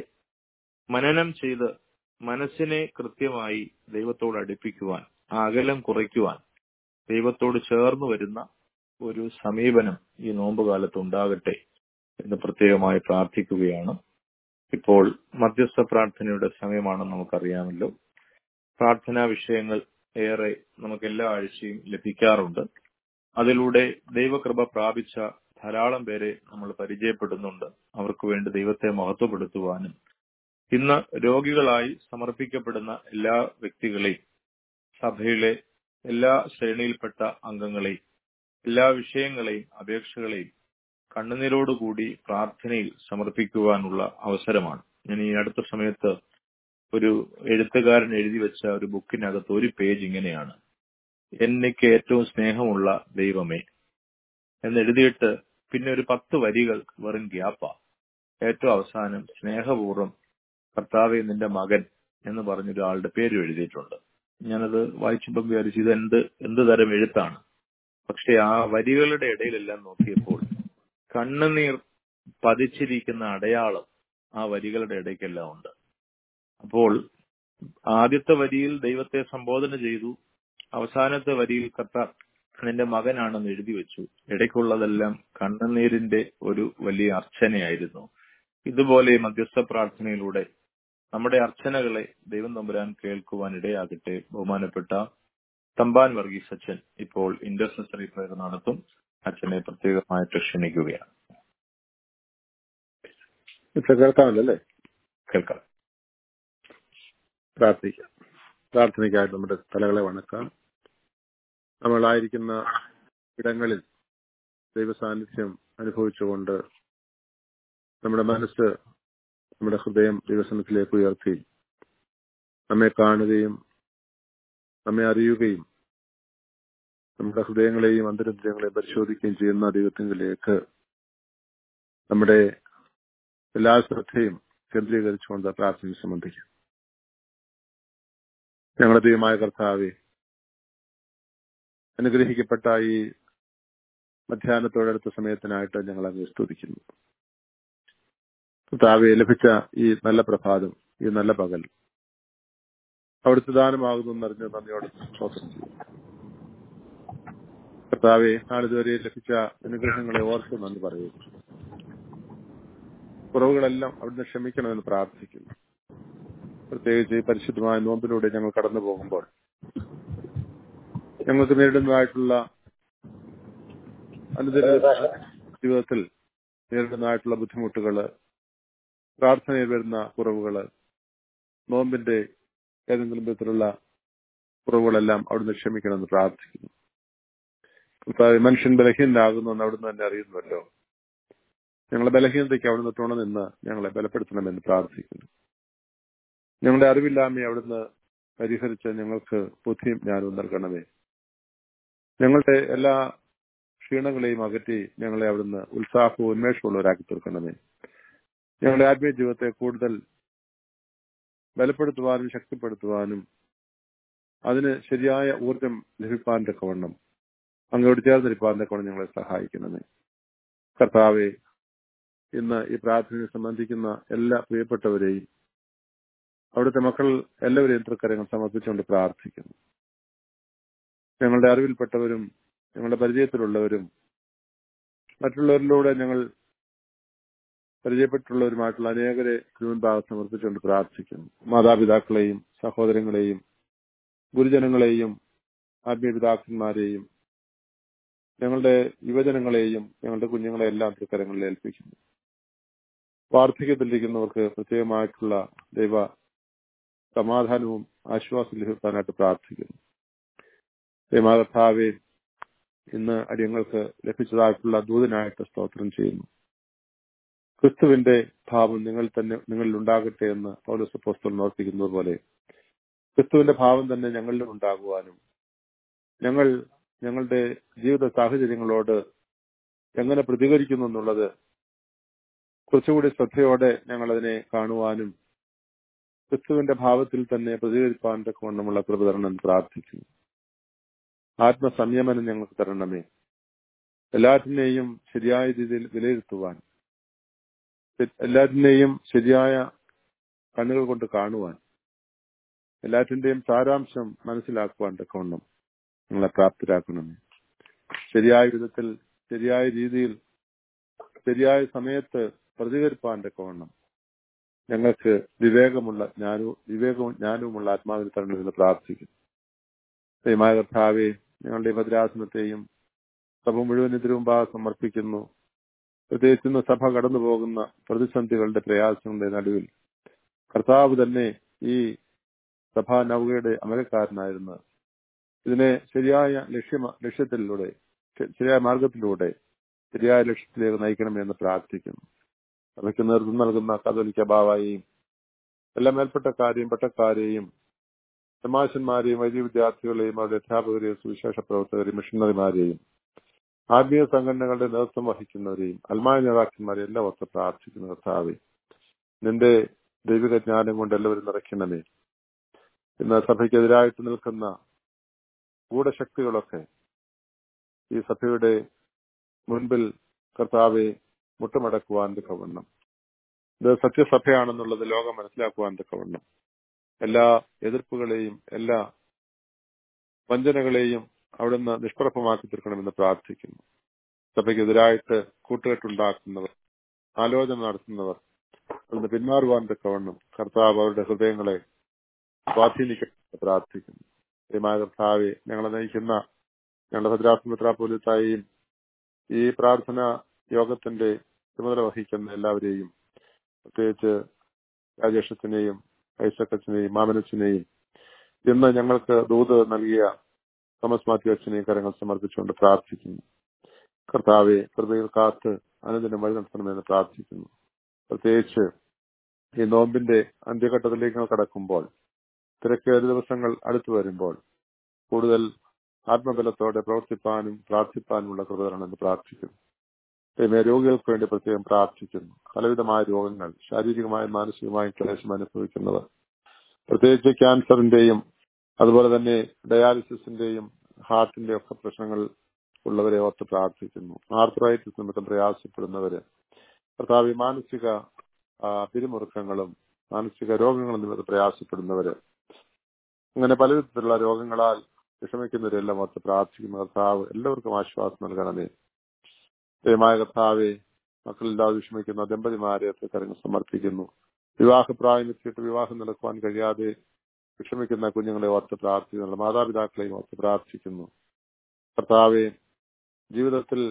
മനനം ചെയ്ത് മനസ്സിനെ കൃത്യമായി ദൈവത്തോട് അടുപ്പിക്കുവാൻ ആ അകലം കുറയ്ക്കുവാൻ ദൈവത്തോട് ചേർന്ന് വരുന്ന ഒരു സമീപനം ഈ നോമ്പ് കാലത്ത് ഉണ്ടാകട്ടെ എന്ന് പ്രത്യേകമായി പ്രാർത്ഥിക്കുകയാണ് ഇപ്പോൾ മധ്യസ്ഥ പ്രാർത്ഥനയുടെ സമയമാണെന്ന് നമുക്കറിയാമല്ലോ പ്രാർത്ഥനാ വിഷയങ്ങൾ ഏറെ നമുക്ക് എല്ലാ ആഴ്ചയും ലഭിക്കാറുണ്ട് അതിലൂടെ ദൈവകൃപ പ്രാപിച്ച ധാരാളം പേരെ നമ്മൾ പരിചയപ്പെടുന്നുണ്ട് അവർക്ക് വേണ്ടി ദൈവത്തെ മഹത്വപ്പെടുത്തുവാനും ഇന്ന് രോഗികളായി സമർപ്പിക്കപ്പെടുന്ന എല്ലാ വ്യക്തികളെയും സഭയിലെ എല്ലാ ശ്രേണിയിൽപ്പെട്ട അംഗങ്ങളെയും എല്ലാ വിഷയങ്ങളെയും അപേക്ഷകളെയും കണ്ണുനീരോടുകൂടി പ്രാർത്ഥനയിൽ സമർപ്പിക്കുവാനുള്ള അവസരമാണ് ഞാൻ ഈ അടുത്ത സമയത്ത് ഒരു എഴുത്തുകാരൻ എഴുതി വെച്ച ഒരു ബുക്കിനകത്ത് ഒരു പേജ് ഇങ്ങനെയാണ് എനിക്ക് ഏറ്റവും സ്നേഹമുള്ള ദൈവമേ എന്ന് എഴുതിയിട്ട് പിന്നെ ഒരു പത്ത് വരികൾ വെറും ഗ്യാപ്പാ ഏറ്റവും അവസാനം സ്നേഹപൂർവ്വം കർത്താവെ നിന്റെ മകൻ എന്ന് പറഞ്ഞൊരാളുടെ പേര് എഴുതിയിട്ടുണ്ട് ഞാനത് വായിച്ചപ്പോൾ വിചാരിച്ചു ഇത് എന്ത് എന്ത് തരം എഴുത്താണ് പക്ഷെ ആ വരികളുടെ ഇടയിലെല്ലാം നോക്കിയപ്പോൾ കണ്ണുനീർ പതിച്ചിരിക്കുന്ന അടയാളം ആ വരികളുടെ ഇടയ്ക്കെല്ലാം ഉണ്ട് അപ്പോൾ ആദ്യത്തെ വരിയിൽ ദൈവത്തെ സംബോധന ചെയ്തു അവസാനത്തെ വരിയിൽ കർത്ത നിന്റെ മകനാണെന്ന് എഴുതി വെച്ചു ഇടയ്ക്കുള്ളതെല്ലാം കണ്ണുനീരിന്റെ ഒരു വലിയ അർച്ചനയായിരുന്നു ഇതുപോലെ മധ്യസ്ഥ പ്രാർത്ഥനയിലൂടെ നമ്മുടെ അർച്ചനകളെ ദൈവം തമ്പുരാൻ കേൾക്കുവാൻ ഇടയാകട്ടെ ബഹുമാനപ്പെട്ട തമ്പാൻ വർഗീസ് അച്ഛൻ ഇപ്പോൾ ഇന്റർസെസറി പ്രയർ നടത്തും അച്ഛനെ പ്രത്യേകമായിട്ട് ക്ഷണിക്കുകയാണ് ഇപ്പൊ കേൾക്കാമല്ലോ കേൾക്കാം പ്രാർത്ഥിക്കാം പ്രാർത്ഥനയ്ക്കായിട്ട് നമ്മുടെ തലകളെ വണക്കാം നമ്മളായിരിക്കുന്ന ഇടങ്ങളിൽ ദൈവസാന്നിധ്യം അനുഭവിച്ചുകൊണ്ട് നമ്മുടെ മനസ്സ് നമ്മുടെ ഹൃദയം ദൈവസനത്തിലേക്ക് ഉയർത്തി നമ്മെ കാണുകയും നമ്മെ അറിയുകയും നമ്മുടെ ഹൃദയങ്ങളെയും അന്തരന്ദ്രിയങ്ങളെയും പരിശോധിക്കുകയും ചെയ്യുന്ന ദൈവത്തിങ്കിലേക്ക് നമ്മുടെ എല്ലാ ശ്രദ്ധയും കേന്ദ്രീകരിച്ചുകൊണ്ട് പ്രാർത്ഥന സംബന്ധിക്കും ഞങ്ങളുടെ ദൈവമായ കർത്താവെ അനുഗ്രഹിക്കപ്പെട്ട ഈ മധ്യാഹ്നത്തോടടുത്ത സമയത്തിനായിട്ട് ഞങ്ങൾ അങ്ങ് സ്തുതിക്കുന്നു കർത്താവെ ലഭിച്ച ഈ നല്ല പ്രഭാതം ഈ നല്ല പകൽ അവിടുത്തെ ദാനമാകുന്നു എന്നറിഞ്ഞ് നന്ദിയോടെ സ്തോത്രം ചെയ്യുന്നു കർത്താവെ നാളിതുവരെ ലഭിച്ച അനുഗ്രഹങ്ങളെ ഓർത്ത് നന്ദി പറയുന്നു കുറവുകളെല്ലാം അവിടുന്ന് ക്ഷമിക്കണമെന്ന് പ്രാർത്ഥിക്കുന്നു പ്രത്യേകിച്ച് ഈ പരിശുദ്ധമായ നോമ്പിലൂടെ ഞങ്ങൾ കടന്നു പോകുമ്പോൾ ഞങ്ങൾക്ക് നേരിടുന്നതായിട്ടുള്ള അനുദിന ജീവിതത്തിൽ നേരിടുന്നതായിട്ടുള്ള ബുദ്ധിമുട്ടുകള് പ്രാർത്ഥനയിൽ വരുന്ന കുറവുകള് നോമ്പിന്റെ ഏതെങ്കിലും വിധത്തിലുള്ള കുറവുകളെല്ലാം അവിടുന്ന് ക്ഷമിക്കണമെന്ന് പ്രാർത്ഥിക്കുന്നു കർത്താവേ, മനുഷ്യൻ ബലഹീനനാകുന്നു എന്ന് അവിടുന്ന് തന്നെ അറിയുന്നുവല്ലോ ഞങ്ങളെ ബലഹീനതയ്ക്ക് അവിടുന്ന് തുണ നിന്ന് ഞങ്ങളെ ബലപ്പെടുത്തണമെന്ന് പ്രാർത്ഥിക്കുന്നു ഞങ്ങളുടെ അറിവില്ലായ്മയെ അവിടുന്ന് പരിഹരിച്ച് ഞങ്ങൾക്ക് ബുദ്ധിയും ജ്ഞാനവും നൽകണമേ ഞങ്ങളുടെ എല്ലാ ക്ഷീണങ്ങളെയും അകറ്റി ഞങ്ങളെ അവിടുന്ന് ഉത്സാഹവും ഉന്മേഷമുള്ളവരാക്കി തീർക്കണമേ ഞങ്ങളുടെ ആത്മീയ ജീവിതത്തെ കൂടുതൽ ബലപ്പെടുത്തുവാനും ശക്തിപ്പെടുത്തുവാനും അതിന് ശരിയായ ഊർജം ലഭിപ്പാൻ തക്കവണ്ണം അങ്ങോട്ട് ചേർന്നിരിപ്പാൻ തക്കവണ്ണം ഞങ്ങളെ സഹായിക്കണമേ കർത്താവെ ഇന്ന് ഈ പ്രാർത്ഥനയെ സംബന്ധിക്കുന്ന എല്ലാ പ്രിയപ്പെട്ടവരെയും അവിടുത്തെ മക്കൾ എല്ലാവരെയും തൃക്കരങ്ങൾ സമർപ്പിച്ചുകൊണ്ട് പ്രാർത്ഥിക്കുന്നു ഞങ്ങളുടെ അറിവിൽപ്പെട്ടവരും ഞങ്ങളുടെ പരിചയത്തിലുള്ളവരും മറ്റുള്ളവരിലൂടെ ഞങ്ങൾ പരിചയപ്പെട്ടുള്ളവരുമായിട്ടുള്ള അനേകരെ തിരുവൻഭാഗം സമർപ്പിച്ചുകൊണ്ട് പ്രാർത്ഥിക്കുന്നു മാതാപിതാക്കളെയും സഹോദരങ്ങളെയും ഗുരുജനങ്ങളെയും ആത്മീയപിതാക്കന്മാരെയും ഞങ്ങളുടെ യുവജനങ്ങളെയും ഞങ്ങളുടെ കുഞ്ഞുങ്ങളെ എല്ലാം തൃക്കരങ്ങളിൽ ഏൽപ്പിക്കുന്നു വാർദ്ധക്യത്തിലിരിക്കുന്നവർക്ക് പ്രത്യേകമായിട്ടുള്ള ദൈവ സമാധാനവും ആശ്വാസം ലഭിക്കാനായിട്ട് പ്രാർത്ഥിക്കുന്നു ദൈവമാകർത്താവെ ഇന്ന് അടിയങ്ങൾക്ക് ലഭിച്ചതായിട്ടുള്ള ദൂതനായിട്ട് സ്തോത്രം ചെയ്യുന്നു ക്രിസ്തുവിന്റെ ഭാവം നിങ്ങൾ തന്നെ നിങ്ങളിൽ ഉണ്ടാകട്ടെ എന്ന് പൗലോസ് അപ്പോസ്തലൻ ഓർപ്പിക്കുന്നത് പോലെ ക്രിസ്തുവിന്റെ ഭാവം തന്നെ ഞങ്ങളിലും ഉണ്ടാകുവാനും ഞങ്ങൾ ഞങ്ങളുടെ ജീവിത സാഹചര്യങ്ങളോട് എങ്ങനെ പ്രതികരിക്കുന്നു എന്നുള്ളത് കുറച്ചുകൂടി ശ്രദ്ധയോടെ ഞങ്ങൾ അതിനെ കാണുവാനും ക്രിസ്തുവിന്റെ ഭാവത്തിൽ തന്നെ പ്രതികരിപ്പാൻ തക്കവണ്ണമുള്ള കൃപ തരണം പ്രാർത്ഥിക്കുന്നു ആത്മസംയമനം ഞങ്ങൾക്ക് തരണമേ എല്ലാറ്റിനെയും ശരിയായ രീതിയിൽ വിലയിരുത്തുവാൻ എല്ലാറ്റിനെയും ശരിയായ കണ്ണുകൾ കൊണ്ട് കാണുവാൻ എല്ലാറ്റിന്റെയും സാരാംശം മനസ്സിലാക്കുവാൻ തക്കവണ്ണം നിങ്ങളെ പ്രാപ്തരാക്കണമേ ശരിയായ വിധത്തിൽ ശരിയായ രീതിയിൽ ശരിയായ സമയത്ത് പ്രതികരിപ്പാൻ തക്കവണ്ണം ഞങ്ങൾക്ക് വിവേകമുള്ള ജ്ഞാനവും വിവേകവും ജ്ഞാനവുമുള്ള ആത്മാവിന് തരണമെന്ന് പ്രാർത്ഥിക്കുന്നു ദൈവമായ കർത്താവെ ഞങ്ങളുടെ ഭദ്രാസനത്തെയും സഭ മുഴുവൻ ഇതിനു മുമ്പാകെ സമർപ്പിക്കുന്നു പ്രത്യേകിച്ച് ഇന്ന് സഭ കടന്നു പോകുന്ന പ്രതിസന്ധികളുടെ പ്രയാസങ്ങളുടെ നടുവിൽ കർത്താവ് തന്നെ ഈ സഭാ നൗകയുടെ അമരക്കാരനായിരുന്നു ഇതിനെ ശരിയായ ലക്ഷ്യ ലക്ഷ്യത്തിലൂടെ ശരിയായ മാർഗത്തിലൂടെ ശരിയായ ലക്ഷ്യത്തിലേക്ക് നയിക്കണമെന്ന് പ്രാർത്ഥിക്കുന്നു സഭയ്ക്ക് നേതൃത്വം നൽകുന്ന കത്തോലിക്ക ബാവായെയും എല്ലാ മേൽപ്പെട്ടക്കാരെയും പട്ടക്കാരെയും തമാശന്മാരെയും വൈദ്യ വിദ്യാർത്ഥികളെയും അവരുടെ അധ്യാപകരെയും സുവിശേഷ പ്രവർത്തകരെയും മിഷണറിമാരെയും ആത്മീയ സംഘടനകളുടെ നേതൃത്വം വഹിക്കുന്നവരെയും അൽമായ നേതാക്കന്മാരെയും എല്ലാം ഒത്ത് പ്രാർത്ഥിക്കുന്നു കർത്താവെ നിന്റെ ദൈവിക ജ്ഞാനം കൊണ്ട് എല്ലാവരും നിറയ്ക്കണമേ ഇന്ന് സഭയ്ക്കെതിരായിട്ട് നിൽക്കുന്ന ഗൂഢശക്തികളൊക്കെ ഈ സഭയുടെ മുൻപിൽ കർത്താവെ മുട്ടുമടക്കുവാൻ തക്കവണ്ണം ഇത് സത്യസഭയാണെന്നുള്ളത് ലോകം മനസ്സിലാക്കുവാൻ തക്കവണ്ണം എല്ലാ എതിർപ്പുകളെയും എല്ലാ വഞ്ചനകളെയും അവിടുന്ന് നിഷ്പ്രഭമാക്കി തീർക്കണമെന്ന് പ്രാർത്ഥിക്കുന്നു സഭയ്ക്കെതിരായിട്ട് കൂട്ടുകെട്ടുണ്ടാക്കുന്നവർ ആലോചന നടത്തുന്നവർ അവിടുന്ന് പിന്മാറുവാൻ തക്കവണ്ണം കർത്താവ് അവരുടെ ഹൃദയങ്ങളെ സ്വാധീനിക്കണമെന്ന് പ്രാർത്ഥിക്കുന്നു ദൈവമായ കർത്താവെ ഞങ്ങളെ നയിക്കുന്ന ഞങ്ങളുടെ ഭദ്രാസനത്രാപോലിത്തായും ഈ പ്രാർത്ഥന യോഗത്തിന്റെ ചുമതല വഹിക്കുന്ന എല്ലാവരെയും പ്രത്യേകിച്ച് രാജേഷത്തിനെയും ഐസക്കച്ചനെയും മാമനച്ചനെയും ഇന്ന് ഞങ്ങൾക്ക് ദൂത് നൽകിയ തോമസ് മാത്യു അച്ഛനെയും കരങ്ങൾ സമർപ്പിച്ചുകൊണ്ട് പ്രാർത്ഥിക്കുന്നു കർത്താവെ കൃപയിൽ കാത്ത് അനുദിനം വഴി നടത്തണമെന്ന് പ്രാർത്ഥിക്കുന്നു പ്രത്യേകിച്ച് ഈ നോമ്പിന്റെ അന്ത്യഘട്ടത്തിലേക്ക് കടക്കുമ്പോൾ തിരക്കേറിയ ദിവസങ്ങൾ അടുത്തു വരുമ്പോൾ കൂടുതൽ ആത്മബലത്തോടെ പ്രവർത്തിപ്പാനും പ്രാർത്ഥിപ്പാനുമുള്ള കൃപ തരണമെന്ന് പ്രാർത്ഥിക്കുന്നു ദൈവമേ രോഗികൾക്ക് വേണ്ടി പ്രത്യേകം പ്രാർത്ഥിക്കുന്നു പലവിധമായ രോഗങ്ങൾ ശാരീരികമായും മാനസികമായും ക്ലേശം അനുഭവിക്കുന്നവർ പ്രത്യേകിച്ച് ക്യാൻസറിന്റെയും അതുപോലെ തന്നെ ഡയാലിസിസിന്റെയും ഹാർട്ടിന്റെ ഒക്കെ പ്രശ്നങ്ങൾ ഉള്ളവരെ ഓർത്ത് പ്രാർത്ഥിക്കുന്നു ആർത്രൈറ്റിസ് നിമിത്തം പ്രയാസപ്പെടുന്നവര് കർത്താവ് മാനസിക പിരിമുറുക്കങ്ങളും മാനസിക രോഗങ്ങളും നിമിത്തം പ്രയാസപ്പെടുന്നവര് അങ്ങനെ പലവിധത്തിലുള്ള രോഗങ്ങളാൽ വിഷമിക്കുന്നവരെല്ലാം ഓർത്ത് പ്രാർത്ഥിക്കുന്ന കർത്താവ് എല്ലാവർക്കും ആശ്വാസം നൽകണമേ ദയമായ കർത്താവെ മക്കളില്ലാതെ വിഷമിക്കുന്ന ദമ്പതിമാരെ കരങ്ങൾ സമർപ്പിക്കുന്നു വിവാഹപ്രായം എത്തിയിട്ട് വിവാഹം നടക്കുവാൻ കഴിയാതെ വിഷമിക്കുന്ന കുഞ്ഞുങ്ങളെ ഓർത്ത് പ്രാർത്ഥിക്കുന്നു മാതാപിതാക്കളെയും ഓർത്ത് പ്രാർത്ഥിക്കുന്നു കർത്താവെ ജീവിതത്തിൽ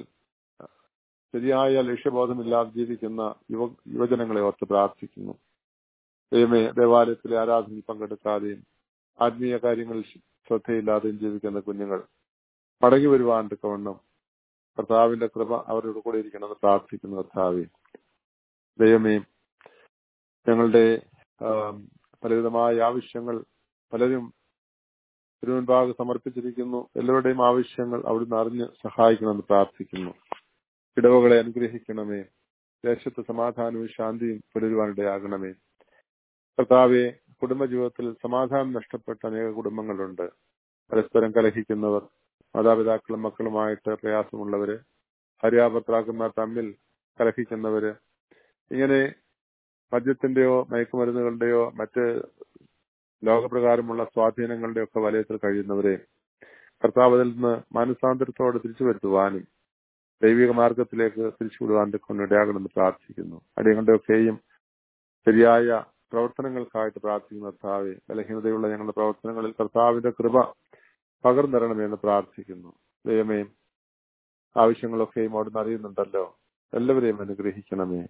ശരിയായ ലക്ഷ്യബോധമില്ലാതെ ജീവിക്കുന്ന യുവ യുവജനങ്ങളെ ഓർത്ത് പ്രാർത്ഥിക്കുന്നു ദൈവമേ ദേവാലയത്തിലെ ആരാധനയിൽ പങ്കെടുക്കാതെയും ആത്മീയ കാര്യങ്ങളിൽ ശ്രദ്ധയില്ലാതെയും ജീവിക്കുന്ന കുഞ്ഞുങ്ങൾ മടങ്ങി വരുവാൻ തക്കവണ്ണം കർത്താവിന്റെ കൃപ അവരുടെ കൂടെ ഇരിക്കണമെന്ന് പ്രാർത്ഥിക്കുന്നു കർത്താവെ ദൈവമേ ഞങ്ങളുടെ പലവിധമായ ആവശ്യങ്ങൾ പലരും തിരുവൻപാക് സമർപ്പിച്ചിരിക്കുന്നു എല്ലാവരുടെയും ആവശ്യങ്ങൾ അവിടുന്ന് അറിഞ്ഞ് സഹായിക്കണമെന്ന് പ്രാർത്ഥിക്കുന്നു ഇടവകളെ അനുഗ്രഹിക്കണമേ ദേശത്ത് സമാധാനവും ശാന്തിയും പുലരുവാനിടയാകണമേ കർത്താവെ കുടുംബജീവിതത്തിൽ സമാധാനം നഷ്ടപ്പെട്ട അനേക കുടുംബങ്ങളുണ്ട് പരസ്പരം കലഹിക്കുന്നവർ മാതാപിതാക്കളും മക്കളുമായിട്ട് പ്രയാസമുള്ളവര് ഭാര്യാഭർത്താക്കന്മാർ തമ്മിൽ കലഹിക്കുന്നവര് ഇങ്ങനെ മദ്യത്തിന്റെയോ മയക്കുമരുന്നുകളുടെയോ മറ്റ് ലോകപ്രകാരമുള്ള സ്വാധീനങ്ങളുടെ ഒക്കെ വലയത്തിൽ കഴിയുന്നവരെ കർത്താവ് അതിൽ നിന്ന് മാനസാന്തരത്തോടെ തിരിച്ചു വരുത്തുവാനും ദൈവിക മാർഗത്തിലേക്ക് തിരിച്ചുവിടുവാൻ കൊണ്ടിടയാകണമെന്ന് പ്രാർത്ഥിക്കുന്നു അടിയങ്ങളുടെ ഒക്കെയും ശരിയായ പ്രവർത്തനങ്ങൾക്കായിട്ട് പ്രാർത്ഥിക്കുന്ന കർത്താവെ ബലഹീനതയുള്ള ഞങ്ങളുടെ പ്രവർത്തനങ്ങളിൽ കർത്താവിന്റെ കൃപ പകർന്നിരണമെന്ന് പ്രാർത്ഥിക്കുന്നു ദൈവമേ ആവശ്യങ്ങളൊക്കെയും അവിടുന്ന് അറിയുന്നുണ്ടല്ലോ എല്ലാവരെയും അനുഗ്രഹിക്കണമേ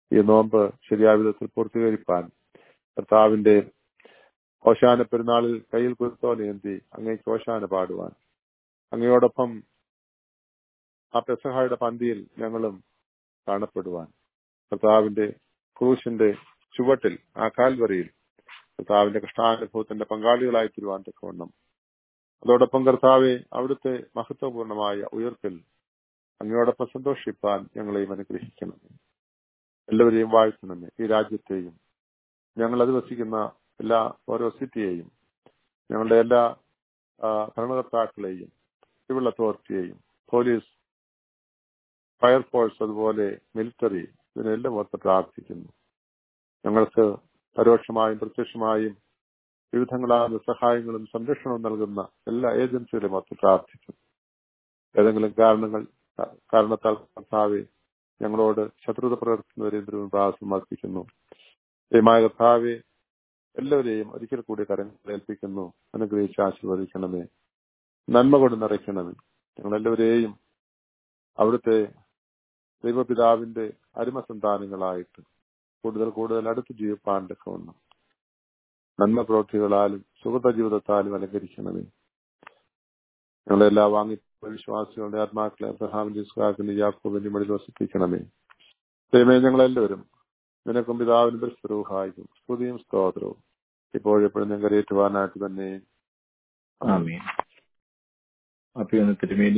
ഈ നോമ്പ് ശരിയായ വിധത്തിൽ പൂർത്തീകരിപ്പാൻ കർത്താവിന്റെ ഓശാന പെരുന്നാളിൽ കയ്യിൽ കുരുത്തോലേന്തി അങ്ങേക്ക് ഓശാന പാടുവാൻ അങ്ങയോടൊപ്പം ആ പെസഹായുടെ പന്തിയിൽ ഞങ്ങളും കാണപ്പെടുവാൻ കർത്താവിന്റെ ക്രൂശിന്റെ ചുവട്ടിൽ ആ കാൽവറിയിൽ കർത്താവിന്റെ കഷ്ടാനുഭവത്തിന്റെ പങ്കാളികളായി തീരുവാൻ തക്കവണ്ണം അതോടൊപ്പം കർത്താവെ അവിടുത്തെ മഹത്വപൂർണമായ ഉയർപ്പിൽ അങ്ങയോടൊപ്പം സന്തോഷിപ്പാൻ ഞങ്ങളെയും അനുഗ്രഹിക്കണമേ എല്ലാവരെയും വാഴ്ത്തണമേ ഈ രാജ്യത്തെയും ഞങ്ങൾ അധിവസിക്കുന്ന എല്ലാ ഓരോ സിറ്റിയെയും ഞങ്ങളുടെ എല്ലാ ആ, ഭരണകർത്താക്കളെയും സിവിൽ അതോറിറ്റിയെയും പോലീസ് ഫയർഫോഴ്സ് അതുപോലെ മിലിറ്ററി ഇതിനെല്ലാം ഓർത്ത് പ്രാർത്ഥിക്കുന്നു ഞങ്ങൾക്ക് പരോക്ഷമായും പ്രത്യക്ഷമായും വിവിധങ്ങളായ സഹായങ്ങളും സംരക്ഷണവും നൽകുന്ന എല്ലാ ഏജൻസികളും ഓർത്ത് പ്രാർത്ഥിക്കുന്നു ഏതെങ്കിലും കാരണങ്ങൾ കാരണത്താൽ കർത്താവെ ഞങ്ങളോട് ശത്രുത പുലർത്തുന്നവരെ സമർപ്പിക്കുന്നു ദൈവമായ കർത്താവെ എല്ലാവരെയും ഒരിക്കൽ കൂടി കരങ്ങൾ ഏൽപ്പിക്കുന്നു അനുഗ്രഹിച്ച് ആശീർവദിക്കണമേ നന്മ കൊണ്ട് നിറയ്ക്കണമേ ഞങ്ങളെല്ലാവരെയും അവിടുത്തെ ദൈവപിതാവിന്റെ അരിമസന്താനങ്ങളായിട്ട് കൂടുതൽ കൂടുതൽ അടുത്ത് ജീവിപ്പാണ്ടൊക്കെ വന്നു നന്മ പ്രവൃത്തികളാലും സുഹൃത ജീവിതത്താലും അലങ്കരിക്കണമേ ഞങ്ങളെല്ലാ വാങ്ങി വിശ്വാസികളുടെ ആത്മാക്കളെ അബ്രഹാമിന്റെ ഇസ്ഹാക്കിന്റെ യാക്കോബിന്റെ മടിയിൽ വസിപ്പിക്കണമേ ദൈവമേ ഞങ്ങളെല്ലാവരും നിനക്കും പിതാവിനും ദൃശ്വരൂഹായിക്കും സ്തുതിയും സ്തോത്രവും ഇപ്പോഴെപ്പോഴും ഞങ്ങൾ കരയേറ്റുവാനായിട്ട് തന്നെ ആമീൻ അഭിയൊന്ന് തിരുമേനി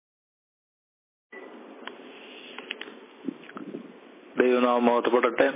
ദൈവനാമം മഹത്വപ്പെടട്ടെ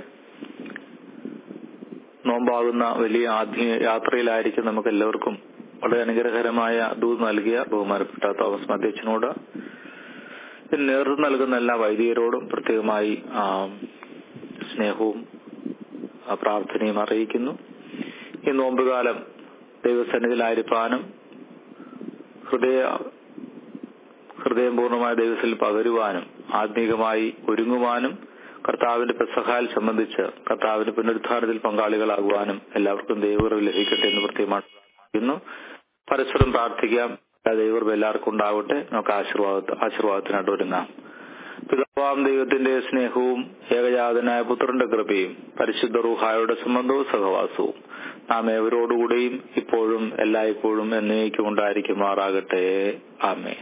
നോമ്പാകുന്ന വലിയ ആത്മീയ യാത്രയിലായിരിക്കും നമുക്ക് എല്ലാവർക്കും വളരെ അനുഗ്രഹകരമായ ദൂത് നൽകിയ ബഹുമാനപ്പെട്ട തോമസ് മധ്യച്ചനോട് ഇതിന് നേതൃത്വം നൽകുന്ന എല്ലാ വൈദികരോടും പ്രത്യേകമായി ആ, സ്നേഹവും ആ, പ്രാർത്ഥനയും അറിയിക്കുന്നു ഈ നോമ്പുകാലം ദൈവസന്നിധിയിലായിരിക്കാനും ഹൃദയ ഹൃദയം പൂർണ്ണമായ ദൈവത്തിൽ പകരുവാനും ആത്മീകമായി ഒരുങ്ങുവാനും കർത്താവിന്റെ പെസഹാൽ സംബന്ധിച്ച് കർത്താവിന്റെ പുനരുദ്ധാരത്തിൽ പങ്കാളികളാകുവാനും എല്ലാവർക്കും ദൈവം ലഭിക്കട്ടെ എന്ന് പ്രത്യേകമായി പ്രാർത്ഥിക്കുന്നു പരസ്പരം പ്രാർത്ഥിക്കാം ദൈവം എല്ലാവർക്കും ഉണ്ടാവട്ടെ നമുക്ക് ആശീർവാദ ആശീർവാദത്തിനായിട്ട് ഒരുങ്ങാം പിതാവാം ദൈവത്തിന്റെ സ്നേഹവും ഏകജാതനായ പുത്രന്റെ കൃപയും പരിശുദ്ധ റൂഹായുടെ സംബന്ധവും സഹവാസവും നാം ഏവരോടുകൂടിയും ഇപ്പോഴും എല്ലായ്പ്പോഴും എന്നേക്കും ഉണ്ടായിരിക്കുമാറാകട്ടെ ആമേ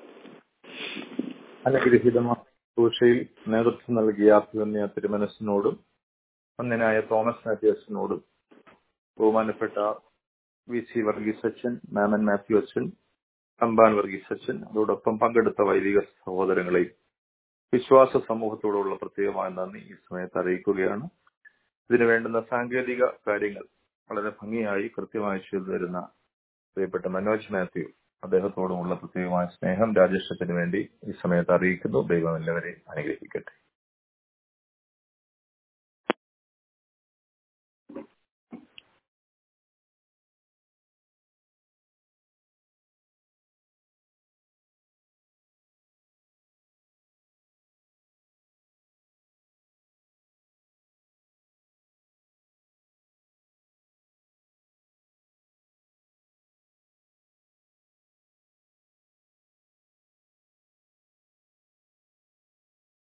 അനുഗ്രഹീതമായ ശുശ്രൂഷയിൽ നേതൃത്വം നൽകിയ അഭിമന്യ തിരുമനസിനോടും അന്നനായ തോമസ് മാത്യൂസിനോടും ബഹുമാനപ്പെട്ട വി സി വർഗീസ് അച്ഛൻ മാമൻ മാത്യു അച്ഛൻ അമ്പാൻ വർഗീസ് അച്ഛൻ അതോടൊപ്പം പങ്കെടുത്ത വൈദിക സഹോദരങ്ങളെയും വിശ്വാസ സമൂഹത്തോടുള്ള പ്രത്യേകമായ നന്ദി ഈ സമയത്ത് അറിയിക്കുകയാണ് ഇതിനു വേണ്ടുന്ന സാങ്കേതിക കാര്യങ്ങൾ വളരെ ഭംഗിയായി കൃത്യമായി ചെയ്തു തരുന്ന പ്രിയപ്പെട്ട മനോജ് മാത്യു അദ്ദേഹത്തോടുമുള്ള പ്രത്യേകമായ സ്നേഹം രാജേഷത്തിന് വേണ്ടി ഈ സമയത്ത് അറിയിക്കുന്നു ദൈവം എല്ലാവരെയും അനുഗ്രഹിക്കട്ടെ